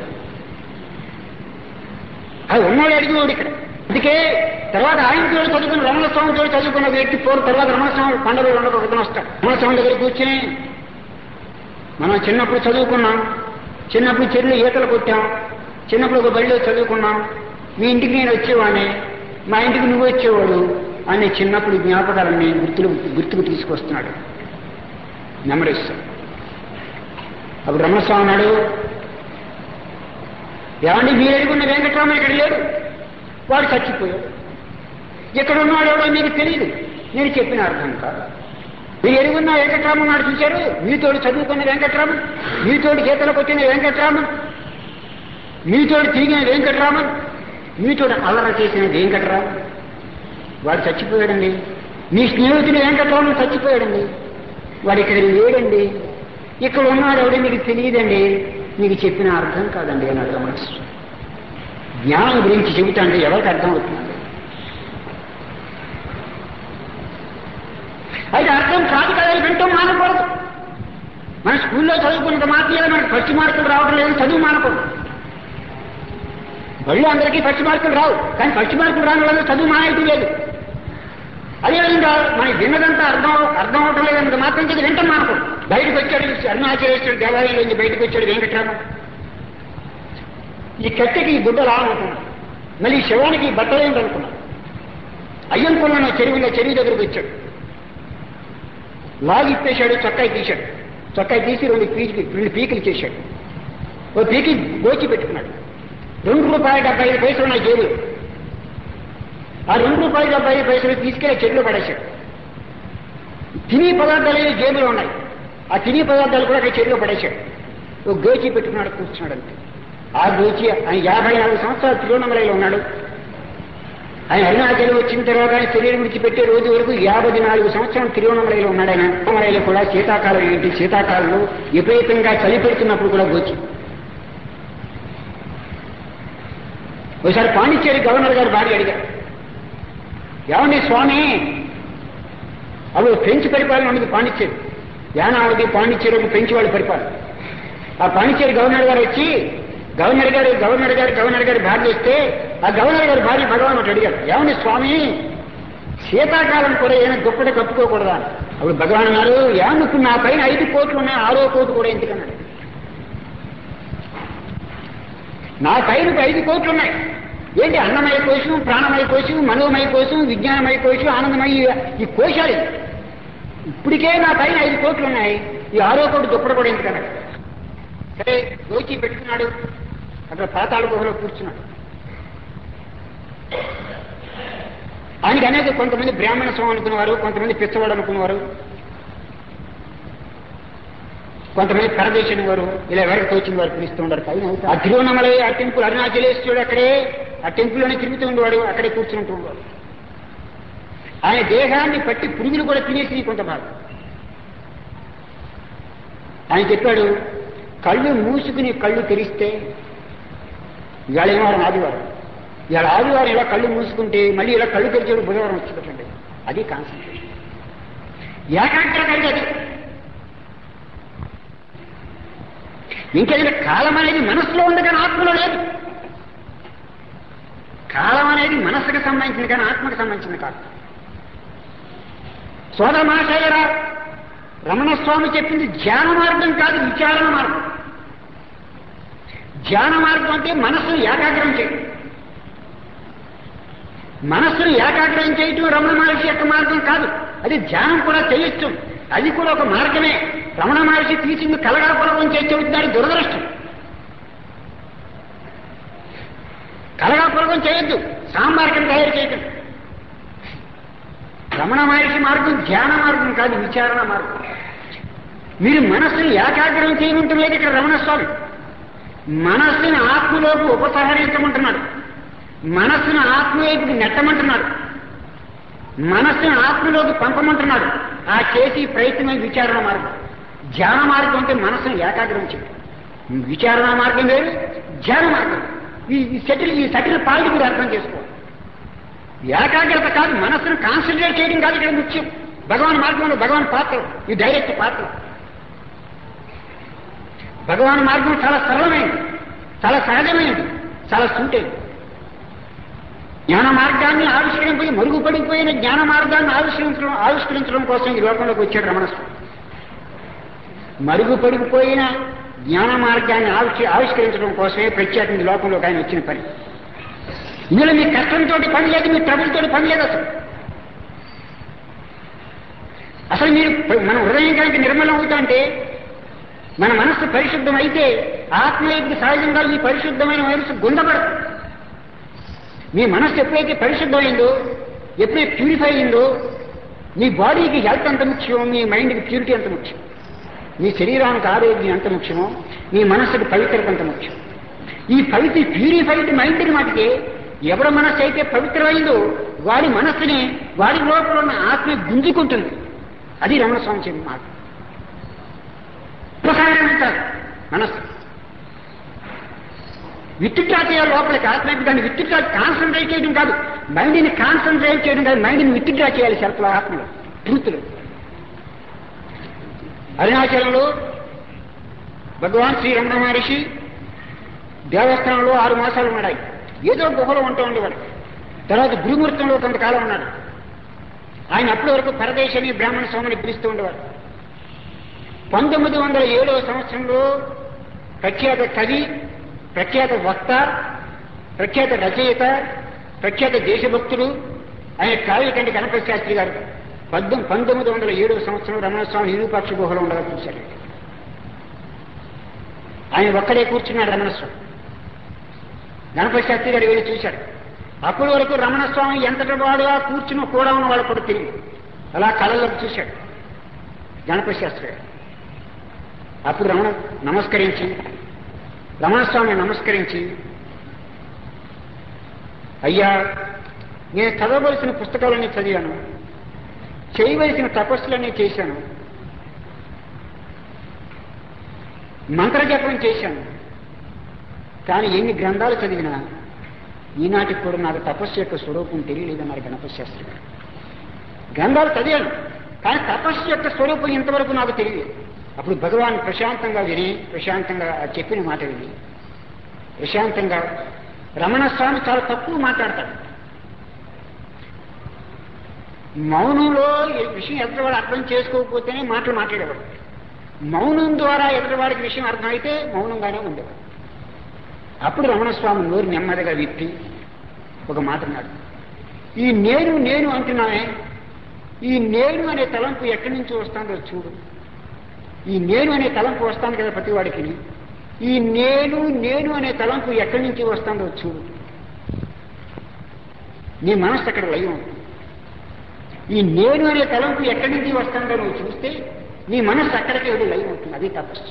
అది ఉన్నాడు అడిగేవాడు ఇక్కడ అందుకే తర్వాత ఆయనతో చదువుకున్న రమణస్వామితో చదువుకున్న వ్యక్తి పోరు తర్వాత రమణస్వామి పండుగ ఉండక ఒకతను వస్తాడు రమణస్వామి దగ్గర కూర్చుని మనం చిన్నప్పుడు చదువుకున్నాం చిన్నప్పుడు చెరువులు ఈతలు కొట్టాం చిన్నప్పుడు ఒక బడిలో చదువుకున్నాం మీ ఇంటికి నేను వచ్చేవాడిని మా ఇంటికి నువ్వు వచ్చేవాడు అని చిన్నప్పుడు జ్ఞాపకాలన్నీ గుర్తులు గుర్తుకు తీసుకొస్తున్నాడు నెమరిస్తాడు అప్పుడు రమణస్వామి అన్నాడు ఏమండి మీరు ఎదుగున్న వెంకటరామ ఇక్కడ లేడు వాడు చచ్చిపోయాడు ఇక్కడ ఉన్నాడు ఎవడో మీకు తెలియదు నేను చెప్పిన అర్థం కాదు మీరు ఎరుగున్న వెంకట్రామన్ నాడు చూశారు మీతోడు చదువుకున్న వెంకట్రామన్ మీతోడు గీతలకు వచ్చిన వెంకట్రామన్ మీతోడు తిరిగిన వెంకట్రామన్ మీతోడు అల్లర చేసిన వెంకట్రామన్ వాడు చచ్చిపోయాడండి మీ స్నేహితుడు వెంకట్రామన్ చచ్చిపోయాడండి వాడు ఇక్కడ లేడండి ఇక్కడ ఉన్నాడు ఎవడో మీకు తెలియదండి మీకు చెప్పిన అర్థం కాదండి అని అర్థం మనసు జ్ఞానం గురించి చెబుతా అంటే ఎవరికి అర్థం అవుతుందండి అయితే అర్థం కాదు కదా అని వింటాం మానకూడదు మన స్కూల్లో చదువుకున్నంత మాత్రమే మనకు ఫస్ట్ మార్కులు రావడం లేదు చదువు మానకూడదు బళ్ళు అందరికీ ఫస్ట్ మార్కులు రావు కానీ ఫస్ట్ మార్కులు రాని వాళ్ళు చదువు మానేయటం లేదు అదేవిధంగా మనకి విన్నదంతా అర్థం అర్థం అవటం లేదంత మాత్రం చేసి వింటాం మానకూడదు బయటకు వచ్చాడు అరుణాచలేశ్వరుడు దేవాలయం నుంచి బయటకు వచ్చాడు వెంకటరామ ఈ కట్టెకి ఈ గుడ్డ రానుకున్నాడు మళ్ళీ ఈ శవానికి ఈ బట్టలు ఏంటి అనుకున్నాడు అయ్యంకున్న చెరువులో చెరువు దగ్గరికి వచ్చాడు లాగి ఇప్పేశాడు చొక్కాయి తీశాడు చొక్కాయి తీసి రెండు పీకి రెండు పీకులు చేశాడు ఓ పీకి గోచి పెట్టుకున్నాడు రెండు రూపాయల డెబ్బై ఐదు పైసలు ఉన్నాయి జేబులు ఆ రెండు రూపాయల డెబ్బై ఐదు పైసలు తీసుకెళ్లి చెట్లు పడేశాడు తిని పదార్థాలు ఏవో జేబులో ఉన్నాయి ఆ తిని పదార్థాలు కూడా అక్కడ చెట్లు పడేశాడు ఓ గోచి పెట్టుకున్నాడు కూర్చున్నాడు అంతే ఆ గోచి ఆయన యాభై నాలుగు సంవత్సరాలు తిరువన్నమలలో ఉన్నాడు ఆయన అరుణాచలం వచ్చిన తర్వాత ఆయన శరీరం విడిచిపెట్టే రోజు వరకు యాభై నాలుగు సంవత్సరం తిరువన్నమలలో ఉన్నాడు ఆయన తిరువన్నమలలో కూడా శీతాకాలం ఏంటి శీతాకాలంలో విపరీతంగా చలి పెడుతున్నప్పుడు కూడా గోచి ఒకసారి పాండిచ్చేరి గవర్నర్ గారు భార్య అడిగారు ఏమండి స్వామి అవి ఫ్రెంచ్ పరిపాలన ఉన్నది పాండిచ్చేరి యానావతి పాండిచ్చేరికి ఫ్రెంచ్ వాళ్ళు పరిపాలన ఆ పాండిచ్చేరి గవర్నర్ గారు వచ్చి గవర్నర్ గారు గవర్నర్ గారు గవర్నర్ గారి భార్య వస్తే ఆ గవర్నర్ గారి భార్య భగవాన్ ఒకటి అడిగారు ఏమండి స్వామి శీతాకాలం కూడా ఏమైనా దుప్పటి కప్పుకోకూడదా అని. అప్పుడు భగవాన్ గారు ఏమనుకున్న నా పైన ఐదు కోట్లు ఉన్నాయి ఆరో కోట్లు కూడా ఎందుకన్నాడు నా పైన ఐదు కోట్లు ఉన్నాయి ఏంటి అన్నమయ కోశం ప్రాణమయ కోశం మనోమయ కోశం విజ్ఞానమయ కోశం ఆనందమయ ఈ కోశాలు ఇవి. ఇప్పటికే నా పైన ఐదు కోట్లు ఉన్నాయి ఈ ఆరో కోటి దుప్పటి కూడా ఎందుకన్నాడు సరే గోచి పెట్టుకున్నాడు అక్కడ పాతాళ గుహలో కూర్చున్నాడు ఆయనకి అనేది కొంతమంది బ్రాహ్మణ స్వామి అనుకునేవారు కొంతమంది పిచ్చవాడు అనుకునేవారు కొంతమంది పరదేశం వారు ఇలా ఎవరికి తోచిన వారు పిలుస్తూ ఉంటారు పైన ఆ తిరువన్నమలై ఆ టెంపుల్ అరుణాచలేశ్వరుడు అక్కడే ఆ టెంపుల్లోనే తిరుగుతూ ఉండేవాడు అక్కడే కూర్చుంటూ ఉండేవాడు ఆయన దేహాన్ని పట్టి పురుగులు కూడా తినేసి కొంత భాగం ఆయన చెప్పాడు కళ్ళు మూసుకుని కళ్ళు తెరిస్తే ఇవాళ ఏమవారం ఆదివారం ఇవాళ ఆదివారం ఇలా కళ్ళు మూసుకుంటే మళ్ళీ ఇలా కళ్ళు తెరిచేడు బుధవారం వచ్చిందండి అది కాన్సన్ట్రేషన్ ఏకాగ్రత అంటే అది ఇంకేదైనా కాలం అనేది మనసులో ఉంది కానీ ఆత్మలో లేదు కాలం అనేది మనస్సుకు సంబంధించింది కానీ ఆత్మకు సంబంధించింది కాదు సోదర మహాశయరా రమణ స్వామి చెప్పింది ధ్యాన మార్గం కాదు విచారణ మార్గం ధ్యాన మార్గం అంటే మనస్సును ఏకాగ్రం చేయడం మనస్సును ఏకాగ్రం చేయటం రమణ మహర్షి యొక్క మార్గం కాదు అది ధ్యానం కూడా చేయొచ్చు అది కూడా ఒక మార్గమే రమణ మహర్షి తీసింది కలగాపులగం చేసి చెబుతున్నాడు దురదృష్టం కలగాపులగం చేయొద్దు సాంబార్కం తయారు చేయటం రమణ మహర్షి మార్గం ధ్యాన మార్గం కాదు విచారణ మార్గం మీరు మనస్సుని ఏకాగ్రం చేయమంటం లేదు ఇక్కడ రమణ స్వామి మనస్సుని ఆత్మలోకి ఉపసంహరించమంటున్నాడు మనస్సును ఆత్మవైపుకి నెట్టమంటున్నాడు మనస్సును ఆత్మలోకి పంపమంటున్నాడు ఆ చేసి ప్రయత్నమే విచారణ మార్గం ధ్యాన మార్గం అంటే మనస్సును ఏకాగ్రం చేయడం విచారణ మార్గం వేరు ధ్యాన మార్గం ఈ ఈ సెటిల్ ఈ సెటిల్ పాయింట్ మీరు అర్థం చేసుకోవాలి ఏకాగ్రత కాదు మనస్సును కాన్సన్ట్రేట్ చేయడం కాదు ఇక్కడ ముఖ్యం భగవాన్ మార్గంలో భగవాన్ పాత్ర ఈ డైరెక్ట్ పాత్ర భగవాన్ మార్గం చాలా సరళమైనది చాలా సహజమైనది చాలా సూటైనది జ్ఞాన మార్గాన్ని ఆవిష్కరింపై మరుగుపడిపోయిన జ్ఞాన మార్గాన్ని ఆవిష్కరించడం ఆవిష్కరించడం కోసం ఈ లోకంలోకి వచ్చాడు రమణస్వామి మరుగుపడిపోయిన జ్ఞాన మార్గాన్ని ఆవిష్క ఆవిష్కరించడం కోసమే ప్రత్యేకంగా ఈ లోకంలోకి ఆయన వచ్చిన పని ఇందులో మీ కష్టంతో పని లేదు మీ ట్రబుల్తో పని లేదు అసలు అసలు మీరు మన హృదయం కనుక నిర్మలం అవుతుంటే మన మనస్సు పరిశుద్ధం అయితే ఆత్మీయకి సహజంగా ఈ పరిశుద్ధమైన మనస్సు గుండపడదు మీ మనస్సు ఎప్పుడైతే పరిశుద్ధమైందో ఎప్పుడైతే ప్యూరిఫై అయిందో మీ బాడీకి హెల్త్ ఎంత ముఖ్యం మీ మైండ్కి ప్యూరిటీ ఎంత ముఖ్యం మీ శరీరానికి ఆరోగ్యం ఎంత ముఖ్యమో మీ మనస్సుకి పవిత్రత ఎంత ముఖ్యం ఈ పవిత్ర ప్యూరిఫైడ్ మైండ్ని మటుకే ఎవరి మనస్సు అయితే పవిత్రమైందో వాడి మనస్సుని వాడి లోపల ఉన్న ఆత్మ గుంజుకుంటుంది అది రమణ స్వామి చెప్పిన మాట ఉపసారించాలి మనస్సు విత్తుట్రా చేయాలి లోపలికి ఆత్మకి దాన్ని విత్తుట్రా కాన్సన్ట్రేట్ చేయడం కాదు మైండ్ని కాన్సన్ట్రేట్ చేయడం కాదు మైండ్ని విత్తుట్రా చేయాలి సెల్ఫ్లో ఆత్మలో ట్రూత్లో అరుణాచలంలో భగవాన్ శ్రీ రమణ మహర్షి దేవస్థానంలో ఆరు మాసాలు ఉన్నాడు ఏదో గుహలో ఉంటూ ఉండేవాడు తర్వాత గురుమూర్తంలో కొంతకాలం ఉన్నాడు ఆయన అప్పటి వరకు పరదేశని బ్రాహ్మణ స్వామిని పిలుస్తూ ఉండేవాడు పంతొమ్మిది వందల ఏడవ సంవత్సరంలో ప్రఖ్యాత కవి ప్రఖ్యాత వక్త ప్రఖ్యాత రచయిత ప్రఖ్యాత దేశభక్తుడు ఆయన కావ్యకంటి గణపతి శాస్త్రి గారు పద్దెం పంతొమ్మిది వందల ఏడవ సంవత్సరం రమణస్వామి విరూపాక్ష గుహలో ఉండగా చూశారు ఆయన ఒక్కడే కూర్చున్నాడు రమణస్వామి గణపతి శాస్త్రి గారు వెళ్ళి చూశాడు అప్పటి వరకు రమణస్వామి ఎంతటి వాడుగా కూర్చుని కూడా ఉన్న వాళ్ళు కూడా తిరిగి అలా కళ్ళలోకి చూశాడు గణపతి శాస్త్రి గారు అప్పుడు రమణ నమస్కరించి రమణస్వామి నమస్కరించి అయ్యా నేను చదవవలసిన పుస్తకాలన్నీ చదివాను చేయవలసిన తపస్సులన్నీ చేశాను మంత్రజపం చేశాను కానీ ఎన్ని గ్రంథాలు చదివినా ఈనాటికి కూడా నాకు తపస్సు యొక్క స్వరూపం తెలియలేదన్నారు గణపతి శాస్త్రి గారు గ్రంథాలు చదివాను కానీ తపస్సు యొక్క స్వరూపం ఇంతవరకు నాకు తెలియలేదు అప్పుడు భగవాన్ ప్రశాంతంగా విని ప్రశాంతంగా ఆ చెప్పిన మాట విని ప్రశాంతంగా రమణ స్వామి చాలా తక్కువ మాట్లాడతాడు మౌనంలో ఈ విషయం ఎదుటివాడు అర్థం చేసుకోకపోతేనే మాటలు మాట్లాడేవాడు మౌనం ద్వారా ఎదుటివాడికి విషయం అర్థమైతే మౌనంగానే ఉండేవాడు అప్పుడు రమణస్వామి నోరు నెమ్మదిగా విప్పి ఒక మాట అన్నాడు ఈ నేను నేను అంటున్నానే ఈ నేను అనే తలంపు ఎక్కడి నుంచి వస్తుందో చూడు ఈ నేను అనే తలంపు వస్తాను కదా ప్రతి వాడికి ఈ నేను నేను అనే తలంపు ఎక్కడి నుంచి వస్తుందో చూడు నీ మనస్సు అక్కడ లయం అవుతుంది ఈ నేను అనే తలంపు ఎక్కడి నుంచి వస్తుందో నువ్వు చూస్తే నీ మనస్సు అక్కడికి వెళ్ళి లయం అవుతుంది అది తపస్సు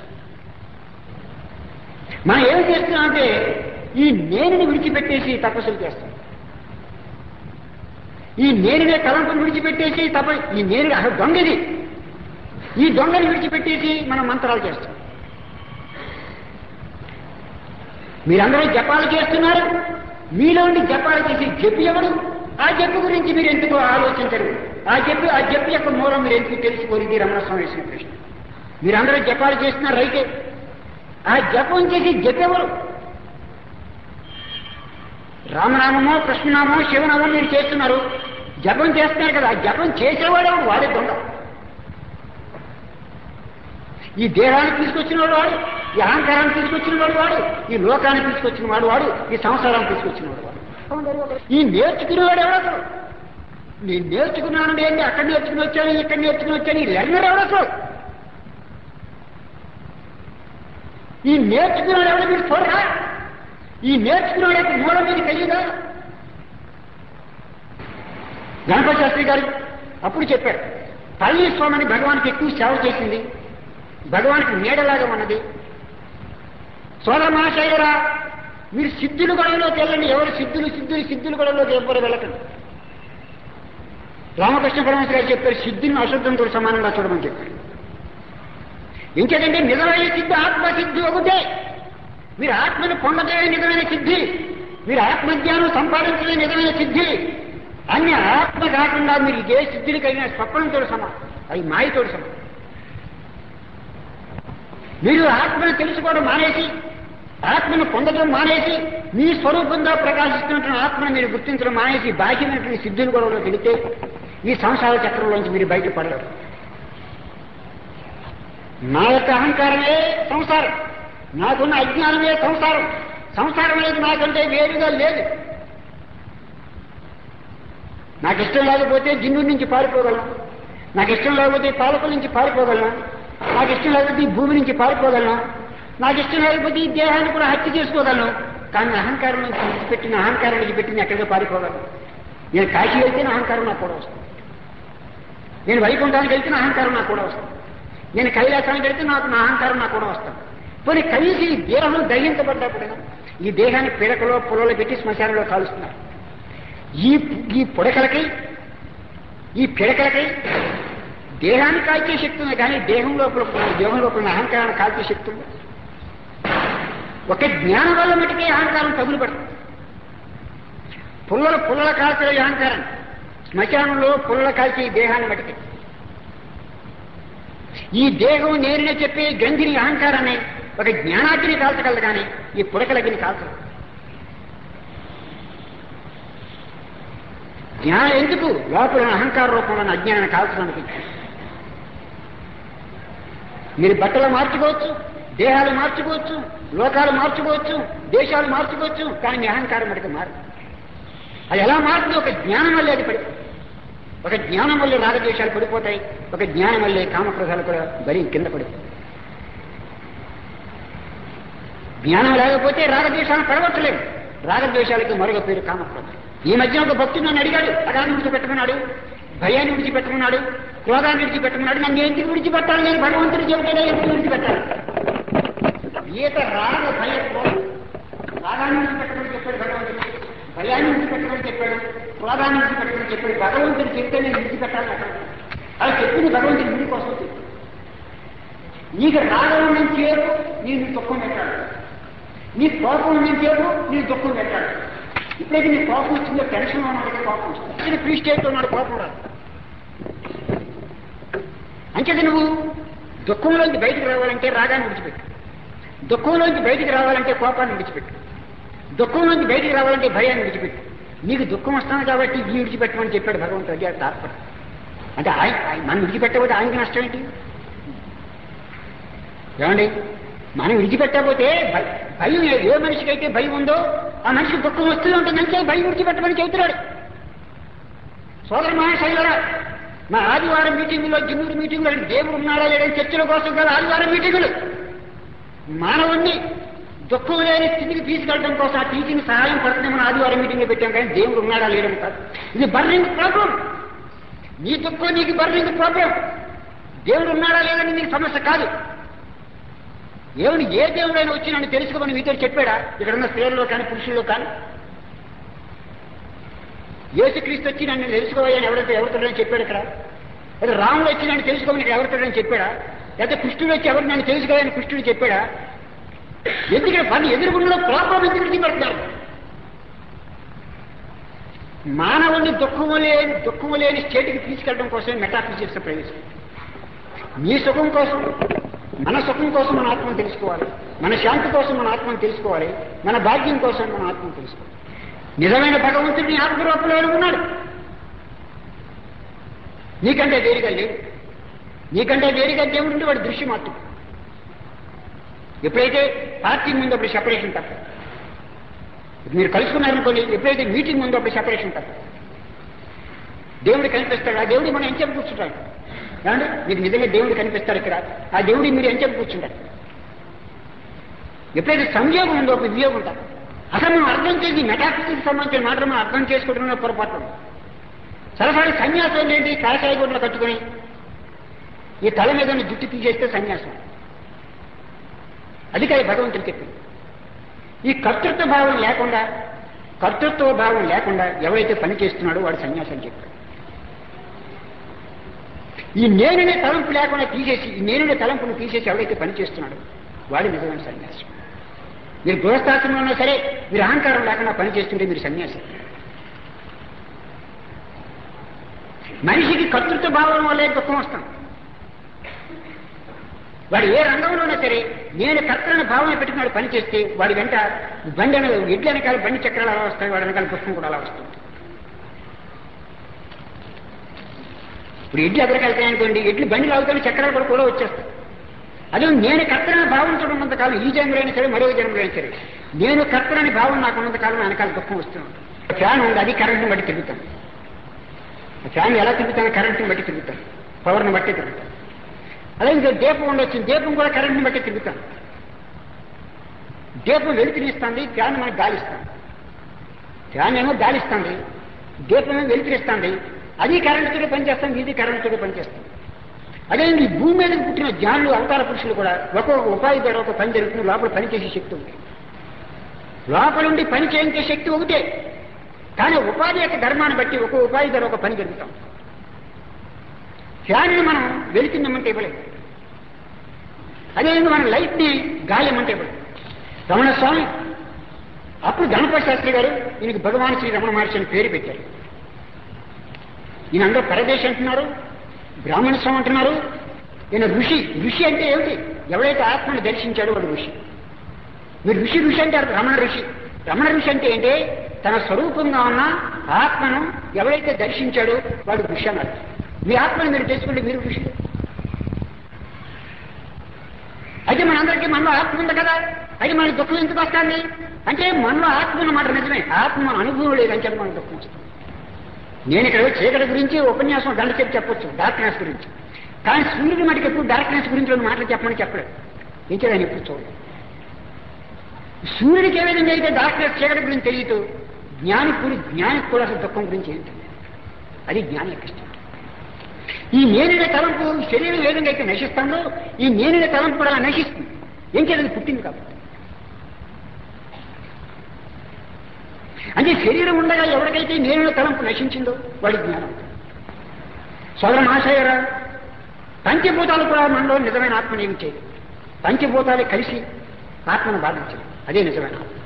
మనం ఏం చేస్తున్నామంటే ఈ నేనుని విడిచిపెట్టేసి తపస్సులు చేస్తాం ఈ నేనునే తలంపును విడిచిపెట్టేసి తప ఈ నేను అసలు దొంగది ఈ దొంగని విడిచిపెట్టేసి మనం మంత్రాలు చేస్తాం మీరందరూ జపాలు చేస్తున్నారు మీలో ఉండి జపాలు చేసి జప్పు ఎవడు ఆ జప్పు గురించి మీరు ఎందుకు ఆలోచించరు ఆ జప్పు ఆ జప్పు యొక్క మూలం మీరు ఎందుకు తెలుసుకోలేదు రమణస్వామి శ్రీకృష్ణ మీరందరూ జపాలు చేస్తున్నారు రైతే ఆ జపం చేసి జపెవరు రామనామమో కృష్ణనామో శివనామో మీరు చేస్తున్నారు జపం చేస్తున్నారు కదా ఆ జపం చేసేవాడు వాడే దొంగ ఈ దేహాన్ని తీసుకొచ్చిన వాడు వాడు ఈ అహంకారాన్ని తీసుకొచ్చిన వాడు వాడు ఈ లోకాన్ని తీసుకొచ్చిన వాడు వాడు ఈ సంసారాన్ని తీసుకొచ్చిన వాడు వాడు ఈ నేర్చుకునేవాడు ఎవడో నేను నేర్చుకున్నాను ఏంటి అక్కడ నేర్చుకుని వచ్చాను ఇక్కడ నేర్చుకుని వచ్చాను ఈ లెర్నర్ ఎవడో ఈ నేర్చుకున్నాడు ఎవడో మీరు చూడరా ఈ నేర్చుకున్నాడు యొక్క మూలం మీకు తెలియదా గణపతి శాస్త్రి గారు అప్పుడు చెప్పారు పళనిస్వామిని భగవానికి ఎక్కువ సేవ చేసింది భగవానికి నీడలాగా ఉన్నది సోదర మహాశైలరా మీరు సిద్ధులు గొడవలోకి వెళ్ళండి ఎవరు సిద్ధులు సిద్ధులు సిద్ధులు గొడవలోకి ఎవ్వరు వెళ్ళకండి రామకృష్ణ పరమేశ్వర గారు చెప్పారు సిద్ధిని అశుద్ధంతో సమానంగా చూడమని చెప్పారు ఇంకేదంటే నిజమైన సిద్ధి ఆత్మ సిద్ధి ఒకటే మీరు ఆత్మను పొందటమే నిజమైన సిద్ధి మీరు ఆత్మజ్ఞానం సంపాదించడమే నిజమైన సిద్ధి అన్ని ఆత్మ కాకుండా మీరు ఏ సిద్ధినికైనా స్వప్నంతో సమానం అది మాయతో సమానం మీరు ఆత్మను తెలుసుకోవడం మానేసి ఆత్మను పొందడం మానేసి మీ స్వరూపంగా ప్రకాశిస్తున్నటువంటి ఆత్మను మీరు గుర్తించడం మానేసి బాహ్యమైనటువంటి సిద్ధులు గొడవలో వెళితే ఈ సంసార చక్రంలోంచి మీరు బయటపడలేరు నా యొక్క అహంకారమే సంసారం నాకున్న అజ్ఞానమే సంసారం సంసారం అనేది నాకంటే వేరుగా లేదు నాకు ఇష్టం లేకపోతే జిన్ను నుంచి పారిపోగలను నాకు ఇష్టం లేకపోతే పాలకుల నుంచి పారిపోగలను నాకు ఇష్టం లేకపోతే ఈ భూమి నుంచి పారిపోగలను నాకు ఇష్టం లేకపోతే ఈ దేహాన్ని కూడా హత్య చేసుకోగలను కానీ అహంకారం నుంచి విడిచిపెట్టిన అహంకారం నుంచి పెట్టిన ఎక్కడికి పారిపోగలను నేను కాశీ వెళ్తే నా అహంకారం నాకు కూడా వస్తుంది నేను వైకుంఠానికి వెళ్తే నా అహంకారం నాకు కూడా వస్తుంది నేను కైలాసానికి వెళ్తే నాకు నా అహంకారం నాకు కూడా వస్తాను పోనీ కలిసి ఈ దేహం దహించబడ్డప్పుడు ఈ దేహాన్ని పిడకలో పొలలో పెట్టి శ్మశానంలో కాలుస్తున్నారు ఈ ఈ పుడకలకి ఈ పిడకలకి దేహాన్ని కాల్చే శక్తి ఉంది కానీ దేహం లోపల దేహం లోపల ఉన్న అహంకారాన్ని కాల్చే శక్తి ఉంది ఒక జ్ఞానం వల్ల మటుకే అహంకారం తగులు పడుతుంది పుల్లల పుల్లల కాల్చే ఈ అహంకారం శ్మశానంలో పుల్లల కాల్చే ఈ దేహాన్ని మటుకే ఈ దేహం నేరునే చెప్పే గ్రంథిని అహంకారాన్ని ఒక జ్ఞానాగ్ని కాల్చగలదు కానీ ఈ పుడకలగ్ని కాల్చదు జ్ఞానం ఎందుకు లోపల ఉన్న అహంకార రూపంలో ఉన్న అజ్ఞానాన్ని కాల్చడానికి మీరు బట్టలు మార్చుకోవచ్చు దేహాలు మార్చుకోవచ్చు లోకాలు మార్చుకోవచ్చు దేశాలు మార్చుకోవచ్చు కానీ మీ అహంకారం మటుకు మారు అది ఎలా మారుతుంది ఒక జ్ఞానం వల్లే అది పడి ఒక జ్ఞానం వల్లే రాగద్వేషాలు పడిపోతాయి ఒక జ్ఞానం వల్లే కామక్రోధాలు కూడా బలి కింద పడిపోతాయి జ్ఞానం లేకపోతే రాగద్వేషాలను పడగొట్టలేము రాగద్వేషాలకి మరొక పేరు కామక్రోధం ఈ మధ్య ఒక భక్తుడు నన్ను అడిగాడు అగాన్ని విడిచిపెట్టమన్నాడు భయాన్ని విడిచిపెట్టమన్నాడు క్రోధాన్ని విడిచిపెట్టమన్నాడు నన్ను ఎందుకు విడిచిపెట్టాలి నేను భగవంతుడు చెబుతాడే ఎందుకు విడిచిపెట్టాలి ఈత రాగ భయ క్రోధం. రాగాన్ని విడిచిపెట్టమని చెప్పాడు భగవంతుడు భయాన్ని విడిచిపెట్టమని చెప్పాడు క్రోధాన్ని విడిచిపెట్టమని చెప్పాడు భగవంతుడు చెప్తే నేను విడిచిపెట్టాలి అక్కడ అలా చెప్పింది భగవంతుడు విడి కోసం చెప్పి నీకు రాగం నుంచి చేరు నేను దుఃఖం పెట్టాడు నీ కోపం నుంచి చేరు నీ దుఃఖం పెట్టాడు ఇప్పుడైతే నీ కోపం వచ్చిందో టెన్షన్ ఉన్నాడు కోపం వస్తుంది ఇది ఫ్రీ స్టేట్ ఉన్నాడు కోపం రాదు అంచేది నువ్వు దుఃఖంలోంచి బయటికి రావాలంటే రాగాన్ని విడిచిపెట్టు దుఃఖంలోంచి బయటికి రావాలంటే కోపాన్ని విడిచిపెట్టు దుఃఖంలోంచి బయటికి రావాలంటే భయాన్ని విడిచిపెట్టు నీకు దుఃఖం వస్తాను కాబట్టి ఈ విడిచిపెట్టమని చెప్పాడు భగవంతుడు అది తాత్పర్యం అంటే ఆయన ఆయన- మనం విడిచిపెట్టకపోతే ఆయనకి నష్టం ఏంటి ఏమండి మనం విడిచిపెట్టకపోతే భ- భయం ఏ- ఏ మనిషికి అయితే భయం ఉందో ఆ మనిషికి దుఃఖం వస్తూనే ఉంటుంది అంటే భయం విడిచిపెట్టమని చెబుతున్నాడు సోదర మహాశైలరా మా ఆదివారం మీటింగులో జిన్నూరు మీటింగులో దేవుడు ఉన్నాడా లేదని చర్చల కోసం కదా ఆదివారం మీటింగులు మానవుణ్ణి దుఃఖం లేని స్థితికి తీసుకెళ్ళడం కోసం ఆ టీచింగ్ సహాయం పడుతుంది మనం ఆదివారం మీటింగ్లో పెట్టాం కానీ దేవుడు ఉన్నాడా లేడని కాదు ఇది బర్నింగ్ ప్రాబ్లం నీ దుఃఖం నీకు బర్నింగ్ ప్రాబ్లం దేవుడు ఉన్నాడా లేదని నీకు సమస్య కాదు ఏమిటి ఏ దేవుడైనా వచ్చి నన్ను తెలుసుకోమని మీతో చెప్పాడా ఇక్కడ ఉన్న స్త్రీలలో కానీ పురుషుల్లో కానీ యేసుక్రీస్తు వచ్చి నన్ను తెలుసుకోవాలని ఎవరైతే ఎవరితో చెప్పాడు ఇక్కడ లేదా రాముడు వచ్చి నన్ను తెలుసుకోమని ఇక్కడ ఎవరితో చెప్పాడా లేదా కృష్ణుడు వచ్చి ఎవరు నన్ను తెలుసుకోవాలని కృష్ణుడు చెప్పాడా ఎందుకంటే పని ఎదురుగుండలో ప్రాబ్లం ఎందుకు విడిచిపెడతారు మానవుని దుఃఖము లేని దుఃఖము లేని స్టేట్కి తీసుకెళ్ళడం కోసమే మెటాఫిజిక్స్ ప్రవేశం నీ సుఖం కోసం మన సుఖం కోసం మన ఆత్మను తెలుసుకోవాలి మన శాంతి కోసం మన ఆత్మను తెలుసుకోవాలి మన భాగ్యం కోసం మన ఆత్మను తెలుసుకోవాలి నిజమైన భగవంతుడు నీ ఆత్మరూపంలో ఉన్నాడు నీకంటే వేరుగా లేడు నీకంటే వేరుగా దేవుడు ఉంటే వాడి దృశ్యం మాత్రం ఎప్పుడైతే పార్టీ ముందు అప్పుడు సెపరేషన్ తప్ప మీరు కలుసుకున్నారనుకోండి ఎప్పుడైతే మీటింగ్ ఉందో అప్పుడు సెపరేషన్ తప్ప దేవుడు కనిపిస్తాడు ఆ దేవుడు మనం ఎంచెప్ కూర్చుంటాడు ఏమండి మీకు నిజంగా దేవుడు కనిపిస్తాడు ఇక్కడ ఆ దేవుడి మీరు ఎంచెప్ కూర్చుంటారు ఎప్పుడైతే సంయోగం ఉందో ఒక వియోగం ఉంటారు అసలు మనం అర్థం చేసి మెటాఫిజిక్స్ సంబంధించిన మాట మనం అర్థం చేసుకుంటున్న పొరపాటు సరసరి సన్యాసం ఏంటి కాషాయ గుడ్లు కట్టుకుని ఈ తల మీద ఉన్న జుట్టు తీసేస్తే సన్యాసం అది కాదు భగవంతుడు చెప్పింది ఈ కర్తృత్వ భావం లేకుండా కర్తృత్వ భావం లేకుండా ఎవరైతే పని చేస్తున్నాడో వాడు సన్యాసం చెప్పాడు ఈ నేననే తలంపు లేకుండా తీసేసి ఈ నేననే తలంపును తీసేసి ఎవరైతే పని చేస్తున్నాడో వాడు నిజమైన సన్యాసం మీరు గృహస్థాశ్రమంలో ఉన్నా సరే మీరు అహంకారం లేకుండా పని చేస్తుంటే మీరు సన్యాసం మనిషికి కర్తృత్వ భావం వల్లే దుఃఖం వస్తాం వాడు ఏ రంగంలో ఉన్నా సరే నేను కర్తన భావన పెట్టుకున్నాడు పని చేస్తే వాడి వెంట బండి అనే ఎడ్లు వెనకాల బండి చక్రాలు అలా వస్తాయి వాడి వెనకాల పుష్పం కూడా అలా వస్తుంది ఇప్పుడు ఎడ్లు ఎక్కడికి అనుకోండి ఎడ్లు బండి లాగుతాను చక్రాలు కూడా కూడా వచ్చేస్తాయి అదే నేను కర్తనని భావించడం కాలం ఈ జన్మలైనా సరే మరో జన్మలైనా సరే నేను కర్తనని భావన నాకు ఉన్నంత కాలం వెనకాల దుఃఖం వస్తున్నాను ఫ్యాన్ ఉంది అది కరెంట్ని బట్టి తిరుగుతాను ఫ్యాన్ ఎలా తిరుగుతాను కరెంట్ని బట్టి తిరుగుతాను పవర్ని బట్టి తిరుగుతాను అలాగే ఇంకా దీపం ఉండొచ్చు దీపం కూడా కరెంట్ని బట్టి తిరుగుతాను దీపం వెలుతురిస్తుంది ఫ్యాన్ మనకు గాలిస్తుంది ఫ్యాన్ ఏమో గాలిస్తుంది దీపం ఏమో వెలుతురిస్తుంది అది కరెంటుతో పనిచేస్తుంది ఇది కరెంటుతో పనిచేస్తుంది అదే ఈ భూమి మీద పుట్టిన జ్ఞానులు అవతార పురుషులు కూడా ఒక్కొక్క ఉపాధి ద్వారా ఒక పని జరుగుతుంది లోపల పని చేసే శక్తి ఉంది లోపల ఉండి పని చేయించే శక్తి ఒకటే కానీ ఉపాధి యొక్క ధర్మాన్ని బట్టి ఒక ఉపాధి ద్వారా ఒక పని జరుగుతాం ఫ్యాన్ని మనం వెళుతున్నామంటే ఇవ్వలేదు అదేవిధంగా మనం లైట్ని గాలి ఇమ్మంటే ఇవ్వలేదు రమణ స్వామి అప్పుడు గణపతి శాస్త్రి గారు ఈయనకి భగవాన్ శ్రీ రమణ మహర్షి అని పేరు పెట్టారు ఈయన అందరూ పరదేశ్ అంటున్నారు బ్రాహ్మణ స్వామి అంటున్నారు ఈయన ఋషి ఋషి అంటే ఏమిటి ఎవరైతే ఆత్మను దర్శించాడో వాడు ఋషి మీరు ఋషి ఋషి అంటారు రమణ ఋషి రమణ ఋషి అంటే ఏంటి తన స్వరూపంగా ఉన్న ఆత్మను ఎవరైతే దర్శించాడో వాడు ఋషి అన్నారు మీ ఆత్మను మీరు తెలుసుకుంటే మీరు ఋషి అయితే మనందరికీ మనలో ఆత్మ ఉంది కదా అయితే మన దుఃఖం ఎందుకు వస్తుంది అంటే మనలో ఆత్మ ఉన్నమాట నిజమే ఆత్మ మన అనుభవం లేదని చెప్పి మనకు దుఃఖం వస్తుంది నేను ఇక్కడ చీకటి గురించి ఉపన్యాసం గంట చెప్పి చెప్పొచ్చు డార్క్నెస్ గురించి కానీ సూర్యుడి మటుకు ఎప్పుడు డార్క్నెస్ గురించి రెండు మాటలు చెప్పమని చెప్పలేదు ఇంకేదాన్ని ఎప్పుడు చూడలేదు సూర్యుడికి ఏ విధంగా అయితే డాక్టర్ చీకటి గురించి తెలియదు జ్ఞాని కూడా జ్ఞానికి కూడా అసలు దుఃఖం గురించి ఏంటి అది జ్ఞాని యొక్క ఇష్టం ఈ నేనిన తలంపు శరీరం ఏ విధంగా అయితే నశిస్తుందో ఈ నేనిన తలంపు కూడా నశిస్తుంది ఏం చేయాలి పుట్టింది కాబట్టి అంటే శరీరం ఉండగా ఎవరికైతే నేనిన తలంపు నశించిందో వాడి జ్ఞానం సోదర మహాశయరా పంచభూతాలు కూడా మనలో నిజమైన ఆత్మను ఏమి చేయదు పంచభూతాలు కలిసి ఆత్మను బాధించదు అదే నిజమైన ఆత్మ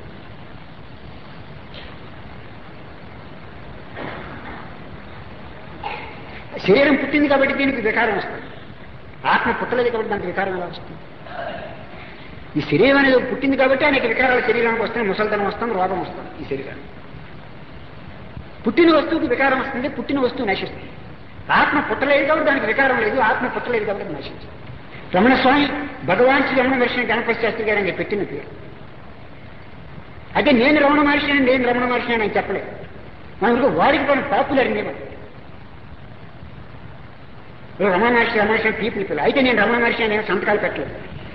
శరీరం పుట్టింది కాబట్టి దీనికి వికారం వస్తుంది ఆత్మ పుట్టలేదు కాబట్టి దానికి వికారం ఎలా వస్తుంది ఈ శరీరం అనేది పుట్టింది కాబట్టి అనేక వికారాలు శరీరానికి వస్తాయి ముసలితనం వస్తాం రోగం వస్తాం ఈ శరీరానికి పుట్టిన వస్తువుకి వికారం వస్తుంది పుట్టిన వస్తువు నశిస్తుంది ఆత్మ పుట్టలేదు కాబట్టి దానికి వికారం లేదు ఆత్మ పుట్టలేదు కాబట్టి అది నశించింది రమణ స్వామి భగవాన్ శ్రీ రమణ మహర్షిని గణపతి శాస్త్రి గారు అని పెట్టిన పేరు అయితే నేను రమణ మహర్షి అని నేను రమణ మహర్షి అని చెప్పలేదు మన వాడికి మనం పాపులర్ నేను రమణ మహర్షి రమణ మహర్షి పీపుల్ పిల్లలు అయితే నేను రమణ మహర్షి అని సంతకాలు పెట్టలేదు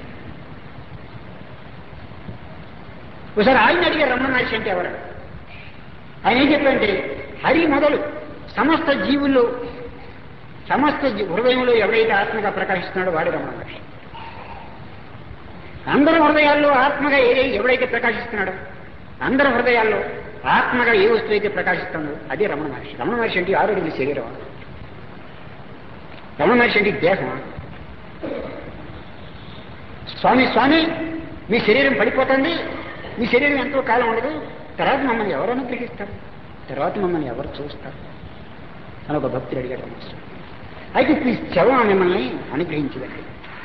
ఒకసారి ఆయన అడిగారు రమణ మహర్షి అంటే ఎవరు ఆయన ఏం చెప్పారంటే హరి మొదలు సమస్త జీవుల్లో సమస్త జీ- హృదయంలో ఎవరైతే ఆత్మగా ప్రకాశిస్తున్నాడో వాడే రమణ మహర్షి అందరి హృదయాల్లో ఆత్మగా ఏ ఎవడైతే ప్రకాశిస్తున్నాడో అందరి హృదయాల్లో ఆత్మగా ఏ వస్తువు అయితే ప్రకాశిస్తుందో అదే రమణ మహర్షి రమణ మహర్షి అంటే ఆరోగ్య శరీరం రమణ మహర్షి అంటే దేహం స్వామి స్వామి మీ శరీరం పడిపోతుంది మీ శరీరం ఎంతో కాలం ఉండదు తర్వాత మమ్మల్ని ఎవరు అనుగ్రహిస్తారు తర్వాత మమ్మల్ని ఎవరు చూస్తారు అని ఒక భక్తుడు అడిగాడు రమణస్వామి అయితే ఇప్పుడు ఈ శవం మిమ్మల్ని అనుగ్రహించదండి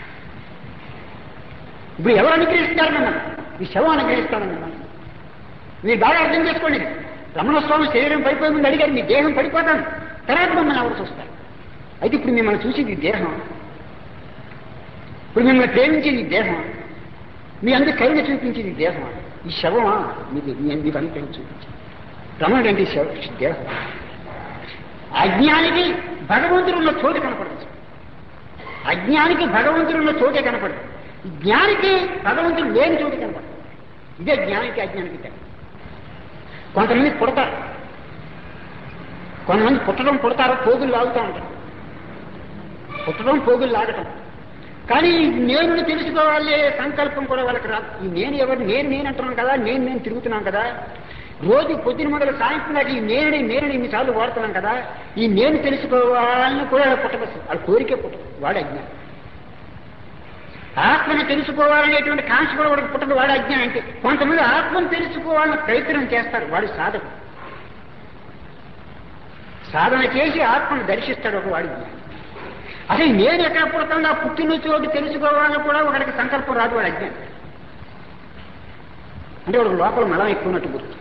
ఇప్పుడు ఎవరు అనుగ్రహిస్తారు మిమ్మల్ని ఈ శవం అనుగ్రహిస్తాను మిమ్మల్ని మీరు బాగా అర్థం చేసుకోండి రమణస్వామి శరీరం పడిపోయి ముందు అడిగారు మీ దేహం పడిపోతాను తర్వాత మమ్మల్ని ఎవరు చూస్తారు అయితే ఇప్పుడు మిమ్మల్ని చూసేది ఈ దేహం ఇప్పుడు మిమ్మల్ని ప్రేమించేది ఈ దేహం మీ అందరు కరుణ చూపించేది ఈ దేహం ఈ శవమా మీకు మీ మీకు అనుగ్రహం చూపించింది రమణుడు అంటే ఈ శవ దేహం అజ్ఞానికి భగవంతుడు ఉన్న చోటు కనపడదు అజ్ఞానికి భగవంతుడు ఉన్న చోటే కనపడదు జ్ఞానికి భగవంతుడు లేని చోటు కనపడదు ఇదే జ్ఞానికి అజ్ఞానికి తేడా కొంతమంది పుడతారు కొంతమంది పుట్టడం పుడతారు పోగులు లాగుతూ ఉంటారు పుట్టడం పోగులు లాగటం కానీ ఈ నేను తెలుసుకోవాలి సంకల్పం కూడా వాళ్ళకి రాదు ఈ నేను ఎవరు నేను నేను అంటున్నాను కదా నేను నేను తిరుగుతున్నాను కదా రోజు పొద్దున మొదలు సాయంత్రం దాకా ఈ నేనని నేనని ఇన్నిసార్లు వాడుతున్నాం కదా ఈ నేను తెలుసుకోవాలని కూడా పుట్టదు వాళ్ళ కోరికే పుట్టదు వాడే అజ్ఞానం ఆత్మను తెలుసుకోవాలనేటువంటి కాంక్ష కూడా వాడికి పుట్టదు వాడు అజ్ఞానం అంటే కొంతమంది ఆత్మను తెలుసుకోవాలని ప్రయత్నం చేస్తారు వాడు సాధకు సాధన చేసి ఆత్మను దర్శిస్తాడు ఒక వాడి జ్ఞానం అసలు నేను ఎక్కడ పుడతాను ఆ పుట్టిన చోటు తెలుసుకోవాలని కూడా ఒకడికి సంకల్పం రాదు వాడు అజ్ఞానం అంటే వాడు లోపల మలం ఎక్కువన్నట్టు గుర్తు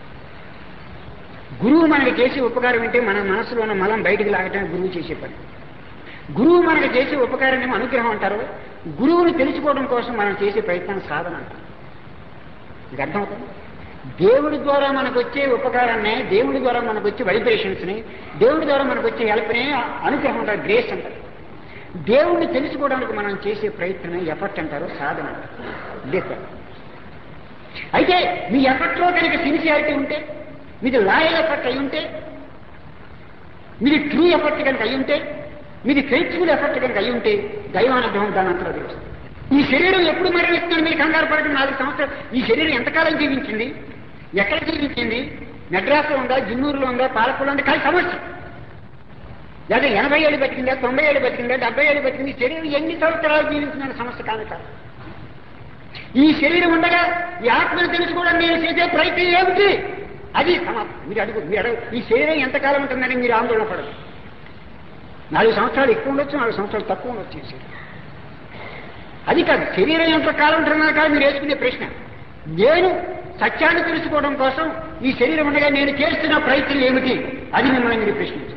గురువు మనకి చేసే ఉపకారం అంటే మన మనసులో ఉన్న మలం బయటికి లాగటమే గురువు చేసే పని గురువు మనకి చేసే ఉపకారం ఏమో అనుగ్రహం అంటారు గురువుని తెలుసుకోవడం కోసం మనం చేసే ప్రయత్నం సాధన అంటారు మీకు అర్థమవుతుంది దేవుడి ద్వారా మనకు వచ్చే ఉపకారాన్ని దేవుడి ద్వారా మనకు వచ్చే వైబ్రేషన్స్ ని దేవుడి ద్వారా మనకు వచ్చే హెల్ప్ని అనుగ్రహం అంటారు గ్రేస్ అంటారు దేవుణ్ణి తెలుసుకోవడానికి మనం చేసే ప్రయత్నం ఎఫర్ట్ అంటారు సాధన అంటారు ఇదే సార్ అయితే మీ ఎఫర్ట్లో కనుక సిన్సియారిటీ ఉంటే మీది లాయల్ ఎఫర్ట్ అయి ఉంటే మీది ట్రూ ఎఫర్ట్ కనుక అయి ఉంటే మీది ఫెయిత్ఫుల్ ఎఫర్ట్ కనుక అయి ఉంటే దైవానుగ్రహం దాని అంతలో తెలుస్తుంది ఈ శరీరం ఎప్పుడు మరణిస్తుంది మీరు కంగారు పడటం నాలుగు సంవత్సరాలు ఈ శరీరం ఎంతకాలం జీవించింది ఎక్కడ జీవించింది మెడ్రాస్లో ఉందా జిన్నూరులో ఉందా పాలకులో ఉందా కానీ సమస్య లేదా ఎనభై ఏళ్ళు బతికిందా తొంభై ఏళ్ళు బతికిందా డెబ్బై ఏళ్ళు బతికింది ఈ శరీరం ఎన్ని సంవత్సరాలు జీవించిందన్న సమస్య కాదు కాదు ఈ శరీరం ఉండగా ఈ ఆత్మను తెలుసుకోవడం నేను చేసే ప్రయత్నం ఏమిటి అది సమాప్తం మీరు అడుగు మీరు అడుగు ఈ శరీరం ఎంతకాలం ఉంటుందని మీరు ఆందోళన పడదు నాలుగు సంవత్సరాలు ఎక్కువ ఉండొచ్చు నాలుగు సంవత్సరాలు తక్కువ ఉండొచ్చు ఈ శరీరం అది కాదు శరీరం ఎంత కాలం ఉంటుందని కాదు మీరు వేసుకునే ప్రశ్న నేను సత్యాన్ని తెలుసుకోవడం కోసం ఈ శరీరం ఉండగా నేను చేస్తున్న ప్రయత్నం ఏమిటి అది మిమ్మల్ని మీరు ప్రశ్నించు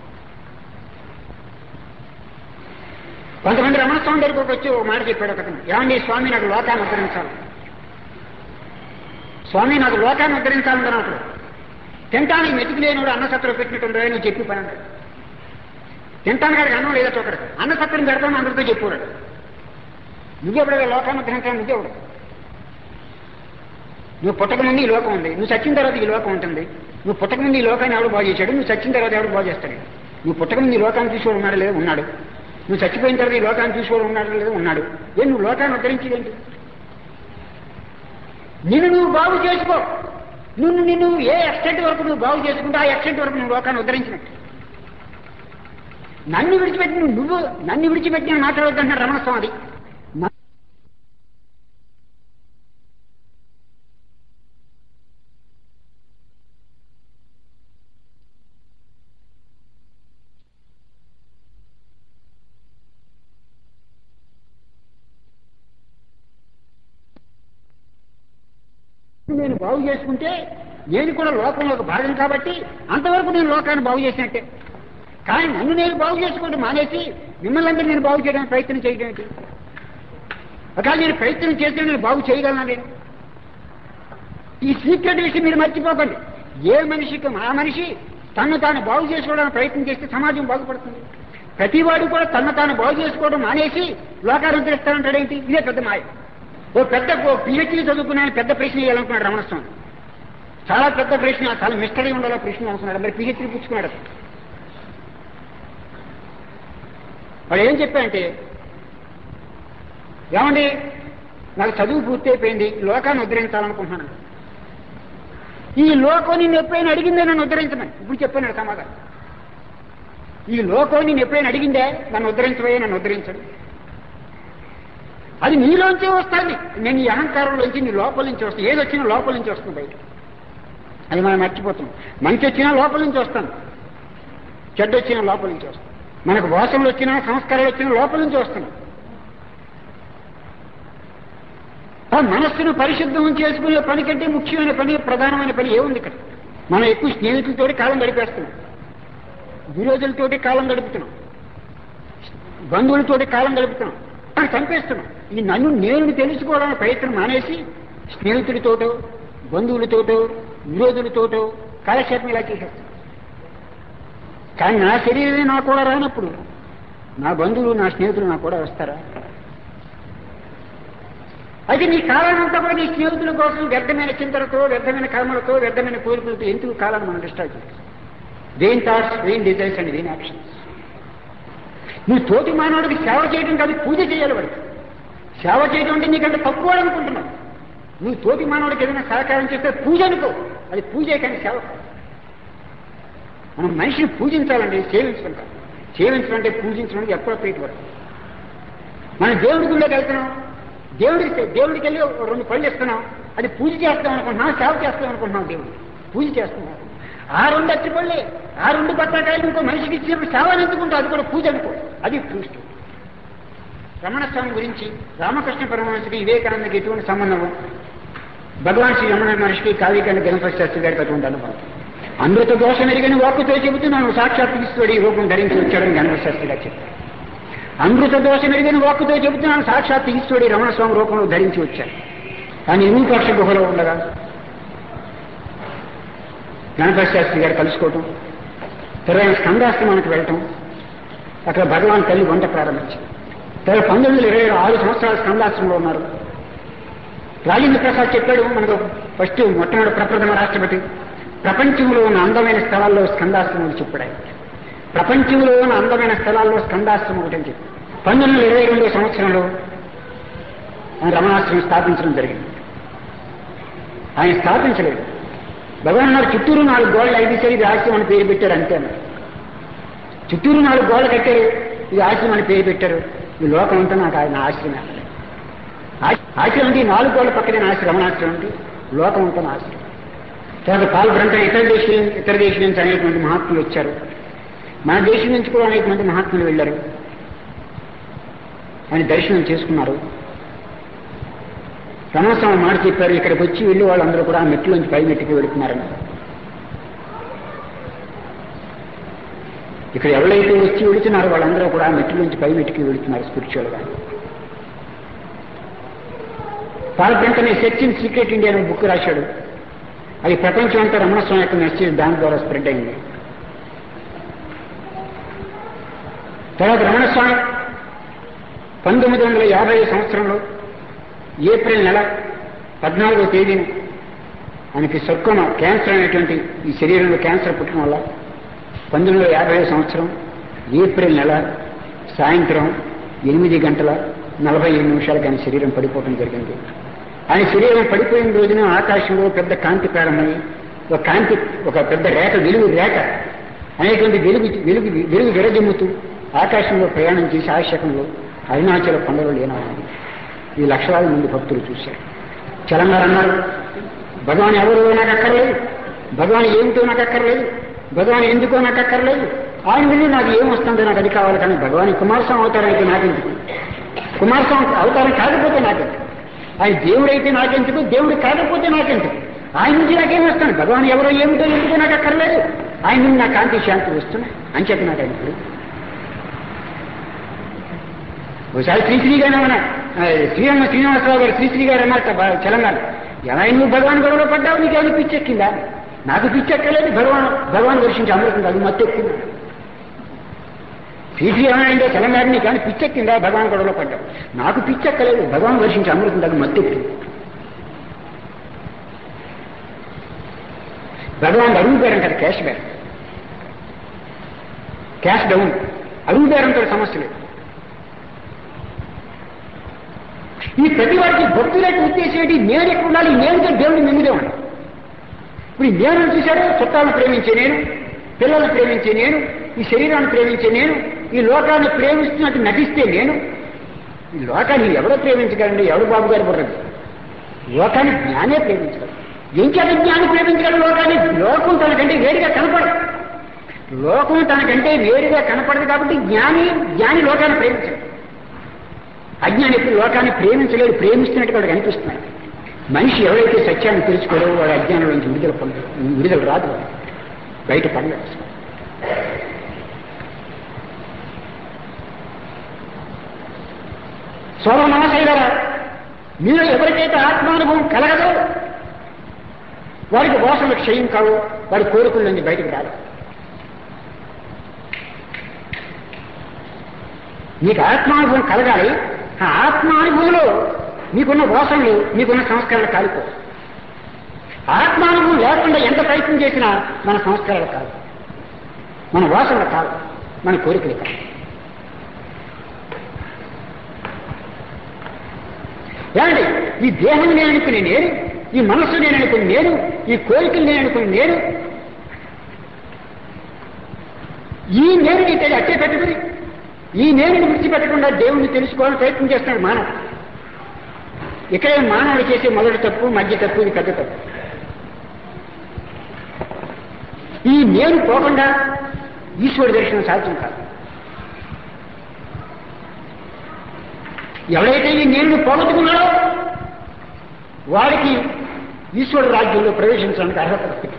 కొంతమంది రమణ స్వామి దగ్గరకు వచ్చి ఒక మాట చెప్పాడు ఒకతను ఏమండి స్వామి నాకు లోకాన్ని ఉద్ధరించాలి స్వామి నాకు లోకాన్ని ఉద్ధరించాలని అన్నాడు తింటానికి మెతుకు లేనివాడు అన్న సత్రం పెట్టినట్టుందో నువ్వు చెప్పి పని అన్నాడు తింటానికి అక్కడికి అన్నం లేదట ఒకడు అన్న సత్రం పెడతాను అందరితో చెప్పాడు నువ్వెప్పుడు లోకాన్ని ఉద్ధరించాలి నువ్వెవడు నువ్వు పుట్టక ముందు ఈ లోకం ఉంది నువ్వు చచ్చిన తర్వాత ఈ లోకం ఉంటుంది నువ్వు పుట్టక ముందు ఈ లోకాన్ని ఎవడు బాగు చేశాడు నువ్వు చచ్చిన తర్వాత ఎవడు బాగు చేస్తాడు నువ్వు పుట్టక ముందు ఈ లోకాన్ని చూసుకోవడం ఉన్నాడు లేదు ఉన్నాడు నువ్వు చచ్చిపోయిన తర్వాత ఈ లోకాన్ని చూసుకోవడం ఉన్నాడు లేదు ఉన్నాడు ఏ నువ్వు లోకాన్ని ఉద్ధరించేదేంటి నిన్ను నువ్వు బాగు చేసుకో నిన్ను నిన్ను ఏ ఎక్స్టెంట్ వరకు నువ్వు బాగు చేసుకుంటే ఆ ఎక్స్టెంట్ వరకు నువ్వు లోకాన్ని ఉద్ధరించినట్టు నన్ను విడిచిపెట్టి నువ్వు నువ్వు నన్ను విడిచిపెట్టి నేను మాట్లాడొద్దంటున్నాడు రమణ స్వామి న- నేను బాగు చేసుకుంటే నేను కూడా లోకంలో ఒక భాగం కాబట్టి అంతవరకు నేను లోకాన్ని బాగు చేసినట్టే కానీ నన్ను నేను బాగు చేసుకోవడం మానేసి మిమ్మల్ని అందరూ నేను బాగు చేయడానికి ప్రయత్నం చేయడం ఏంటి ఒకవేళ నేను ప్రయత్నం చేస్తే నేను బాగు చేయగలనా నేను ఈ సీక్రెట్ విషయం మీరు మర్చిపోకండి ఏ మనిషికి ఆ మనిషి తను తాను బాగు చేసుకోవడానికి ప్రయత్నం చేస్తే సమాజం బాగుపడుతుంది ప్రతివాడు కూడా తను తాను బాగు చేసుకోవడం మానేసి లోకాన్ని ఉద్ధరిస్తానంటాడేంటి ఇదే పెద్ద మాయ ఓ పెద్ద ఓ పిహెచ్డీ చదువుకున్న ఆయన పెద్ద ప్రశ్న వేయాలనుకున్నాడు రమణస్వామి చాలా పెద్ద ప్రశ్న చాలా మిస్టరీ ఉండాలో ప్రశ్న అనుకున్నాడు మరి పిహెచ్డీ పుచ్చుకున్నాడు అతను. వాడు ఏం చెప్పాడంటే ఏమండి నాకు చదువు పూర్తి అయిపోయింది లోకాన్ని ఉద్ధరించాలనుకుంటున్నాను ఈ లోకం నిన్ను ఎప్పుడైనా అడిగిందే నన్ను ఉద్ధరించమని ఇప్పుడు చెప్పాను సమాధానం ఈ లోకం నిన్ను ఎప్పుడైనా అడిగిందే నన్ను ఉద్ధరించబోయే నన్ను ఉద్ధరించడు అది నీలోంచే వస్తుంది నేను ఈ అహంకారంలోంచి నీ లోపల నుంచి వస్తాను ఏది వచ్చినా లోపల నుంచి వస్తుంది బయట అది మనం మర్చిపోతున్నాం మంచి వచ్చినా లోపల నుంచి వస్తాను చెడ్డ వచ్చినా లోపల నుంచి వస్తాను మనకు వాసనలు వచ్చినా సంస్కారాలు వచ్చినా లోపల నుంచి వస్తున్నాం ఆ మనస్సును పరిశుద్ధం చేసుకునే పని కంటే ముఖ్యమైన పని ప్రధానమైన పని ఏముంది ఇక్కడ మనం ఎక్కువ స్నేహితులతోటి కాలం గడిపేస్తున్నాం విరోధులతోటి కాలం గడుపుతున్నాం బంధువులతోటి కాలం గడుపుతున్నాం మనం చంపేస్తున్నాం ఈ నన్ను నేను తెలుసుకోవడానికి ప్రయత్నం మానేసి స్నేహితుడితోటో బంధువులతోటో విరోధులతోటో కాలక్షేపం ఇలా చేసేస్తాం కానీ నా శరీరమే నా కూడా రానప్పుడు నా బంధువులు నా స్నేహితులు నాకు కూడా వస్తారా అయితే నీ కాలానంతా కూడా నీ స్నేహితుల కోసం వ్యర్థమైన చింతలతో వ్యర్థమైన కర్మలతో వ్యర్థమైన కోరికలతో ఎందుకు కాలాన్ని మనం డిస్టర్బ్ చేస్తాం దేని థాట్స్ దేని డిజైర్స్ అండ్ దేని యాక్షన్స్ నువ్వు తోటి మానవుడికి సేవ చేయడం కాదు పూజ చేయాలి వాడికి సేవ చేయడం అంటే నీకంటే తక్కువ అనుకుంటున్నావు నువ్వు తోటి మానవుడికి ఏదైనా సహకారం చేస్తే పూజ అనుకో అది పూజే కానీ సేవ కాదు. మనం మనిషిని పూజించాలండి సేవించడం కాదు సేవించడం అంటే పూజించడం ఎప్రోప్రియట్ వరకు మనం దేవుడి గుళ్ళోకి వెళ్తున్నాం దేవుడికి దేవుడికి వెళ్ళి ఓ రెండు పళ్ళు ఇస్తున్నాం అది పూజ చేస్తాం అనుకుంటున్నాం సేవ చేస్తాం అనుకుంటున్నాం దేవుడు పూజ చేస్తున్నాం ఆ రెండు అచ్చిపళ్ళే ఆ రెండు బత్తాకాయలు ఇంకో మనిషికి ఇచ్చినప్పుడు సేవ ఎందుకుంటే అది కూడా పూజ అనుకో అది పూజ రమణ స్వామి గురించి రామకృష్ణ పరమహంసకి వివేకానందకి ఎటువంటి సంబంధం భగవాన్ శ్రీ రమణ మహర్షికి కాళీకండ గణపతి శాస్త్రి గారికి అటువంటి అనుభవం అమృత దోషం ఎరిగిన వాక్కుతో చెబుతున్నాను సాక్షాత్ ఈశ్వరుడు ఈ రూపం ధరించి వచ్చాడని గణపతి శాస్త్రి గారు చెప్పారు అమృత దోషం ఎరిగిన వాక్కుతో చెబుతున్నాను సాక్షాత్ ఈశ్వరుడు ఈ రమణ స్వామి రూపంలో ధరించి వచ్చాడు కానీ విరూపాక్ష గుహలో ఉండగా గణపతి శాస్త్రి గారు కలుసుకోవటం తర్వాత స్కందాశ్రమానికి వెళ్ళటం అక్కడ భగవాన్ తల్లి వంట ప్రారంభించింది తర్వాత పంతొమ్మిది వందల ఇరవై ఆరు సంవత్సరాల స్కందాశ్రమంలో ఉన్నారు రాజేంద్ర ప్రసాద్ చెప్పాడు మనకు ఫస్ట్ మొట్టమొదటి ప్రప్రథమ రాష్ట్రపతి ప్రపంచంలో ఉన్న అందమైన స్థలాల్లో స్కందాశ్రమం చెప్పాడు ఆయన. ప్రపంచంలో ఉన్న అందమైన స్థలాల్లో స్కందాశ్రమం ఒకటి అని చెప్పి పంతొమ్మిది వందల ఇరవై రెండో సంవత్సరంలో ఆయన రమణాశ్రమం స్థాపించడం జరిగింది ఆయన స్థాపించలేదు భగవాన్ గారు చుట్టూరు నాలుగు గోడలు ఐదు సరి ఇది ఆశ్రమం అని పేరు పెట్టారు అంతే అన్నారు. చుట్టూరు నాలుగు గోడలు కట్టారు ఇది ఆశ్రమం అని పేరు పెట్టారు ఈ లోకం అంతా నాకు ఆయన ఆశ్రమే అన్నారు. ఆశ- ఆశ్రమం అంటే ఈ నాలుగు గోడల పక్కనే ఆశ్రమం రమణాశ్రమం అంటే లోకం అంతా నా ఆశ్రమం తర్వాత పాల్బ్రంతం ఇతర దేశం ఇతర దేశం నుంచి అనేకమంది మహాత్ములు వచ్చారు మన దేశం నుంచి కూడా అనేక మంది మహాత్ములు వెళ్ళారు ఆయన దర్శనం చేసుకున్నారు రమణస్వామి మాట చెప్పారు ఇక్కడికి వచ్చి వెళ్ళి వాళ్ళందరూ కూడా ఆ మెట్ల నుంచి పై మెట్టుకి వెళుతున్నారని ఇక్కడ ఎవరైతే వచ్చి వెళుతున్నారో వాళ్ళందరూ కూడా ఆ మెట్ల నుంచి పై మెట్టుకి వెళుతున్నారు స్పిరిచువల్ గా పాల్బ్రంతనే సెర్చ్ ఇన్ సీక్రెట్ ఇండియా అనే బుక్ రాశాడు అది ప్రపంచం అంతా రమణస్వామి యొక్క మెసేజ్ దాని ద్వారా స్ప్రెడ్ అయింది తర్వాత రమణస్వామి పంతొమ్మిది వందల యాభై సంవత్సరంలో ఏప్రిల్ నెల పద్నాలుగో తేదీన ఆయనకి సర్కోమ క్యాన్సర్ అనేటువంటి ఈ శరీరంలో క్యాన్సర్ పుట్టడం వల్ల పంతొమ్మిది వందల యాభై సంవత్సరం ఏప్రిల్ నెల సాయంత్రం ఎనిమిది గంటల నలభై ఏడు నిమిషాలకు ఆయన శరీరం పడిపోవడం జరిగింది ఆయన శరీరం పడిపోయిన రోజున ఆకాశంలో పెద్ద కాంతి ప్రారంభమై ఒక కాంతి ఒక పెద్ద రేఖ వెలుగు రేఖ అనేటువంటి వెలుగు వెలుగు వెలుగు విరజిమ్ముతూ ఆకాశంలో ప్రయాణం చేసి ఆశకంలో అరుణాచల కొండలో లేనాడు ఈ లక్షలాది మంది భక్తులు చూశారు చలంగారు అన్నారు భగవాన్ ఎవరు నాకు అక్కర్లేదు భగవాన్ ఏమిటో నాకు అక్కర్లేదు భగవాన్ ఎందుకో నాకు అక్కర్లేదు ఆయన వెళ్ళి నాకు ఏం వస్తుందో నాకు అది కావాలి కానీ భగవాన్ కుమారస్వామి అవతారం అయితే నాకెందుకు కుమారస్వామి అవతారం కాకపోతే నాకెందుకు ఆయన దేవుడైతే నాకెందుకు దేవుడు కాకపోతే నాకెందుకు ఆయన నుంచి నాకేం వస్తాను భగవాన్ ఎవరో ఏమిటో ఎందుకో నాకు అక్కర్లేదు ఆయన నుండి నా కాంతి శాంతి వస్తున్నాయి అని చెప్పి నాకు ఆయన ఇప్పుడు ఒకసారి శ్రీశ్రీ గారు ఏమన్నా శ్రీరంగ శ్రీనివాసరావు గారు శ్రీశ్రీ గారు అన్నట్ట తెలంగాణ ఎలా నువ్వు భగవాన్ గొడవలో పడ్డావు నీకేమైనా పిచ్చెక్కిందా నాకు పిచ్చెక్కలేదు భగవాన్ భగవాన్ వర్షించి అమృతం కాదు మత్తెక్కింది శ్రీశ్రీ ఏమైనా తెలంగాణ కానీ పిచ్చెక్కిందా భగవాన్ గొడవలో పడ్డావు నాకు పిచ్చెక్కలేదు భగవాన్ వర్షించి అమృతం కాదు మత్తెక్కింది భగవాన్ అడుగు పేరంటారు క్యాష్ బ్యాక్ క్యాష్ డౌన్ అడుగు పేరంతో సమస్య లేదు ఈ ప్రతి వాడికి భక్తులకు ఉద్దేశం ఏంటి నేను ఎక్కడ ఉండాలి నేనుతో దేవుడిని మింగిదే ఉండాలి ఇప్పుడు ఈ నేను చూశారు చుట్టాలను ప్రేమించే నేను పిల్లల్ని ప్రేమించే నేను ఈ శరీరాన్ని ప్రేమించే నేను ఈ లోకాన్ని ప్రేమిస్తున్నట్టు నటిస్తే నేను ఈ లోకాన్ని ఎవరో ప్రేమించగలండి ఎవడు బాబు గారు బుర్రది లోకాన్ని జ్ఞానే ప్రేమించగలరు ఇంకెంత జ్ఞాని ప్రేమించగలరు లోకాన్ని లోకం తనకంటే వేడిగా కనపడదు లోకం తనకంటే వేరుగా కనపడదు కాబట్టి జ్ఞాని జ్ఞాని లోకాన్ని ప్రేమించడు అజ్ఞాని ఎప్పుడు లోకాన్ని ప్రేమించలేడు ప్రేమిస్తున్నట్టు వాడు కనిపిస్తున్నాడు మనిషి ఎవరైతే సత్యాన్ని తెలుసుకోడో వాడు అజ్ఞానం నుంచి విడుదల పొందడు విడుదల రాదు వాడు. బయట పడలేదు సోమ నమశైలరా మీరు ఎవరికైతే ఆత్మానుభవం కలగదో వారికి వాసనలు క్షయం కావు వారి కోరికల నుంచి బయటకు రాదు నీకు ఆత్మానుభవం కలగాలి ఆ ఆత్మానుభవంలో మీకున్న వాసనలు మీకున్న సంస్కరణలు కాలిపో ఆత్మానుభవం లేకుండా ఎంత ప్రయత్నం చేసినా మన సంస్కారాలు కాదు మన వాసనలు కాదు మన కోరికలు కాదు ఏమండి ఈ దేహం నేను అనుకుని నేను ఈ మనస్సు నేను అనుకుని నేను ఈ కోరికలు నేను అనుకుని నేను ఈ నేను ఇతడి అట్టే పెట్టుకుని ఈ నేనుని విడిచిపెట్టకుండా దేవుణ్ణి తెలుసుకోవాలని ప్రయత్నం చేస్తున్నాడు మానవుడు ఇక్కడే మానవుడు చేసే మొదటి తప్పు మధ్య తప్పు ఇది పెద్ద తప్పు ఈ నేను పోకుండా ఈశ్వర దర్శనం సాధ్యం కాదు ఎవరైతే ఈ నేను పోగొట్టుకున్నాడో వాడికి ఈశ్వర రాజ్యంలో ప్రవేశించడానికి అర్హత వస్తుంది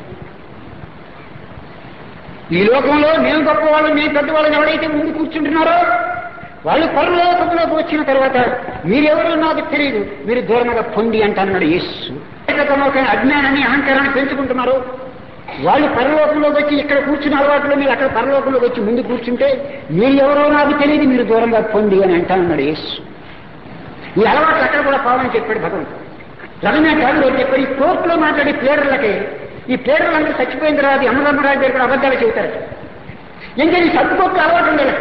ఈ లోకంలో మేము గొప్పవాళ్ళు మేము పెద్దవాళ్ళని ఎవరైతే ముందు కూర్చుంటున్నారో వాళ్ళు పరలోకంలోకి వచ్చిన తర్వాత మీరెవరో నాకు తెలియదు మీరు దూరంగా పొంది అంటున్నాడు యేసు ఒక అజ్ఞానాన్ని అహంకారాన్ని పెంచుకుంటున్నారు వాళ్ళు పరలోకంలోకి వచ్చి ఇక్కడ కూర్చున్న అలవాట్లో మీరు అక్కడ పరలోకంలోకి వచ్చి ముందు కూర్చుంటే మీరు ఎవరో నాకు తెలియదు మీరు దూరంగా పొంది అని అంటానన్నాడు యేసు ఈ అలవాట్లు అక్కడ కూడా పోవాలని చెప్పాడు భగవంతుడు రవీంద్రనాథ్ ఠాగూర్ చెప్పాడు ఈ కోర్టులో మాట్లాడే ప్లేడర్లకి ఈ ప్లేడర్లందరూ చచ్చిపోయిన తర్వాత అన్నధర్మరాజు దగ్గర కూడా అబద్ధాలు చెబుతారు ఇంకా ఈ సత్తుకోర్టు అలవాటు ఉండేది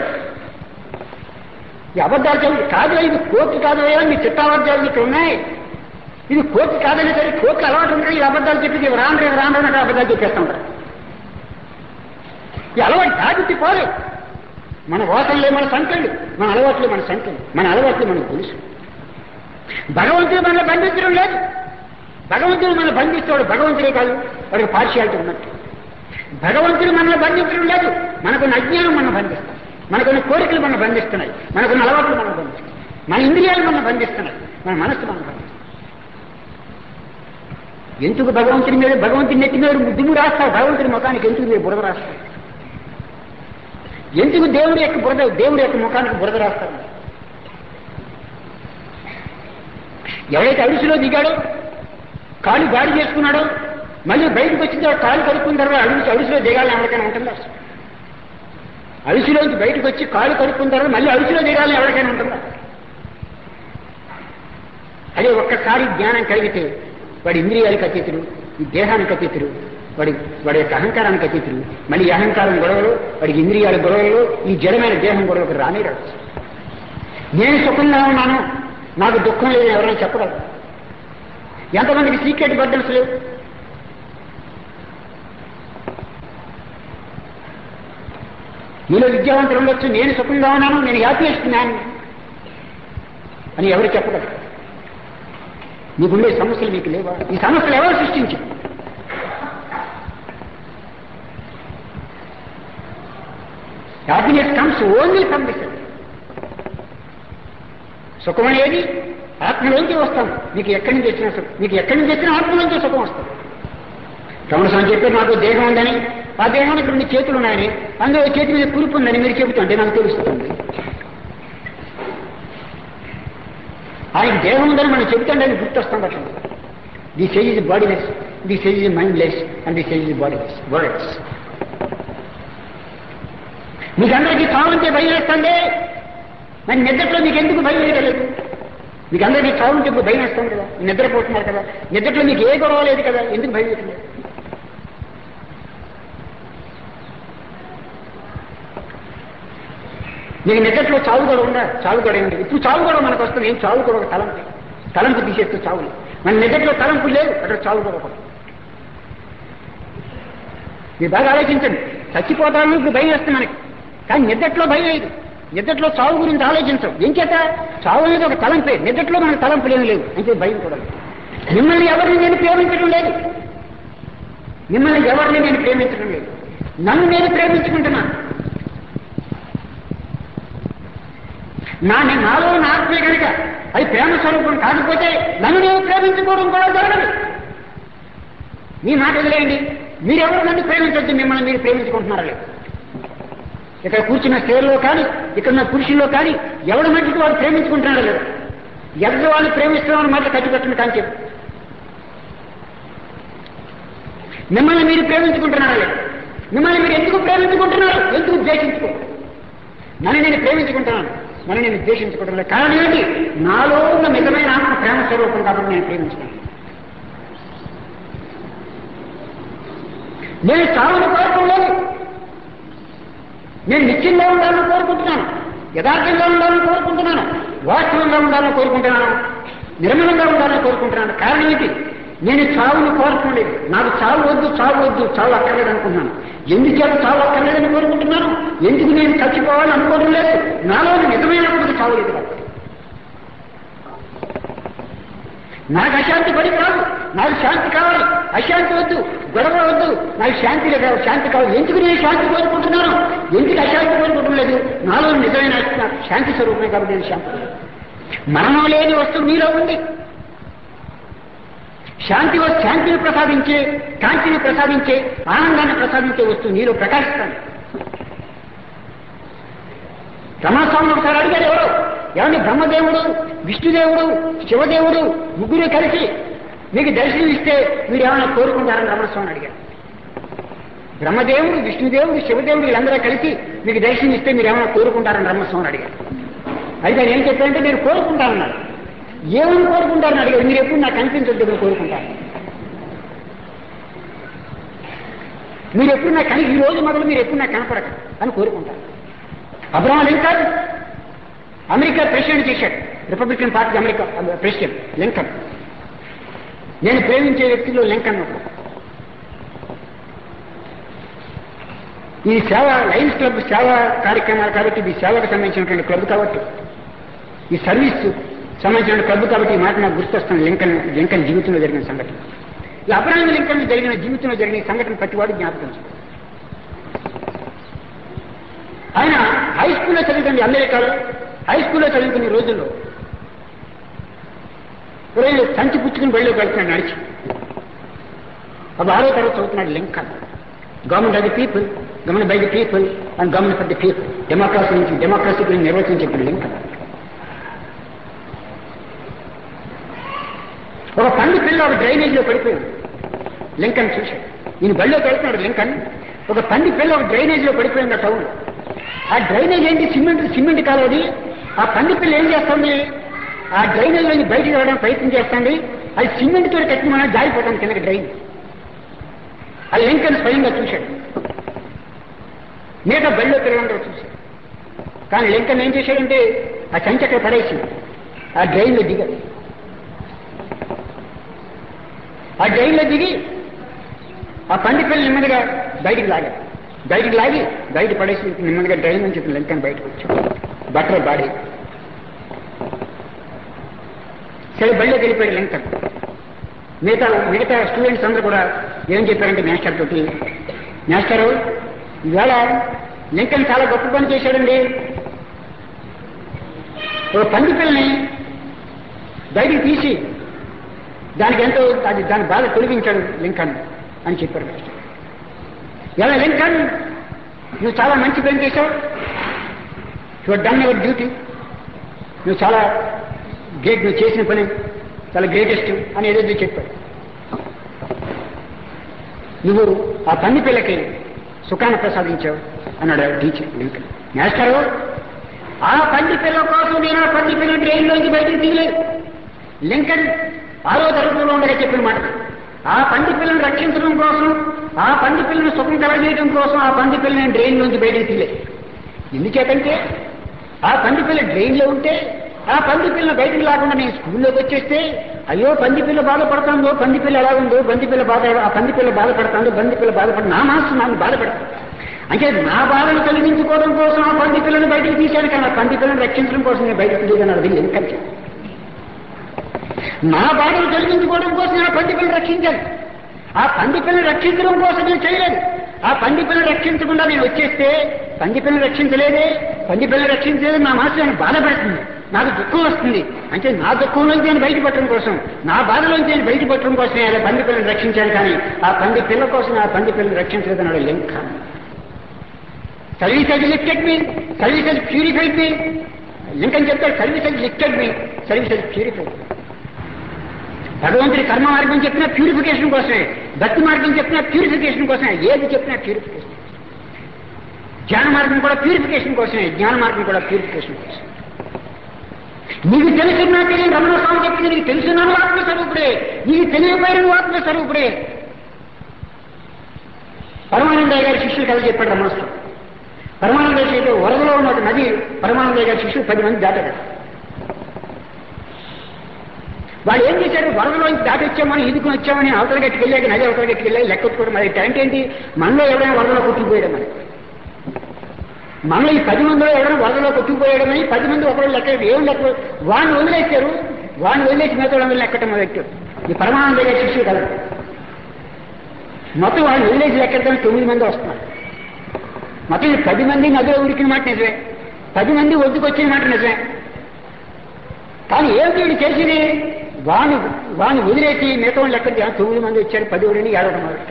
ఈ అబద్ధాలు చదువు కాదు ఇది కోర్టు కాదు అయ్యా మీ చిట్టాబద్ధాలు ఇక్కడ ఉన్నాయి ఇది కోర్టు కాదని సరే కోర్టు అలవాటు ఉంటుంది ఈ అబద్ధాలు చెప్పి ఇవి రాను రేపు రాను అన్నట్టు అబద్ధాలు చెప్పేస్తుంటారు ఈ అలవాటు దాటి పోలే మన వాసనలే మన సంఖ్యలు మన అలవాట్లే మన సంఖ్యలు మన అలవాట్లే మనకు తెలుసు భగవంతుడు మనల్ని బంధించడం లేదు భగవంతుడు మనల్ని బంధిస్తాడు భగవంతుడే కాదు వాడికి పార్షియాలిటీ ఉన్నట్టు భగవంతుడు మనల్ని బంధించడం లేదు మనకున్న అజ్ఞానం మనం బంధిస్తాం మనకున్న కోరికలు మనం బంధిస్తున్నాయి మనకున్న అలవాట్లు మనం బంధిస్తున్నాయి మన ఇంద్రియాలు మనం బంధిస్తున్నాయి మన మనస్సు మనం బంధిస్తున్నాయి ఎందుకు భగవంతుడి మీద భగవంతుడి నెత్తి మీద దుమ్ము రాస్తారు భగవంతుడి ముఖానికి ఎందుకు మీరు బురద రాస్తారు ఎందుకు దేవుడి యొక్క బురద దేవుడి యొక్క ముఖానికి బురద రాస్తారు ఎవరైతే అడుసులో దిగాడో కాలు గాడి చేసుకున్నాడో మళ్ళీ బయటకు వచ్చిన తర్వాత కాలు కడుక్కున్న తర్వాత అడుగు అడుసులో దిగాలని ఎవరికైనా ఉంటుందా అడుసులోంచి బయటకు వచ్చి కాలు కడుక్కున్న తర్వాత మళ్ళీ అడుసులో దిగాలని ఎవరికైనా ఉంటుందా అదే ఒక్కసారి జ్ఞానం కలిగితే వాడి ఇంద్రియాలకు అతీతుడు ఈ దేహానికి అతీతుడు వాడి వాడి యొక్క అహంకారానికి అతీతుడు మళ్ళీ ఈ అహంకారం గొడవలు వాడికి ఇంద్రియాల గొడవలు ఈ జడమైన దేహం గొడవలకు రానే రాదు నేను సుఖంగా ఉన్నాను నాకు దుఃఖం లేదు ఎవరైనా చెప్పగలరు ఎంతమందికి సీక్రెట్ బర్డన్స్ లేవు మీలో విద్యావంతులు ఉండొచ్చు నేను సుఖంగా ఉన్నాను నేను హ్యాపీయెస్ట్ మ్యాన్ అని ఎవరు చెప్పగలరు మీకుండే సమస్యలు మీకు లేవా ఈ సమస్యలు ఎవరు సృష్టించారు happiness comes only from this సుఖం అనేది ఆత్మలోంచి వస్తాం మీకు ఎక్కడి నుంచి వచ్చినా సుఖం మీకు ఎక్కడి నుంచి వచ్చినా ఆత్మలోంచి సుఖం వస్తుంది రమణ స్వామి చెప్పారు నాకు దేహం ఉందని ఆ దేహానికి రెండు చేతులు ఉన్నాయని అందులో చేతి మీద కురుపు ఉందని మీరు చెబుతుంటే నాకు తెలుస్తుంది ఆయన దేహం ఉందని మనం చెబుతుంటే అది గుర్తొస్తుంది అట్లా the sage is bodiless the sage is mindless and the sage is bodiless words మీకు అందరికీ చావుంటే భయం వేస్తుంది మరి నిద్రలో మీకు ఎందుకు భయం వేయలేదు మీకు అందరికీ చావుంటే ఇప్పుడు భయం వేస్తుంది కదా నిద్రపోతున్నారు కదా నిద్రలో మీకు ఏ గొడవ లేదు కదా ఎందుకు భయం వేస్తుంది మీకు నిద్రలో చావు గొడవ ఉందా చావు గొడవ ఉంది ఇప్పుడు చావు గొడవ మనకు వస్తుంది ఏం చావు గొడవ తలంపు తలంపు తీసేస్తూ చావులు మన నిద్రలో తలంపు లేదు అక్కడ చావు గొడవ కూడా. మీరు బాగా ఆలోచించండి చచ్చిపోతాను ఇప్పుడు భయం వేస్తుంది మనకి కానీ నిద్రలో భయం లేదు నిద్రలో చావు గురించి ఆలోచించం ఏం చేత చావు అనేది ఒక తలంపే నిద్రలో మనకు తలంపులు ఏమి లేవు అంటే భయం కూడా లేదు. మిమ్మల్ని ఎవరిని నేను ప్రేమించడం లేదు మిమ్మల్ని ఎవరిని నేను ప్రేమించడం లేదు నన్ను నేను ప్రేమించుకుంటున్నాను నా నేను నాలో నా ఆత్మే కనుక అది ప్రేమ స్వరూపం కాకపోతే నన్ను నేను ప్రేమించుకోవడం కూడా జరగదు మీ మాట వదిలేయండి మీరెవరు నన్ను ప్రేమించొద్దు మిమ్మల్ని మీరు ప్రేమించుకుంటున్నారా లేదు ఇక్కడ కూర్చున్న స్త్రీలో కానీ ఇక్కడ ఉన్న పురుషుల్లో కానీ ఎవరి మట్టికి వారు ప్రేమించుకుంటున్నారా లేదు ఎవరి వాళ్ళు ప్రేమిస్తున్నామని మాట కట్టిపెట్టండి కానీ చెప్పు మిమ్మల్ని మీరు ప్రేమించుకుంటున్నారా లేదు మిమ్మల్ని మీరు ఎందుకు ప్రేమించుకుంటున్నారు ఎందుకు ద్వేషించుకో నన్ను నేను ప్రేమించుకుంటున్నాను నన్ను నేను ద్వేషించుకుంటున్నాను కారణం ఏంటి నాలో ఉన్న నిజమైన ఆత్మ ప్రేమ స్వరూపం కాబట్టి నేను ప్రేమించుకున్నాను నేను చావును కోరుకోలేదు నేను నిత్యంగా ఉండాలని కోరుకుంటున్నాను యథార్థంగా ఉండాలని కోరుకుంటున్నాను వాస్తవంగా ఉండాలని కోరుకుంటున్నాను నిర్మలంగా ఉండాలని కోరుకుంటున్నాను కారణం ఏంటి నేను చావును కోరుకోలేదు నాకు చావు వద్దు చావు వద్దు చావు అక్కర్లేదు అనుకుంటున్నాను ఎందుచేత చావు అక్కర్లేదని కోరుకుంటున్నాను ఎందుకు నేను చచ్చిపోవాలని అనుకోవడం లేదు నాలో నిజమైనప్పుడు చావు లేదు కాబట్టి నాకు అశాంతి పడి కాదు నాకు శాంతి కావాలి అశాంతి వద్దు గొడవ వద్దు నాకు శాంతి లేదు శాంతి కావాలి ఎందుకు నేను శాంతి కోరుకుంటున్నాను ఎందుకు అశాంతి కోరుకుంటం లేదు నాలో నిజమైన శాంతి స్వరూపమే కాబట్టి నేను శాంతి మరణం లేని వస్తువు మీలో ఉంది శాంతి శాంతిని ప్రసాదించే కాంతిని ప్రసాదించే ఆనందాన్ని ప్రసాదించే వస్తువు నీలో ప్రకాశిస్తాను రమణస్వామిని ఒకసారి అడిగారు ఎవరు ఏమండి బ్రహ్మదేవుడు విష్ణుదేవుడు శివదేవుడు ముగ్గురు కలిసి మీకు దర్శనం ఇస్తే మీరు ఏమైనా కోరుకుంటారని రమణస్వామిని అడిగారు బ్రహ్మదేవుడు విష్ణుదేవుడు శివదేవుడు వీళ్ళందరూ కలిసి మీకు దర్శనం ఇస్తే మీరు ఏమైనా కోరుకుంటారని రమణస్వామిని అడిగారు అయితే ఆయన ఏం చెప్పారంటే నేను కోరుకుంటానన్నారు ఏమని కోరుకుంటారని అడిగారు మీరు ఎప్పుడు నాకు కనిపించొద్దు మీరు కోరుకుంటారు మీరు ఎప్పుడు నాకు కని ఈ రోజు మొదలు మీరు ఎప్పుడు నాకు కనపడక అని కోరుకుంటారు అబ్రహం లింకన్ అమెరికా ప్రెసిడెంట్ చేశాడు Republican party America president Lincoln నేను ప్రేమించే వ్యక్తిలో లింకన్ ఒకడు. ఈ సేవ లయన్స్ క్లబ్ సేవా కార్యక్రమాలు కాబట్టి ఇది సేవకు సంబంధించినటువంటి క్లబ్ కాబట్టి ఈ సర్వీస్ సంబంధించిన క్లబ్ కాబట్టి ఈ మాట నాకు గుర్తొస్తుంది లింకన్ లింకన్ జీవితంలో జరిగిన సంఘటన ఈ అబ్రాహం లింకన్ జరిగిన జీవితంలో జరిగిన ఈ సంఘటన ప్రతివాడు జ్ఞాపకం చేసుకో. ఆయన హై స్కూల్లో చదువుకునే అమెరికాలో హై స్కూల్లో చదువుకునే రోజుల్లో రోజు సంచి పుచ్చుకుని బయటకు వెళ్తున్నాడు నడిచి అప్పుడు ఆరో తరగతి చదువుతున్నాడు Lincoln government of the people government by the people and government for the people democracy నుంచి డెమోక్రసీ గురించి నిర్వచించిన లింకన్ ఒక పండు పిల్ల ఒక డ్రైనేజీలో పడిపోయింది లింకన్ చూశాడు ఈయన బళ్ళోకి వెళ్తున్నాడు లింకన్ ఒక పంది పిల్ల ఒక డ్రైనేజీలో పడిపోయింది ఆ టౌన్ ఆ డ్రైనేజ్ ఏంటి సిమెంట్ సిమెంట్ కాలది ఆ పంది పిల్ల ఏం చేస్తుంది ఆ డ్రైనేజ్ నుంచి బయటికి రావడానికి ప్రయత్నం చేస్తుంది అది సిమెంట్ తోటి కట్టిన మనం జారిపోతాం కిందకి డ్రైన్ ఆ లింకన్ స్వయంగా చూశాడు మిగతా బడిలో పిల్లలందరూ చూశారు కానీ లింకన్ ఏం చేశాడంటే ఆ సంచి అక్కడ పడేసి ఆ డ్రైన్లో దిగాడు ఆ డ్రైన్లో దిగి ఆ పండి పిల్లలు నెమ్మదిగా బయటికి లాగాడు బయటికి లాగి బయట పడేసి నెమ్మదిగా డ్రైన్ నుంచి లింకన్ బయటకు వచ్చాడు బట్టలు బాడీ సరే బళ్ళోకి వెళ్ళిపోయాడు లింకన్ మిగతా మిగతా స్టూడెంట్స్ అందరూ కూడా ఏం చెప్పారంటే మాస్టర్ తోటి మాస్టరు ఇవాళ లింకన్ చాలా గొప్ప పని చేశాడండి ఓ పంది పిల్లని బయటికి తీసి దానికి ఎంతో అది దాని బాధ తొలగించాడు లింకన్ అని చెప్పారు మాస్టర్ ఎలా లింకన్ నువ్వు చాలా మంచి పని చేశావు యువర్ డన్ యువర్ డ్యూటీ నువ్వు చాలా గ్రేట్ నువ్వు చేసిన పని చాలా గ్రేటెస్ట్ అని ఏదేదో చెప్పాడు నువ్వు ఆ పని పిల్లకి సుఖాన్ని ప్రసాదించావు అన్నాడు ఆ టీచర్ లింకన్ మాస్టరు ఆ పంది పిల్ల కోసం నేను ఆ పంది పిల్ల ట్రైన్లోంచి బయటకు తీయలేదు లింకన్ ఆరో తరగతిలో ఉండగా చెప్పిన మాట ఆ పంది పిల్లని రక్షించడం కోసం ఆ పంది పిల్లని సుఖం కలగజేయడం కోసం ఆ పంది పిల్లని డ్రైన్ నుంచి బయటకు తీయలేదు ఎందుచేతంటే ఆ పంది పిల్ల డ్రైన్లో ఉంటే ఆ పంది పిల్ల బయటికి లేకుండా నేను స్కూల్లోకి వచ్చేస్తే అయ్యో పంది పిల్ల బాధపడుతుందో పంది పిల్ల ఎలా ఉందో పంది పిల్ల బాధ ఆ పంది పిల్ల బాధపడుతుందో పంది పిల్ల బాధపడి నా మనసు నన్ను బాధపడుతుంది అంటే నా బాధను కలిగించుకోవడం కోసం ఆ పంది పిల్లని బయటికి తీశాను కానీ ఆ పంది పిల్లని రక్షించడం కోసం నేను బయటకు తీయగలను అది ఎందుకంటే నా బాధను తొలగించుకోవడం కోసం ఆ పంది పిల్లని రక్షించాను ఆ పంది పిల్లని రక్షించడం కోసం నేను చేయలేదు ఆ పంది పిల్లని రక్షించకుండా నేను వచ్చేస్తే పంది పిల్లని రక్షించలేదే పంది పిల్లని రక్షించలేదు నా మనసు నేను బాధపడుతుంది నాకు దుఃఖం వస్తుంది అంటే నా దుఃఖంలోంచి నేను బయటపడటం కోసం నా బాధలోంచి నేను బయటపడటం కోసమే అలా పంది పిల్లని రక్షించాను కానీ ఆ పంది పిల్ల కోసం ఆ పంది పిల్లని రక్షించలేదన్నాడు లింక సర్వీస్ అది లిఫ్టెడ్ మీ సర్వీస్ అది ప్యూరిఫైడ్ మీ లింకన్ చెప్తాడు సర్వీస్ అది లిఫ్టెడ్ మీ సర్వీస్ అది ప్యూరిఫైడ్ భగవంతుడి కర్మ మార్గం చెప్పినా ప్యూరిఫికేషన్ కోసమే భక్తి మార్గం చెప్పినా ప్యూరిఫికేషన్ కోసమే ఏది చెప్పినా ప్యూరిఫికేషన్ జ్ఞాన మార్గం కూడా ప్యూరిఫికేషన్ కోసమే జ్ఞాన మార్గం కూడా ప్యూరిఫికేషన్ కోసం నీకు తెలుసున్నా తెలియని రమణ స్వామి చెప్పింది నీకు తెలుసున్నాను ఆత్మస్వరూపుడే నీకు తెలియపోయిన నువ్వు ఆత్మస్వరూపుడే పరమానందయ్య గారి శిష్యులు కథ చెప్పాడు రమణ స్వామి పరమానందయ్య చేత వరదలో ఉన్న ఒక నది పరమానందయ్య గారి శిష్యులు పది మంది దాటారు వాళ్ళు ఏం చేశారు వరదలో దాటి వచ్చామని ఈదుకుని వచ్చామని అవతల గట్టికి వెళ్ళాక నది అవతల గట్టికి వెళ్ళాక లెక్కొట్టుకోవడం మరి టాంక్ ఏంటి మనలో ఎవరైనా వరదలో కొట్టుకుపోయడం మరి మనలో ఈ పది మందిలో ఎవరైనా వరదలో కొట్టుకుపోయడమని పది మంది ఒకరు లెక్క ఏం లెక్క వాడిని వదిలేశారు వాడిని వదిలేసి మిగతా వాళ్ళందరూ లెక్కటం మొదలెట్టారు ఈ పరమానంద గారి శిష్యులు కదా మొత్తం వాళ్ళని వదిలేసి లెక్కడతానికి తొమ్మిది మంది వస్తున్నారు మొత్తం ఈ పది మంది నదిలో ఉడికిన మాట నిజమే పది మంది ఒడ్డుకు వచ్చిన మాట నిజమే కానీ ఏమిటి వీడు చేసింది వాణి వాణి వదిలేసి మిగతా వాళ్ళు ఎక్కడ తొమ్మిది మంది వచ్చారు పది ఊరిని ఏడవడం మొదలు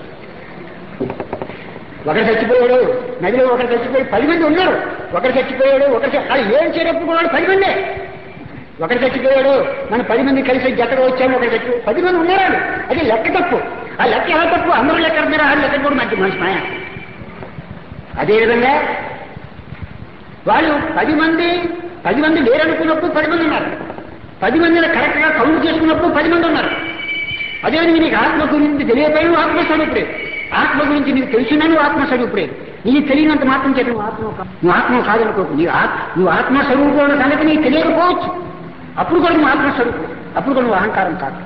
ఒకరు చచ్చిపోయాడు నదిలో ఒకరు చచ్చిపోయి పది మంది ఉన్నారు ఒకరు చచ్చిపోయాడు ఒకరు చ- అది ఏం చేయనప్పుడు కూడా పది మందే ఒకరు చచ్చిపోయాడు మనం పది మంది కలిసి జతగా వచ్చాము ఒకరు చచ్చిపోయి పది మంది ఉన్నారు అది లెక్క తప్పు ఆ లెక్క ఎలా తప్పు అందరూ లెక్క అన్నారు ఆ లెక్క కూడా మంచి మనిషి మాయ అదేవిధంగా వాళ్ళు పది మంది పది మంది లేరనుకున్నప్పుడు పది మంది ఉన్నారు పది మందిని కరెక్ట్ గా కౌంట్ చేసుకున్నప్పుడు పది మంది ఉన్నారు అదేవిధంగా నీకు ఆత్మ గురించి తెలియపోయిన ఆత్మస్వరూపుడే ఆత్మ గురించి నీకు తెలిసినను ఆత్మస్వరూపుడే నీకు తెలియనంత మాత్రం చెప్పి నువ్వు ఆత్మ కా- నువ్వు ఆత్మ కాదనుకోకు నీ ఆత్- నువ్వు ఆత్మస్వరూపం అన్న సంగతి నీకు తెలియకపోవచ్చు అప్పుడు కూడా నువ్వు ఆత్మస్వరూపం అప్పుడు కూడా నువ్వు అహంకారం కాదు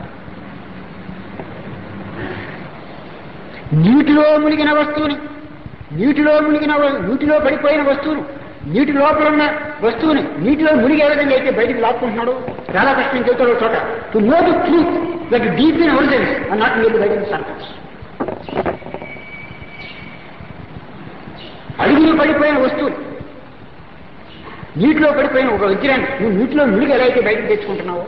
నీటిలో మునిగిన వస్తువుని నీటిలో మునిగిన వ- నీటిలో పడిపోయిన వస్తువును నీటి లోపల ఉన్న వస్తువుని నీటిలో మునిగే విధంగా అయితే బయటికి లాక్కుంటున్నాడు రాధాకృష్ణ చెబుతాడు ఒక చోట to know the truth that deep in origins and not near బయట సర్కస్ అడుగులు పడిపోయిన వస్తువుని నీటిలో పడిపోయిన ఒక వజ్రాన్ని నువ్వు నీటిలో మునిగి ఎలా అయితే బయటకు తెచ్చుకుంటున్నావో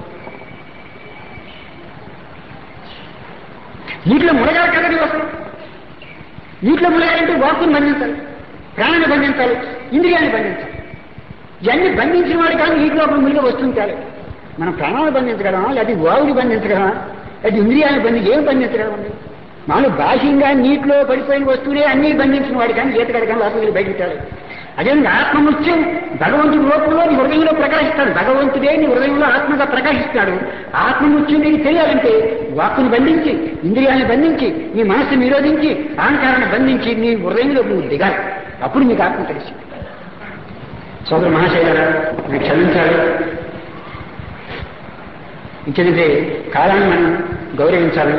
నీటిలో మునగాలి కదా నీ వస్తువు నీటిలో మునగాలంటే వాక్కుని బంధించాలి ప్రాణాన్ని బంధించాలి ఇంద్రియాన్ని బంధించాలి ఇవన్నీ బంధించిన వాడు కానీ నీటిలో మునిగి వస్తుంది కాదు మనం ప్రాణాలను బంధించగలమా లేదా వాయుని బంధించగలమా లేదా ఇంద్రియాలను బంధి ఏం బంధించగలమండి మనం బాహ్యంగా నీటిలో పడిపోయిన వస్తువులే అన్ని బంధించిన వాడు కానీ ఈతగడ కానీ లోపలికి బయటకు తేలేదు అదే ఆత్మ ముత్యం భగవంతుడి రూపంలో నీ హృదయంలో ప్రకాశిస్తాడు భగవంతుడే నీ హృదయంలో ఆత్మగా ప్రకాశిస్తాడు ఆత్మ ముత్యం నీకు తెలియాలంటే వాక్కుని బంధించి ఇంద్రియాన్ని బంధించి నీ మనస్సుని నిరోధించి అహంకారాన్ని బంధించి నీ హృదయంలో నువ్వు దిగాలి అప్పుడు నీకు ఆత్మ తెలిసి సోదర మహాశైలరా మీరు క్షమించాలి ఇంకేంటే కాలాన్ని మనం గౌరవించాలి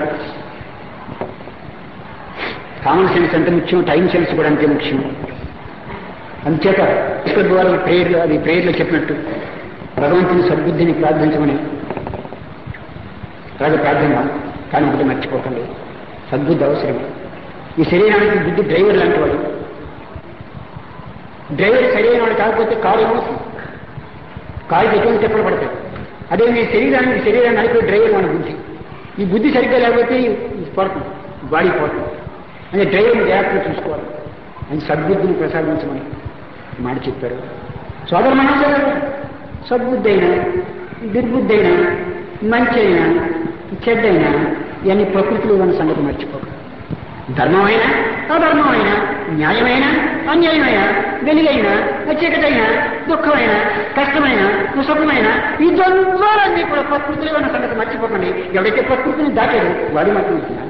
కామన్ సెన్స్ ఎంత ముఖ్యం టైం సెన్స్ కూడా అంతే ముఖ్యం అంచేత ఈశ్వర్ ద్వారా ప్రేయర్లు అది ప్రేయర్లో చెప్పినట్టు భగవంతుని సద్బుద్ధిని ప్రార్థించమని అలాగే ప్రార్థన కానీ ఒకటి మర్చిపోకండి సద్బుద్ధి అవసరం ఈ శరీరానికి బుద్ధి డ్రైవర్ లాంటి వాడు డ్రైవర్ సరైన వాడు కాకపోతే కారు ఏమవుతుంది కారుకి ఎటువంటి చెప్పలు పడతాయి అదే మీ శరీరానికి శరీరాన్ని నడిపే డ్రైవర్ మన బుద్ధి ఈ బుద్ధి సరిగ్గా లేకపోతే ఇది పోతుంది బాడీ పోతుంది అంటే డ్రైవర్ని జాగ్రత్తగా చూసుకోవాలి అని సద్బుద్ధిని ప్రసాదించమని మాట చెప్పారు సోదర మనసు సద్బుద్ధి అయినా దుర్బుద్ధి అయినా మంచి అయినా చెడ్డైనా ఇవన్నీ ప్రకృతిలో ఉన్న సంగతి మర్చిపోక ధర్మమైన అధర్మమైన న్యాయమైన అన్యాయమైన వెలుగైన చీకటైన దుఃఖమైన కష్టమైన సుఖమైన ఈ ద్వంద్వాలన్నీ కూడా ప్రకృతిలో ఉన్న సంగతి మర్చిపోకండి ఎవరైతే ప్రకృతిని దాటాడు వాడు మాత్రం ఇస్తున్నారు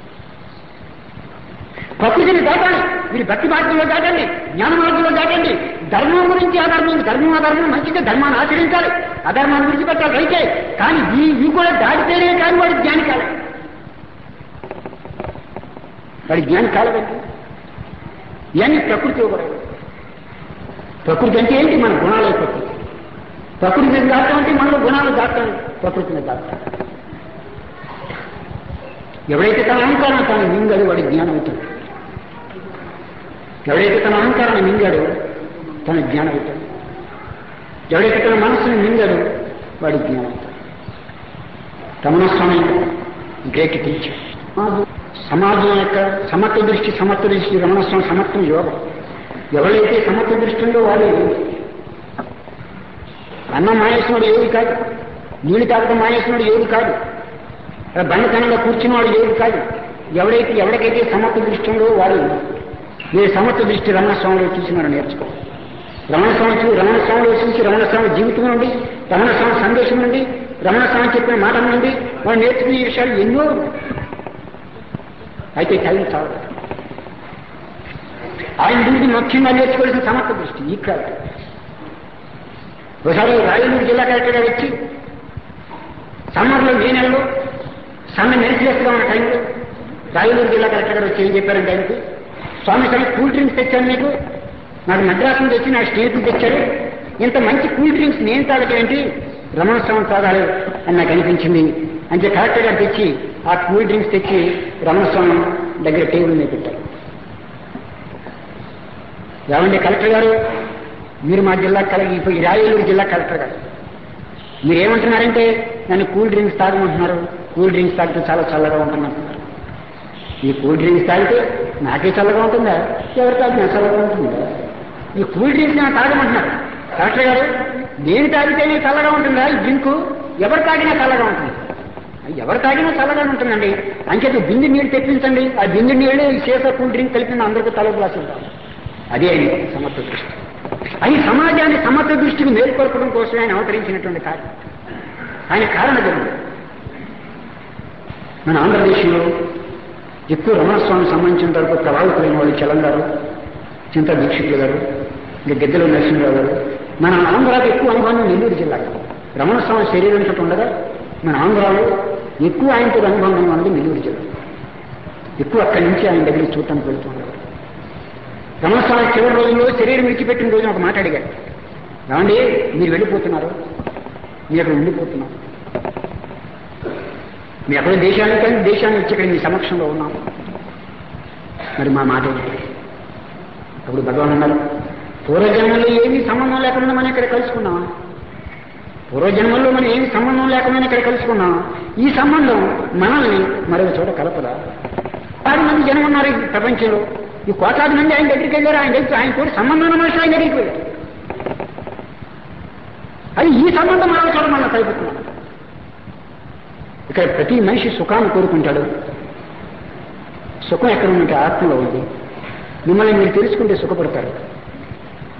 ప్రకృతిని దాటాలి మీరు భక్తి మార్గంలో దాటండి జ్ఞాన మార్గంలో దాటండి ధర్మం గురించి అధర్మం ధర్మం అధర్మం మంచిగా ధర్మాన్ని ఆచరించాలి అధర్మాన్ని విడిచిపెట్టాలి రైతే కానీ ఈ ఇవి కూడా దాటితేనే కానీ వాడి జ్ఞాని కాలేదు వాడి జ్ఞాని కాలేదండి ఇవన్నీ ప్రకృతి కూడా ప్రకృతి అంటే ఏంటి మన గుణాలే ప్రకృతి ప్రకృతిని దాటం అంటే మనలో గుణాలు దాటం ప్రకృతిని దాటం ఎవడైతే తన అహంకారం తాను మింగాడు వాడి జ్ఞానం అవుతాడు ఎవడైతే తన అహంకారాన్ని మింగాడు తన జ్ఞానం అవుతాడు ఎవడైతే తన మనస్సుని మింగాడు వాడి జ్ఞానం అవుతాడు రమణస్వామి గ్రేట్ టీచర్ సమాజం యొక్క సమత్వ దృష్టి సమత్వ దృష్టి రమణస్వామి సమత్వం యోగం ఎవరైతే సమత్వ దృష్టి ఉందో వాడు అన్నం మానేసినోడు ఏది కాదు నీళ్ళు తాగడం మానేసినోడు ఏది కాదు బండతనంగా కూర్చున్నవాడు ఏది కాదు ఎవడైతే ఎవరికైతే సమత్వ దృష్టి ఉందో వాడు మీరు సమత్వ దృష్టి రమణస్వామిలో చూసి మనం నేర్చుకో రమణస్వామి చూ రమణస్వామిలో చూసి రమణస్వామి జీవితం నుండి రమణస్వామి సందేశం నుండి రమణస్వామి చెప్పిన మాటల నుండి మనం నేర్చుకునే విషయాలు ఎన్నో ఉన్నాయి. అయితే టైం చాలు ఆయన గురించి ముఖ్యంగా నేర్చుకోవాల్సిన సమత్వ దృష్టి ఈ కాదు ఒకసారి రాయలూరు జిల్లా కలెక్టర్ గారు వచ్చి సమ్మర్లో మే నెలలో సమ్మె మెరిసిలేస్తూ ఉన్న టైంలో రాయలూరు జిల్లా కలెక్టర్ గారు వచ్చి ఏం చెప్పారంటే ఆయనకి స్వామి సరే కూల్ డ్రింక్స్ తెచ్చాను మీకు నాకు మద్రాసు నుంచి వచ్చి నా స్నేహితులు తెచ్చారు ఇంత మంచి కూల్ డ్రింక్స్ నేను తాగటం ఏంటి రమణ స్వామి తాగాలి అని నాకు అనిపించింది అంటే కలెక్టర్ గారు తెచ్చి ఆ కూల్ డ్రింక్స్ తెచ్చి రమణస్వామి దగ్గర టేబుల్ మీద పెట్టారు ఏమండి కలెక్టర్ గారు మీరు మా జిల్లా కలెక్టర్ ఇప్పుడు ఈ రాయలూరు జిల్లా కలెక్టర్ గారు మీరు ఏమంటున్నారంటే నన్ను కూల్ డ్రింక్స్ తాగమంటున్నారు కూల్ డ్రింక్స్ తాగితే చాలా చల్లగా ఉంటుందంటున్నారు ఈ కూల్ డ్రింక్స్ తాగితే నాకే చల్లగా ఉంటుందా ఎవరు తాగినా చల్లగా ఉంటుందా ఈ కూల్ డ్రింక్స్ నేను తాగమంటున్నారు కలెక్టర్ గారు నేను తాగితేనే చల్లగా ఉంటుందా ఈ డ్రింకు ఎవరు తాగినా చల్లగా ఉంటుంది ఎవరు తాగినా చల్లగా ఉంటుందండి అంచేత బిందు నీళ్ళు తెప్పించండి ఆ బిందు నీళ్ళు ఈ సీసా కూల్ డ్రింక్ కలిపిన అందరికీ తల గ్లాసు ఉంటారు అదే ఆయన సమత్వ దృష్టి అది సమాజాన్ని సమత్వ దృష్టికి మేల్కొల్పడం కోసం ఆయన అవతరించినటువంటి కార్యం ఆయన కారణ జన్మ మన ఆంధ్రదేశంలో ఎక్కువ రమణస్వామికి సంబంధించినంత వరకు ప్రభావితులైన వాళ్ళు చలం గారు చింత దీక్షితులు గారు ఇంకా గద్దెల నరసింహరావు గారు మన ఆంధ్రాకి ఎక్కువ అనుభవం నెల్లూరు జిల్లాకి రమణస్వామి శరీరం చుట్టూ ఉండగా మన ఆంధ్రాలో ఎక్కువ ఆయనతో అనుభవం ఉన్నది నెల్లూరు జిల్లా ఎక్కువ అక్కడి నుంచి ఆయన దగ్గరికి చూడటానికి వెళ్తూ ఉండేవారు రమణస్వామి చివరి రోజుల్లో శరీరం విడిచిపెట్టిన రోజున ఒక మాట అడిగారు ఏమండి మీరు వెళ్ళిపోతున్నారు మీరు అక్కడ ఉండిపోతున్నారు మీ ఎక్కడో దేశానికి కానీ దేశాన్ని వచ్చి ఇక్కడ మీ సమక్షంలో ఉన్నాం మరి మా మాట ఏంటి అప్పుడు భగవాన్ అన్నారు పూర్వజన్మలో ఏమీ సంబంధం లేకుండా మనం ఇక్కడ కలుసుకున్నాం పూర్వజన్మల్లో మనం ఏమి సంబంధం లేకుండా ఇక్కడ కలుసుకున్నాం ఈ సంబంధం మనల్ని మరొక చోట కలపదా కోటాది మంది జనం ఉన్నారు ఈ ప్రపంచంలో ఈ కోటాది మంది ఆయన దగ్గరికి వెళ్ళారు ఆయన దగ్గర ఆయన కూడా సంబంధం ఉన్న మనుషులు ఆయన దగ్గరికి వెళ్ళారు అది ఈ సంబంధం మరొక చోట మనం కలుపుతున్నాం ఇక్కడ ప్రతి మనిషి సుఖాన్ని కోరుకుంటాడు సుఖం ఎక్కడ ఉందంటే ఆత్మలో ఉంది మిమ్మల్ని మీరు తెలుసుకుంటే సుఖపడతారు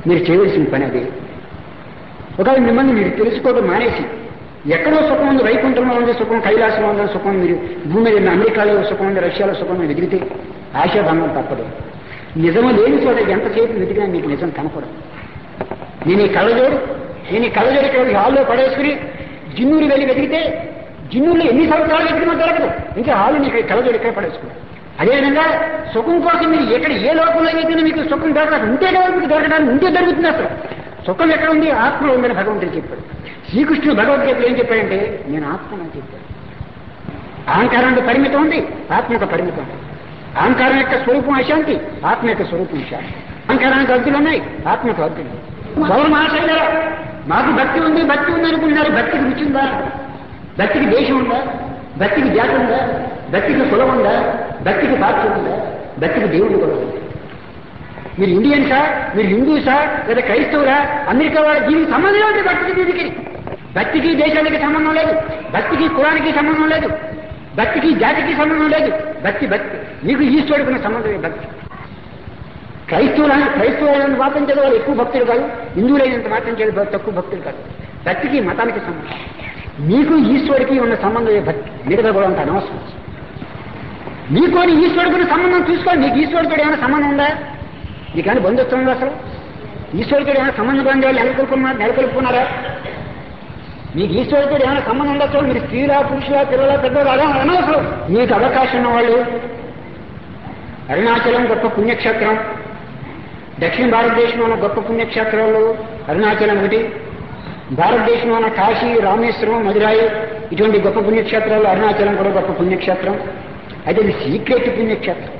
మీరు చేయవలసిన పని అదే ఒకవేళ మిమ్మల్ని మీరు తెలుసుకోవడం మానేసి ఎక్కడో సుఖం ఉంది వైకుంఠంలో ఉంది సుఖం కైలాసంలో ఉంది సుఖం మీరు భూమి మీద ఉన్న అమెరికాలో సుఖం ఉంది రష్యాలో సుఖం ఉంది వెతికితే ఆశాభంగం తప్పదు నిజము లేని చోట ఎంతసేపు వెతికినా మీకు నిజం కనపడదు నేను ఈ కళ్ళజోడు నేను ఈ కళ్ళజోడు ఇక్కడ హాల్లో పడేసుకుని జిన్నూరు వెళ్ళి వెతికితే జిన్నూరులో ఎన్ని సంవత్సరాలు వెతికినా దొరకదు ఇంకా హాలు నీకు ఈ కళ్ళజోడు ఇక్కడ పడేసుకున్నాను అదేవిధంగా సుఖం కోసం మీరు ఎక్కడ ఏ లోకంలో వెతికినా మీకు సుఖం దొరకదు ఉంటే కదా మీకు దొరకడానికి ఉంటే దొరుకుతుంది అసలు సుఖం ఎక్కడ ఉంది ఆత్మలో ఉందని భగవంతుడు చెప్పాడు శ్రీకృష్ణుడు భగవద్గీతలో ఏం చెప్పాడంటే నేను ఆత్మని చెప్పాడు అహంకారానికి పరిమితం ఉంది ఆత్మకు పరిమితం ఉంది అహంకారం యొక్క స్వరూపం అశాంతి ఆత్మ యొక్క స్వరూపం శాంతి అహంకారానికి అర్థులు ఉన్నాయి ఆత్మకు అర్థులు సౌర మహాశైలరా మాకు భక్తి ఉంది భక్తి ఉంది అనుకుంటున్నారు భక్తికి రుచి ఉందా భక్తికి దేశం ఉందా భక్తికి జాతి ఉందా భక్తికి కులం ఉందా భక్తికి పాత్ర ఉందా భక్తికి దేవుడు కూడా ఉంది మీరు ఇండియన్సా మీరు హిందూసా లేదా క్రైస్తవురా అమెరికా వాళ్ళ దీనికి సంబంధం లేదు భక్తికి దీనికి భక్తికి దేశానికి సంబంధం లేదు భక్తికి కులానికి సంబంధం లేదు భక్తికి జాతికి సంబంధం లేదు భక్తి భక్తి మీకు ఈశ్వరుడికి సంబంధమే భక్తి క్రైస్తవులు క్రైస్తవులైనంత మాత్రం చేత వాళ్ళు ఎక్కువ భక్తులు కాదు హిందువులైనంత మాత్రం చేత తక్కువ భక్తులు కాదు భక్తికి మతానికి సంబంధం మీకు ఈశ్వరుడికి ఉన్న సంబంధమే భక్తి మిగతా కూడా అంత అనవసరం మీకు అని ఈశ్వరుడికి సంబంధం చూసుకోవాలి నీకు ఈశ్వరుడితో ఏమైనా సంబంధం ఉందా నీకైనా బంధుత్వం ఉందా అసలు ఈశ్వరుడితో ఏమైనా సంబంధం పొందే వాళ్ళు నెలకొల్పుకున్నారు నెలకొల్పుకున్నారా మీకు ఈశ్వరుడితో ఏమైనా సంబంధం ఉండొచ్చు మీరు స్త్రీలా పురుషులా పిల్లల పెద్దలు అలా అనవసరం మీకు అవకాశం ఉన్నవాళ్ళు అరుణాచలం గొప్ప పుణ్యక్షేత్రం దక్షిణ భారతదేశంలో ఉన్న గొప్ప పుణ్యక్షేత్రాలు అరుణాచలం ఒకటి భారతదేశంలో ఉన్న కాశీ రామేశ్వరం మధురాయి ఇటువంటి గొప్ప పుణ్యక్షేత్రాలు అరుణాచలం కూడా గొప్ప పుణ్యక్షేత్రం అయితే ఇది సీక్రెట్ పుణ్యక్షేత్రం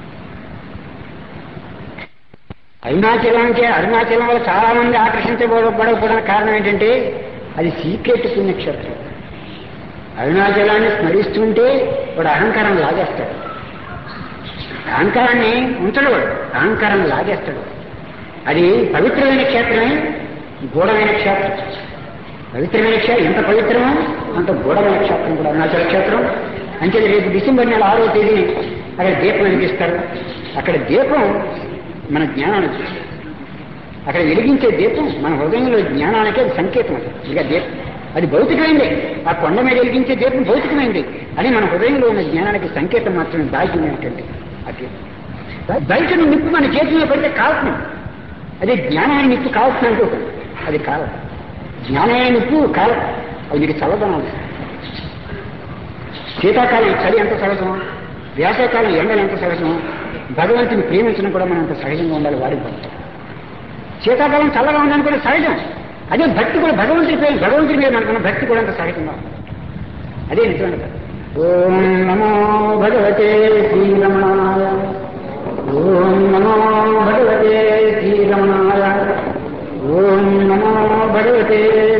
అరుణాచలానికి అరుణాచలం వల్ల చాలా మంది ఆకర్షించబడకపోవడానికి కారణం ఏంటంటే అది సీక్రెట్ పుణ్యక్షేత్రం అరుణాచలాన్ని స్మరిస్తుంటే వాడు అహంకారం లాగేస్తాడు అహంకారాన్ని ఉంచడు వాడు అహంకారాన్ని లాగేస్తాడు అది పవిత్రమైన క్షేత్రమే గూఢమైన క్షేత్రం పవిత్రమైన క్షేత్రం ఎంత పవిత్రమో అంత గూఢమైన క్షేత్రం కూడా అరుణాచల క్షేత్రం అంటే రేపు డిసెంబర్ నెల ఆరో తేదీ అక్కడ దీపం వెలిగిస్తారు అక్కడ దీపం మన జ్ఞానాన్ని చూస్తుంది అక్కడ వెలిగించే దీపం మన హృదయంలో జ్ఞానానికి అది సంకేతం అది ఇక దీపం అది భౌతికమైంది ఆ కొండ మీద వెలిగించే దీపం భౌతికమైంది అని మన హృదయంలో ఉన్న జ్ఞానానికి సంకేతం మాత్రమే దాల్చినటువంటి ఆ దీపం బయట నిప్పు మన చేతిలో పడితే కాల్సిన అదే జ్ఞానాన్ని నిప్పు కాల్సిన అంటూ అది కాలం జ్ఞానమైన నిప్పు కాలం అది నీకు చల్లదనం శీతాకాలం చలి ఎంత సహజం వేసవకాలం ఎండలు ఎంత సహజం భగవంతుని ప్రేమించడం కూడా మనం అంత సహజంగా ఉండాలి వాడి భక్తి శీతాకాలం చల్లగా ఉండడానికి కూడా సహజం అదే భక్తి కూడా భగవంతుడి ప్రేమ భగవంతుడి మీద మనకున్న భక్తి కూడా అంత సహజంగా ఉంది. అదే నిజమైన భక్తి. ఓం నమో భగవతే శ్రీరమణాయ ఓం నమో భగవతే శ్రీరమణాయ ఓం నమో భగవతే